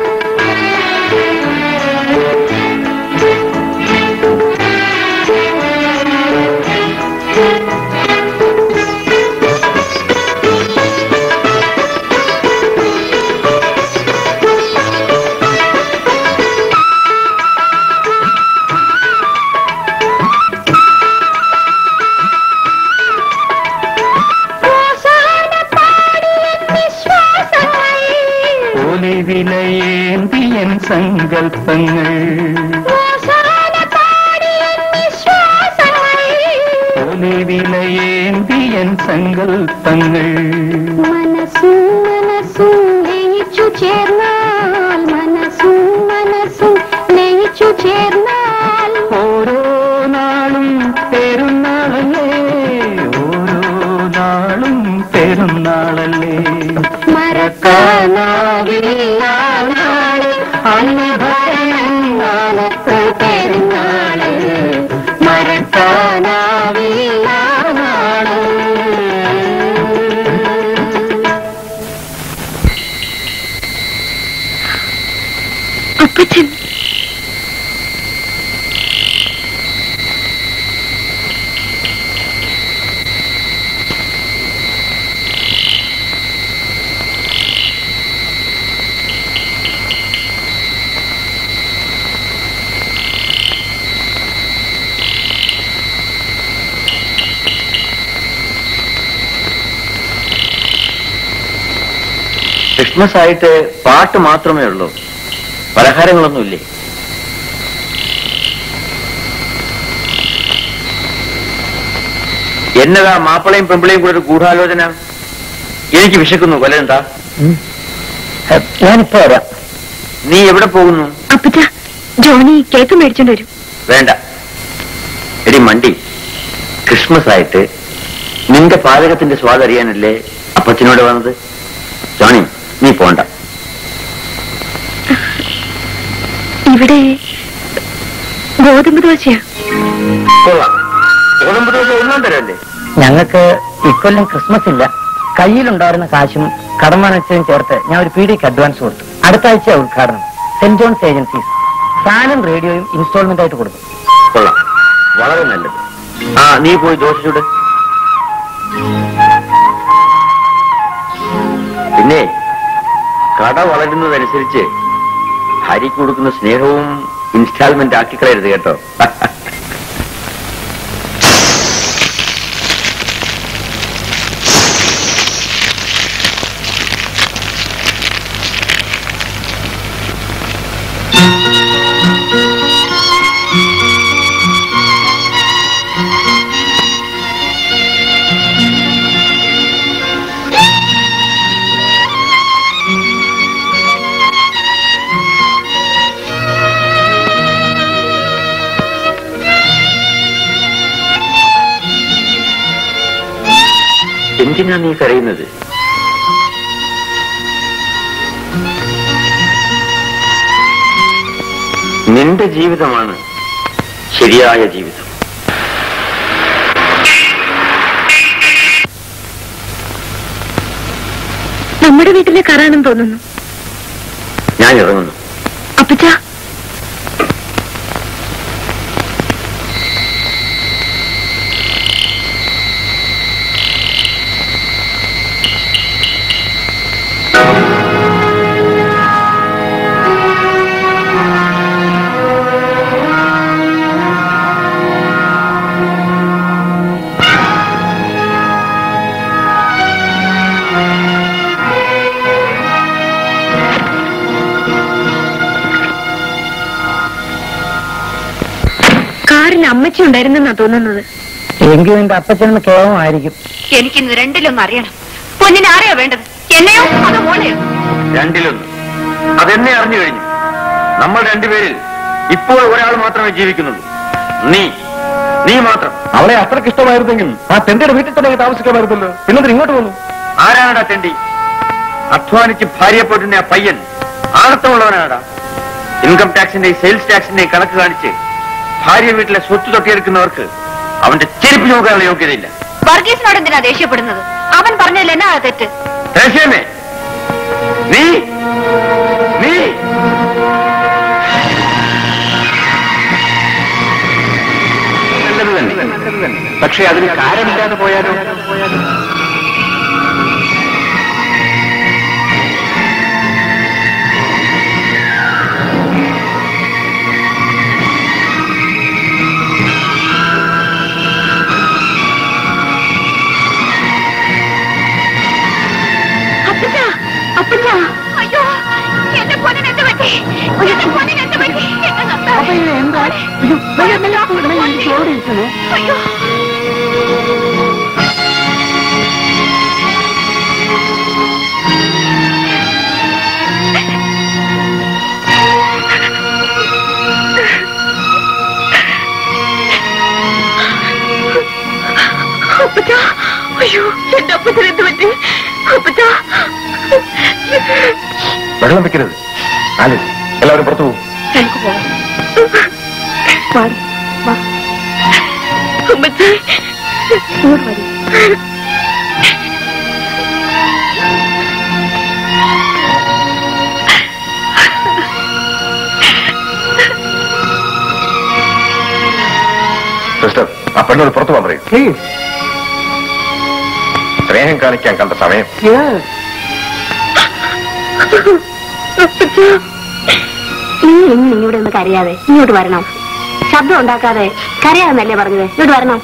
പോലെ വിലയേന്തിയൻ സങ്കൽപ്പങ്ങൾ പോലെ വിലയേന്തിയൻ സങ്കൽപ്പങ്ങൾ മനസ്സും മനസ്സും ലയിച്ചു ചേർന്നാൽ മനസ്സും മനസ്സും ലയിച്ചു ചേർന്നാൽ ഓരോ നാളും പെരുന്നാളല്ലേ ഓരോ നാളും പെരുന്നാളല്ലേ മറക്കാനാവില്ല നാളെ അന്ന് ഭരണങ്ങാനത്ത് പെരുന്നാള് മറക്കാനാവില്ല നാളെ അപ്പച്ചൻ ക്രിസ്മസ് ആയിട്ട് പാട്ട് മാത്രമേ ഉള്ളൂ പലഹാരങ്ങളൊന്നുമില്ലേ എന്നതാ മാപ്പിളയും പെമ്പിളയും കൂടെ ഒരു ഗൂഢാലോചന എനിക്ക് വിശക്കുന്നു കൊലെന്താ ഞാനിപ്പോ വരാം നീ എവിടെ പോകുന്നു അപ്പച്ച ജോണി കേക്ക് മേടിച്ചോണ്ട് വരും വേണ്ട എടി മണ്ടി ക്രിസ്മസ് ആയിട്ട് നിന്റെ പാചകത്തിന്റെ സ്വാദ് അറിയാനല്ലേ അപ്പച്ചനോട് വന്നത് ജോണി നീ പോണ്ട ഇവിടെ ഗോതമ്പ് ദോശയാ കൊള്ളാം ഗോതമ്പ് ദോശ ഒന്നും തരല്ലേ ഞങ്ങൾക്ക് ഇക്കൊല്ലം ക്രിസ്മസ് ഇല്ല കയ്യിലുണ്ടായിരുന്ന കാശും കടമാനച്ചതും ചേർത്ത് ഞാൻ ഒരു പീഡിക്ക് അഡ്വാൻസ് കൊടുത്തു അടുത്ത ആഴ്ച ഉദ്ഘാടനം സെന്റ് ജോൺസ് ഏജൻസീസ് ഫാനും റേഡിയോയും ഇൻസ്റ്റാൾമെന്റ് ആയിട്ട് കൊടുക്കും കൊള്ളാം വളരെ നല്ലത് ആ നീ പോയി ദോശ ചുട് പിന്നെ കട വളരുന്നതനുസരിച്ച് ഹരിക്ക് കൊടുക്കുന്ന സ്നേഹവും ഇൻസ്റ്റാൾമെന്റ് ആക്കിക്കളയരുത് കേട്ടോ എന്തിനാ നീ കരയുന്നത് നിന്റെ ജീവിതമാണ് ശരിയായ ജീവിതം നമ്മുടെ വീട്ടിലെ കറാണെന്ന് തോന്നുന്നു ഞാൻ ഇറങ്ങുന്നു അപ്പച്ച കാറിൽ അമ്മച്ചി ഉണ്ടായിരുന്നെന്നാ തോന്നുന്നത് എങ്കിൽ നിന്റെ അപ്പച്ചനെന്ന് കേവമായിരിക്കും എനിക്കിന്ന് രണ്ടിലൊന്നും അറിയണം പൊന്നിനെ ആരെയാ വേണ്ടത് എന്നെയോ അതോ മോളെയോ രണ്ടിലൊന്ന് അതെന്നെ അറിഞ്ഞു കഴിഞ്ഞു നമ്മൾ രണ്ടുപേരിൽ ഇപ്പോൾ ഒരാൾ മാത്രമേ ജീവിക്കുന്നുള്ളൂ നീ നീ മാത്രം അവളെ അത്രക്ക് ഇഷ്ടമായിരുന്നെങ്കിൽ ആ തെണ്ടിയുടെ വീട്ടിൽ തന്നെ താമസിക്കാമായിരുന്നല്ലോ പിന്നെന്തിന് ഇങ്ങോട്ട് വന്നു ആരാണടാ തെണ്ടി അധ്വാനിച്ച് ഭാര്യയെ പോറ്റുന്ന ആ പയ്യൻ ആണത്തമുള്ളവനാടാ ഇൻകം ടാക്സിന്റെയും സെയിൽസ് ടാക്സിന്റെയും കണക്ക് കാണിച്ച് ഭാര്യ വീട്ടിലെ സ്വത്ത് തൊട്ടിയെടുക്കുന്നവർക്ക് അവന്റെ ചെരുപ്പ് നോക്കാനുള്ള യോഗ്യതയില്ല വർഗീസിനോട് എന്തിനാ ദേഷ്യപ്പെടുന്നത് അവൻ പറഞ്ഞതിൽ എന്നാ തെറ്റ് ദേഷ്യമേ നീ നീ നല്ലത് തന്നെ പക്ഷെ അതിന് കാരണമില്ലാതെ പോയാലോ അപ്പച്ച അപ്പച്ച അയ്യോ എന്റെ പൊന്നിന് എന്ത് പറ്റി എന്റെ പൊന്നിന് എന്ത് പറ്റി എന്റെ നന്നായി. അയ്യോ അപ്പച്ച അയ്യോ എന്റെ അപ്പച്ചന് എന്ത് പറ്റി അപ്പച്ച വെള്ളം വെക്കരുത് ആലി എല്ലാവരും പുറത്തു പോകും നമുക്ക് പോവാം മാറി വാ അമ്മച്ചി ഇങ്ങോട്ട് വരൂ സിസ്റ്റർ ആ പെണ്ണോട് പുറത്തു പോകാൻ പറയും പ്ലീസ് സ്നേഹം കാണിക്കാൻ കണ്ട സമയം നീ ഇന്ന് ഇവിടെ ഒന്ന് കരയാതെ ഇങ്ങോട്ട് വരണം ശബ്ദം ഉണ്ടാക്കാതെ കരയാതെന്നല്ലേ പറഞ്ഞത് ഇങ്ങോട്ട് വരണം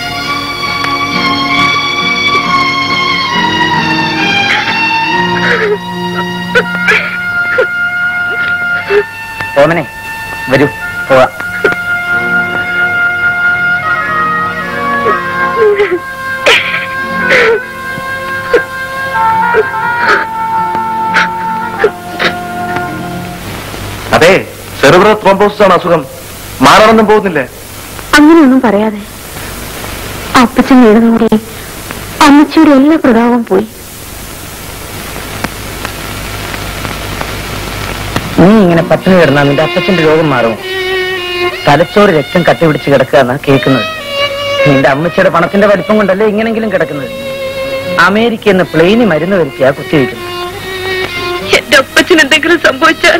ഓമനെ വരൂ പോവാ അതെ സെറിബ്രൽ ത്രോംബോസിസ് ആണ് അസുഖം മാറണമെന്നും പോകുന്നില്ലേ അങ്ങനെയൊന്നും പറയാതെ അപ്പച്ചൻ വീണതോടെ അമ്മച്ചിയുടെ എല്ലാ പ്രതാപം പോയി നീ ഇങ്ങനെ പട്ടിണി കിടന്നാൽ നിന്റെ അപ്പച്ചന്റെ രോഗം മാറും തലച്ചോറ് രക്തം കട്ടിപിടിച്ച് കിടക്കുകയെന്നാ കേൾക്കുന്നത് നിന്റെ അമ്മച്ചിയുടെ പണത്തിന്റെ വലിപ്പം കൊണ്ടല്ലേ ഇങ്ങനെങ്കിലും കിടക്കുന്നത് അമേരിക്ക എന്ന പ്ലെയിന് മരുന്ന് വരുത്തിയാ കുത്തിവെക്കുന്നു എന്റെ അപ്പച്ചൻ എന്തെങ്കിലും സംഭവിച്ചാൽ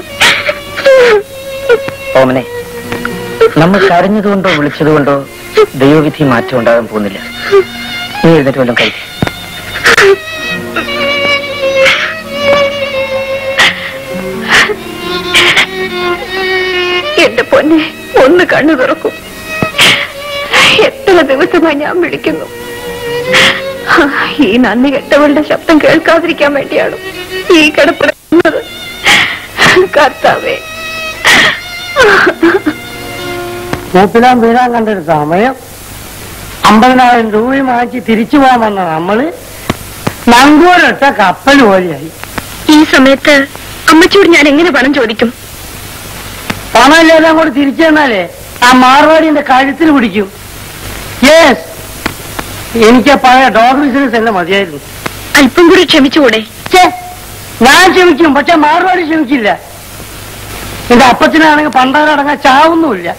ഓമനെ നമ്മൾ കരഞ്ഞതുകൊണ്ടോ വിളിച്ചതുകൊണ്ടോ ദൈവവിധി മാറ്റം ഉണ്ടാകാൻ പോകുന്നില്ല നീ എഴുന്നേറ്റ് വല്ലതും കഴിക്കും എന്റെ പൊന്നെ ഒന്ന് കണ്ണു തുറക്കും എത്ര ദിവസമായി ഞാൻ വിളിക്കുന്നു ആ, ഈ നന്ദി കെട്ടവളുടെ ശബ്ദം കേൾക്കാതിരിക്കാൻ വേണ്ടിയാണ് ഈ കിടപ്പിടുന്നത് കർത്താവേ മൂപ്പിലാൻ വീഴാൻ കണ്ടൊരു സമയം അമ്പതിനായിരം രൂപയും വാങ്ങിച്ച് തിരിച്ചു പോകാൻ വന്ന നമ്മള് നങ്കൂരൊട്ട കപ്പൽ പോലെയായി ഈ സമയത്ത് അമ്മച്ചോട് ഞാൻ എങ്ങനെ പണം ചോദിക്കും പണമില്ലാതെ അങ്ങോട്ട് തിരിച്ചു തന്നാലേ ആ മാർവാടിന്റെ കഴുത്തിൽ പിടിക്കും യെസ് എനിക്ക് ആ പഴയ ഡോഗ് ബിസിനസ് തന്നെ മതിയായിരുന്നു അല്പം കൂടി ക്ഷമിച്ചുകൂടെ ഛേ, ഞാൻ ക്ഷമിക്കും പക്ഷെ മാറുപാട് ക്ഷമിക്കില്ല എന്റെ അപ്പച്ചനാണെങ്കിൽ പണ്ടാരടങ്ങാൻ ചാവുന്നുമില്ല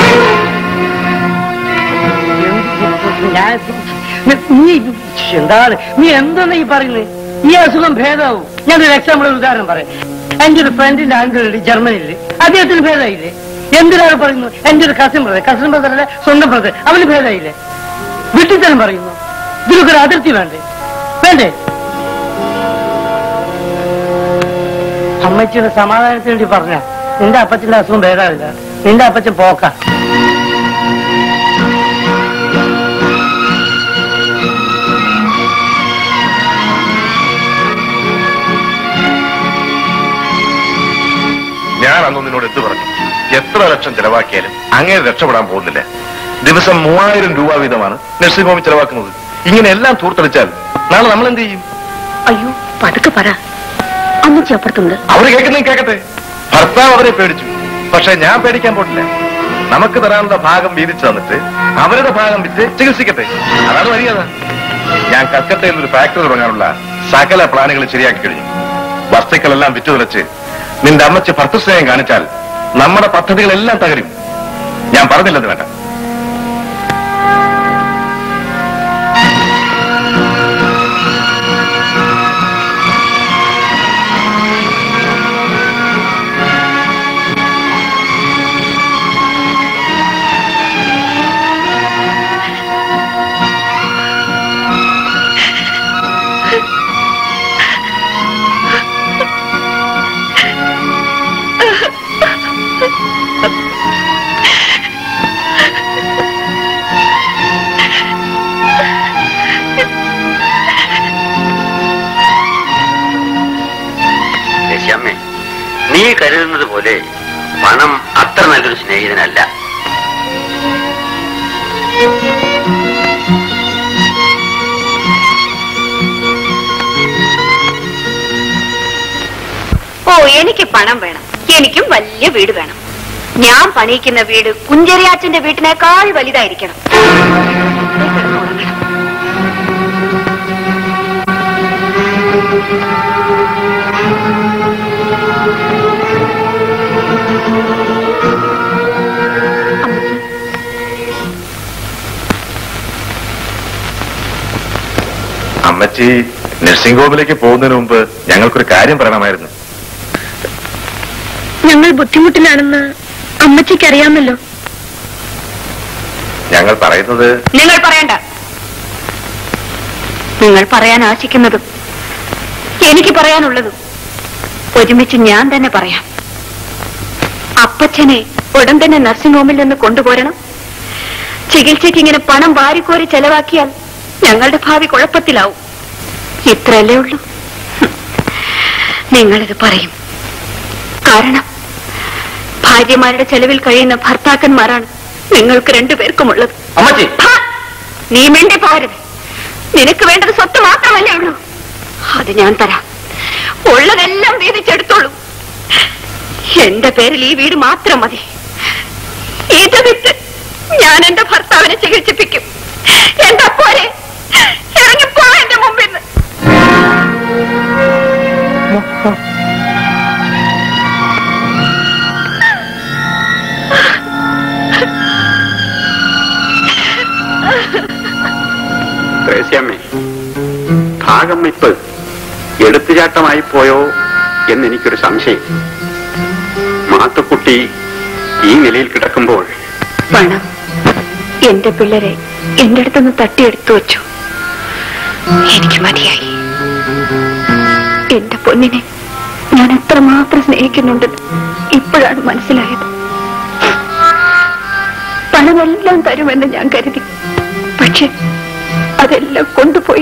ഞാൻ നീ എന്താണ് നീ എന്താണ് ഈ പറയുന്നത് ഈ അസുഖം ഭേദമാവും ഞാനൊരു എക്സാമ്പിൾ ഒരു ഉദാഹരണം പറയാം എന്റെ ഒരു ഫ്രണ്ടിന്റെ അങ്കിൾ ഉണ്ട് ജർമ്മനിയിൽ അദ്ദേഹത്തിന് ഭേദമായില്ലേ എന്തിനാണ് പറയുന്നു എന്റെ ഒരു കസിൻ ബ്രദർ കസിൻ ബ്രദറിന്റെ സ്വന്തം ബ്രദർ അവന് ഭേദമായില്ലേ വീട്ടിൽ പറയുന്നു ഇതിലൊക്കെ ഒരു അതിർത്തി വേണ്ടേ വേണ്ടേ അമ്മച്ചിയുടെ സമാധാനത്തിന് വേണ്ടി പറഞ്ഞ നിന്റെ അപ്പച്ചന്റെ അസുഖം ഭേദമില്ല നിന്റെ അപ്പച്ചൻ പോക്ക ഞാൻ അന്ന് നിന്നോട് എന്ത് പറഞ്ഞു എത്ര ലക്ഷം ചെലവാക്കിയാലും അങ്ങനെ രക്ഷപ്പെടാൻ പോകുന്നില്ല ദിവസം മൂവായിരം രൂപ വീതമാണ് നഴ്സിംഗ് ഹോമിൽ ചെലവാക്കുന്നത് ഇങ്ങനെ എല്ലാം തൂർത്തടിച്ചാൽ നാളെ നമ്മൾ എന്ത് ചെയ്യും അയ്യോ പതുക്കെ പറ അമ്മച്ചി അപ്പുറത്തുണ്ട് അവര് കേൾക്കുന്ന കേക്കട്ടെ ഭർത്താവ് അവരെ പേടിച്ചു പക്ഷെ ഞാൻ പേടിക്കാൻ പോട്ടില്ല നമുക്ക് തരാനുള്ള ഭാഗം വീതിച്ചു തന്നിട്ട് അവരുടെ ഭാഗം വിറ്റ് ചികിത്സിക്കട്ടെ അതാണ് മര്യാദ ഞാൻ കൽക്കട്ടയിൽ ഒരു ഫാക്ടറി തുടങ്ങാനുള്ള സകല പ്ലാനുകൾ ശരിയാക്കി കഴിഞ്ഞു വസ്തുക്കളെല്ലാം വിറ്റു തുലച്ച് നിന്റെ അമ്മച്ച് ഭർത്തസ്നേഹം കാണിച്ചാൽ നമ്മുടെ പദ്ധതികളെല്ലാം തകരും ഞാൻ പറഞ്ഞില്ലെന്ന് വേണ്ട ദേശാമ്മേ നീ കരുതുന്നത് പോലെ പണം അത്ര നല്ലൊരു സ്നേഹിതനല്ല ഓ എനിക്ക് പണം വേണം എനിക്കും വലിയ വീട് വേണം ഞാൻ പണിയിക്കുന്ന വീട് കുഞ്ചരിയാച്ചന്റെ വീട്ടിനേക്കാൾ വലുതായിരിക്കണം അമ്മച്ചി നഴ്സിംഗ് ഹോമിലേക്ക് പോകുന്നതിന് മുമ്പ് ഞങ്ങൾക്കൊരു കാര്യം പറയണമായിരുന്നു ഞങ്ങൾ ബുദ്ധിമുട്ടിലാണെന്ന് അമ്മച്ചിക്ക് അറിയാമല്ലോ ഞങ്ങൾ പറയുന്നത് നിങ്ങൾ പറയണ്ട നിങ്ങൾ പറയാൻ ആശിക്കുന്നതും എനിക്ക് പറയാനുള്ളതും ഒരുമിച്ച് ഞാൻ തന്നെ പറയാം അപ്പച്ചനെ ഉടൻ തന്നെ നഴ്സിംഗ് ഹോമിൽ നിന്ന് കൊണ്ടുപോരണം ചികിത്സയ്ക്ക് ഇങ്ങനെ പണം വാരിക്കോരി ചെലവാക്കിയാൽ ഞങ്ങളുടെ ഭാവി കുഴപ്പത്തിലാവും ഇത്രയല്ലേ ഉള്ളൂ ഹും. നിങ്ങളിത് പറയും കാരണം ഭാര്യമാരുടെ ചെലവിൽ കഴിയുന്ന ഭർത്താക്കന്മാരാണ് നിങ്ങൾക്ക് രണ്ടുപേർക്കുമുള്ളത് അമ്മച്ചി ഹാ! നീ മിണ്ടി പോരുത് നിനക്ക് വേണ്ടത് സ്വത്ത് മാത്രമല്ലേ ഉള്ളൂ അത് ഞാൻ തരാം ഉള്ളതെല്ലാം വീതിച്ചെടുത്തോളൂ എന്റെ പേരിൽ ഈ വീട് മാത്രം മതി ഇത് വിറ്റ് ഞാൻ എന്റെ ഭർത്താവിനെ ചികിത്സിപ്പിക്കും എന്താ പോരെ ഇറങ്ങിപ്പോ എന്റെ മുമ്പിൽ നിന്ന് ത്രേസ്യാമ്മേ ഭാഗം വെപ്പ് എടുത്തുചാട്ടമായി പോയോ എന്നെനിക്കൊരു സംശയം മാത്തുക്കുട്ടി ഈ നിലയിൽ കിടക്കുമ്പോൾ പണം എന്റെ പിള്ളേരെ എന്റെ അടുത്തുനിന്ന് തട്ടിയെടുത്തു വെച്ചു എനിക്ക് മതിയായി എന്റെ പൊന്നിനെ ഞാൻ എത്രമാത്രം സ്നേഹിക്കുന്നുണ്ടെന്ന് ഇപ്പോഴാണ് മനസ്സിലായത് പണമെല്ലാം തരുമെന്ന് ഞാൻ കരുതി പക്ഷെ അതെല്ലാം കൊണ്ടുപോയി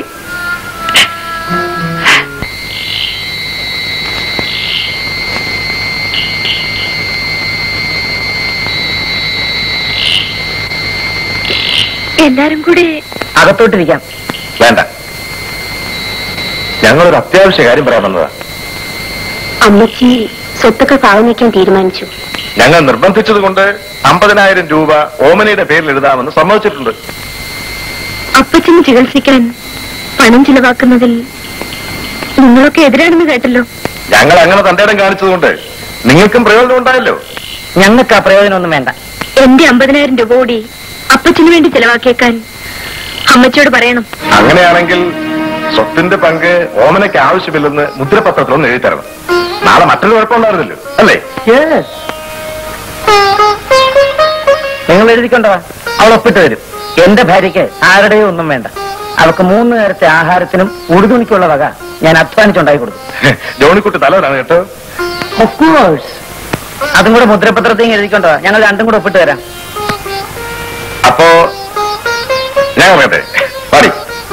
എല്ലാരും കൂടി അകത്തോട്ടിരിക്കാം വേണ്ട ഞങ്ങളൊരു അത്യാവശ്യ കാര്യം പറയാൻ വന്നതാ അമ്മച്ചി സ്വത്തൊക്കെ പാവം വയ്ക്കാൻ തീരുമാനിച്ചു ഞങ്ങൾ നിർബന്ധിച്ചതുകൊണ്ട് അമ്പതിനായിരം രൂപ ഓമനയുടെ പേരിൽ എഴുതാമെന്ന് സമ്മതിച്ചിട്ടുണ്ട് അപ്പച്ചന് ചികിത്സിക്കാൻ പണം ചിലവാക്കുന്നതിൽ നിങ്ങളൊക്കെ എതിരാണെന്ന് കേട്ടല്ലോ ഞങ്ങൾ അങ്ങനെ തന്റേടം കാണിച്ചതുകൊണ്ട് നിങ്ങൾക്കും പ്രയോജനം ഉണ്ടായല്ലോ ഞങ്ങൾക്ക് ആ പ്രയോജനമൊന്നും വേണ്ട എന്റെ അമ്പതിനായിരം രൂപ കൂടി അപ്പച്ചന് വേണ്ടി ചെലവാക്കിയേക്കാൻ അമ്മച്ചിയോട് പറയണം അങ്ങനെയാണെങ്കിൽ സ്വത്തിന്റെ പങ്ക് ഓമനയ്ക്ക് ആവശ്യമില്ലെന്ന് മുദ്രപത്രത്തിലൊന്ന് എഴുതി തരണം നാളെ മറ്റൊരു കുഴപ്പമുണ്ടായിരുന്നല്ലോ അല്ലേ നിങ്ങൾ എഴുതിക്കൊണ്ടവാ അവൾ ഒപ്പിട്ട് തരും എന്റെ ഭാര്യയ്ക്ക് ആരുടെയും ഒന്നും വേണ്ട അവൾക്ക് മൂന്ന് നേരത്തെ ആഹാരത്തിനും ഉടുതുണിക്കുള്ള വക ഞാൻ അധ്വാനിച്ചുണ്ടാക്കി കൊടുക്കും ജോണിക്കുട്ടി തലവരാണ് കേട്ടോ ഓഫ് കോഴ്സ് അതും കൂടെ മുദ്രപത്രത്തിൽ എഴുതിക്കൊണ്ടവാ ഞങ്ങൾ രണ്ടും കൂടെ ഒപ്പിട്ട് തരാം അപ്പോ ഞാൻ പറയട്ടെ പാടി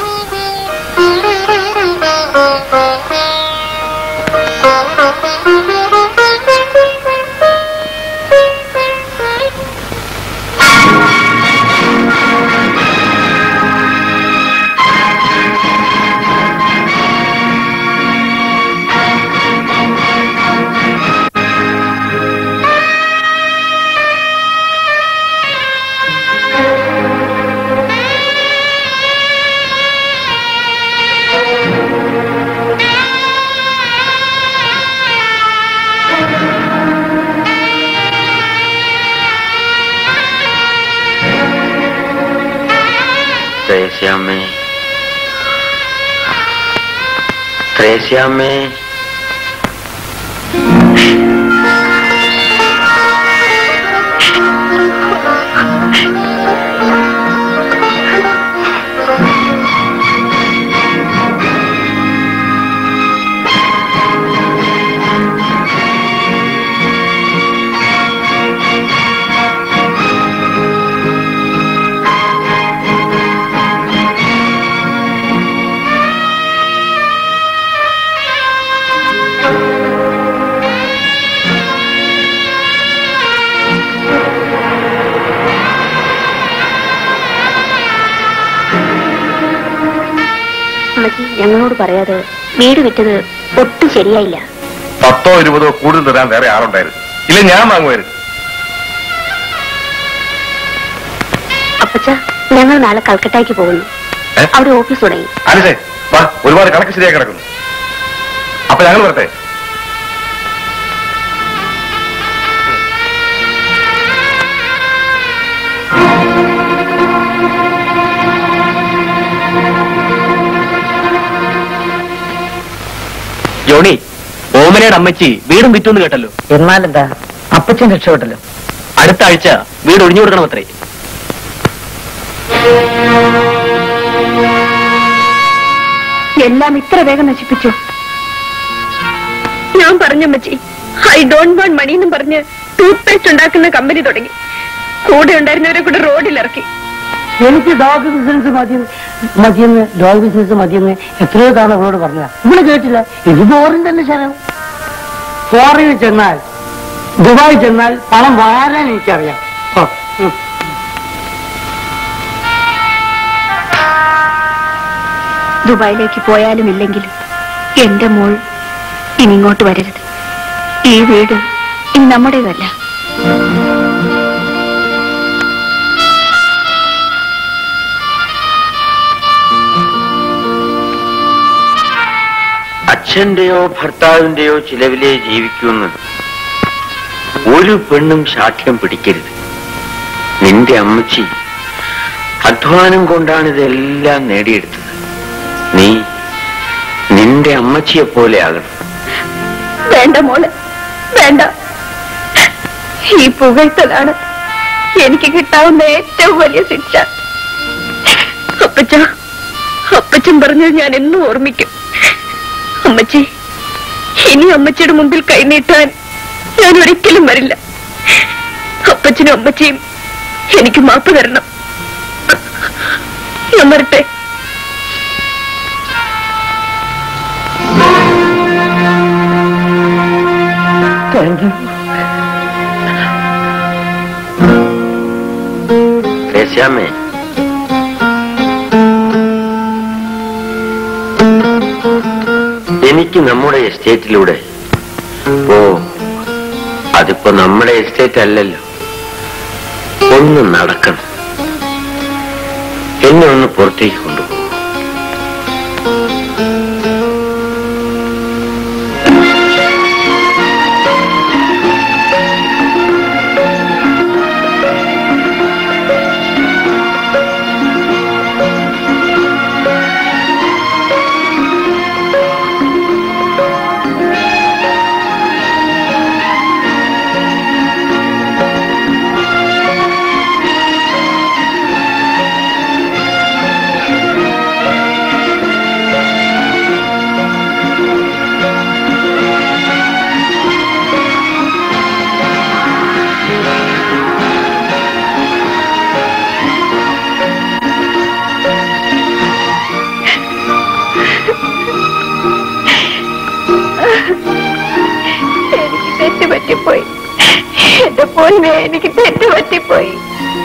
ത്രേസ്യാമ്മേ ത്രേസ്യാമ്മേ അമ്മച്ചി ഞങ്ങളോട് പറയാതെ വീട് വിറ്റത് ഒട്ടും ശരിയായില്ല പത്തോ ഇരുപതോ കൂടുതൽ തരാൻ വേറെ ആളുണ്ടായിരുന്നു ഇല്ല ഞാൻ വാങ്ങുമായിരുന്നു അപ്പച്ച ഞങ്ങൾ നാളെ കൽക്കട്ടയ്ക്ക് പോകുന്നു ഏ? അവിടെ ഓഫീസ് തുടങ്ങി ആലിസേ വാ ഒരുപാട് കണക്ക് ശരിയായി കിടക്കുന്നു അപ്പൊ ഞങ്ങൾ വരട്ടെ ജോണി ഓമനയുടെ അമ്മച്ചി വീടും വിറ്റൂന്ന് കേട്ടല്ലോ എന്നാലെന്താ അപ്പച്ചൻ രക്ഷപ്പെട്ടല്ലോ അടുത്ത ആഴ്ച വീട് ഒഴിഞ്ഞു കൊടുക്കണം അത്രേ എല്ലാം ഇത്ര വേഗം നശിപ്പിച്ചു ഞാൻ പറഞ്ഞമ്മച്ചി ഐ ഡോണ്ട് വാണ്ട് മണി എന്നും പറഞ്ഞ് ടൂത്ത് പേസ്റ്റ് ഉണ്ടാക്കുന്ന കമ്പനി തുടങ്ങി കൂടെ ഉണ്ടായിരുന്നവരെ കൂടെ റോഡിൽ ഇറക്കി എനിക്ക് ഡോഗ് ബിസിനസ് മതി മതിയെന്ന് ഡോഗ് ബിസിനസ് മതിയെന്ന് എത്രയോ തവണ അവളോട് പറഞ്ഞതാ ഇവിടെ കേട്ടില്ല ഇത് ബോറിൻ തന്നെ ശരം ഫോറിനിൽ ചെന്നാൽ ദുബായി ചെന്നാൽ പണം വാരാൻ എനിക്കറിയാം ഓ, ഉം. ദുബായിലേക്ക് പോയാലും ഇല്ലെങ്കിലും എന്റെ മോൾ ഇനി ഇങ്ങോട്ട് വരരുത് ഈ വീട് ഇനി നമ്മുടേതല്ല അച്ഛന്റെയോ ഭർത്താവിന്റെയോ ചിലവിലേ ജീവിക്കുമെന്ന് ഒരു പെണ്ണും സാക്ഷ്യം പിടിക്കരുത് നിന്റെ അമ്മച്ചി അധ്വാനം കൊണ്ടാണ് ഇതെല്ലാം നേടിയെടുത്തത് നീ നിന്റെ അമ്മച്ചിയെ പോലെ ആകണം വേണ്ട മോള് വേണ്ട ഈ പുകഴ്ത്തലാണ് എനിക്ക് കിട്ടാവുന്ന ഏറ്റവും വലിയ ശിക്ഷ അപ്പച്ച അപ്പച്ചൻ പറഞ്ഞത് ഞാൻ എന്നും ഓർമ്മിക്കും അമ്മച്ചി ഇനി അമ്മച്ചിയുടെ മുമ്പിൽ കൈനീട്ടാൻ ഞാൻ ഒരിക്കലും വരില്ല അപ്പച്ചനും അമ്മച്ചിയും എനിക്ക് മാപ്പ് തരണം ഞാൻ വരട്ടെ താങ്ക് യു ത്രേസ്യാമ്മേ എനിക്ക് നമ്മുടെ എസ്റ്റേറ്റിലൂടെ ഓ അതിപ്പോ നമ്മുടെ എസ്റ്റേറ്റ് അല്ലല്ലോ ഒന്ന് നടക്കണം എന്നെ ഒന്ന് പുറത്തേക്ക് കൊണ്ടുപോകും എനിക്ക് തെറ്റുപറ്റിപ്പോയി എന്റെ പൊന്നെ എനിക്ക് തെറ്റുപറ്റിപ്പോയി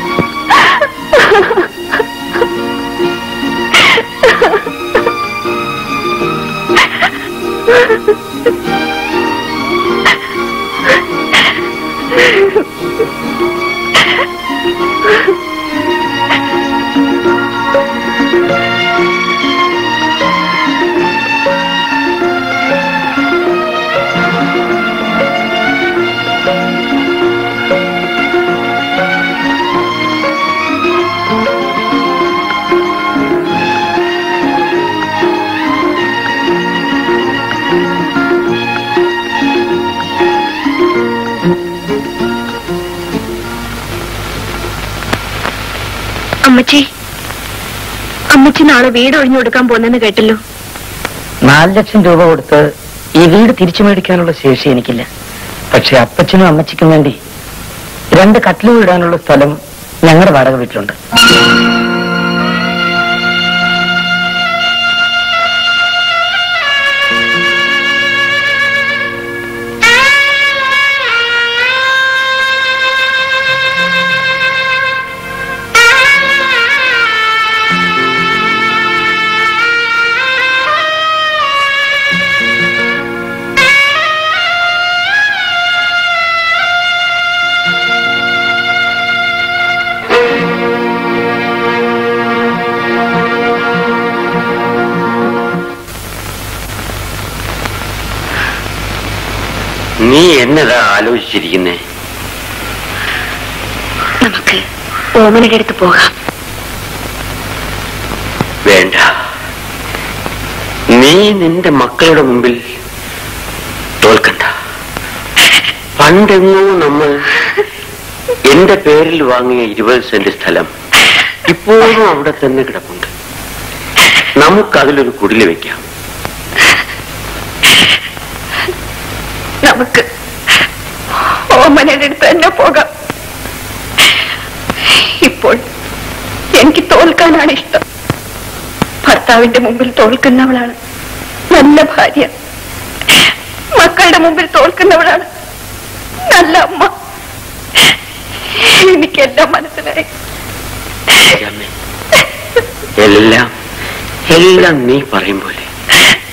അമ്മച്ചി അമ്മച്ചി നാളെ വീട് ഒഴിഞ്ഞു കൊടുക്കാൻ പോന്നെന്ന് കേട്ടല്ലോ നാല് ലക്ഷം രൂപ കൊടുത്ത് ഈ വീട് തിരിച്ചു മേടിക്കാനുള്ള ശേഷി എനിക്കില്ല പക്ഷെ അപ്പച്ചനും അമ്മച്ചിക്കും വേണ്ടി രണ്ട് കട്ടിൽ വീടാനുള്ള സ്ഥലം ഞങ്ങളുടെ വാടക വീട്ടിലുണ്ട് നീ എന്നതാ ആലോചിച്ചിരിക്കുന്നേ നമുക്ക് ഓമനയുടെ അടുത്ത് പോകാം വേണ്ട നീ നിന്റെ മക്കളുടെ മുമ്പിൽ തോൽക്കണ്ട പണ്ടെങ്ങോ നമ്മൾ എന്റെ പേരിൽ വാങ്ങിയ ഇരുപത് സെന്റ് സ്ഥലം ഇപ്പോഴും അവിടെ തന്നെ കിടപ്പുണ്ട് നമുക്കതിലൊരു കുടില് വെക്കാം നമുക്ക് ഓമനയുടെ അടുത്ത് തന്നെ പോകാം ഇപ്പോൾ എനിക്ക് തോൽക്കാനാണ് ഇഷ്ടം ഭർത്താവിന്റെ മുമ്പിൽ തോൽക്കുന്നവളാണ് നല്ല ഭാര്യ മക്കളുടെ മുമ്പിൽ തോൽക്കുന്നവളാണ് നല്ല അമ്മ എനിക്കെല്ലാം മനസ്സിലായി അമ്മേ, എല്ലാം എല്ലാം നീ പറയും പോലെ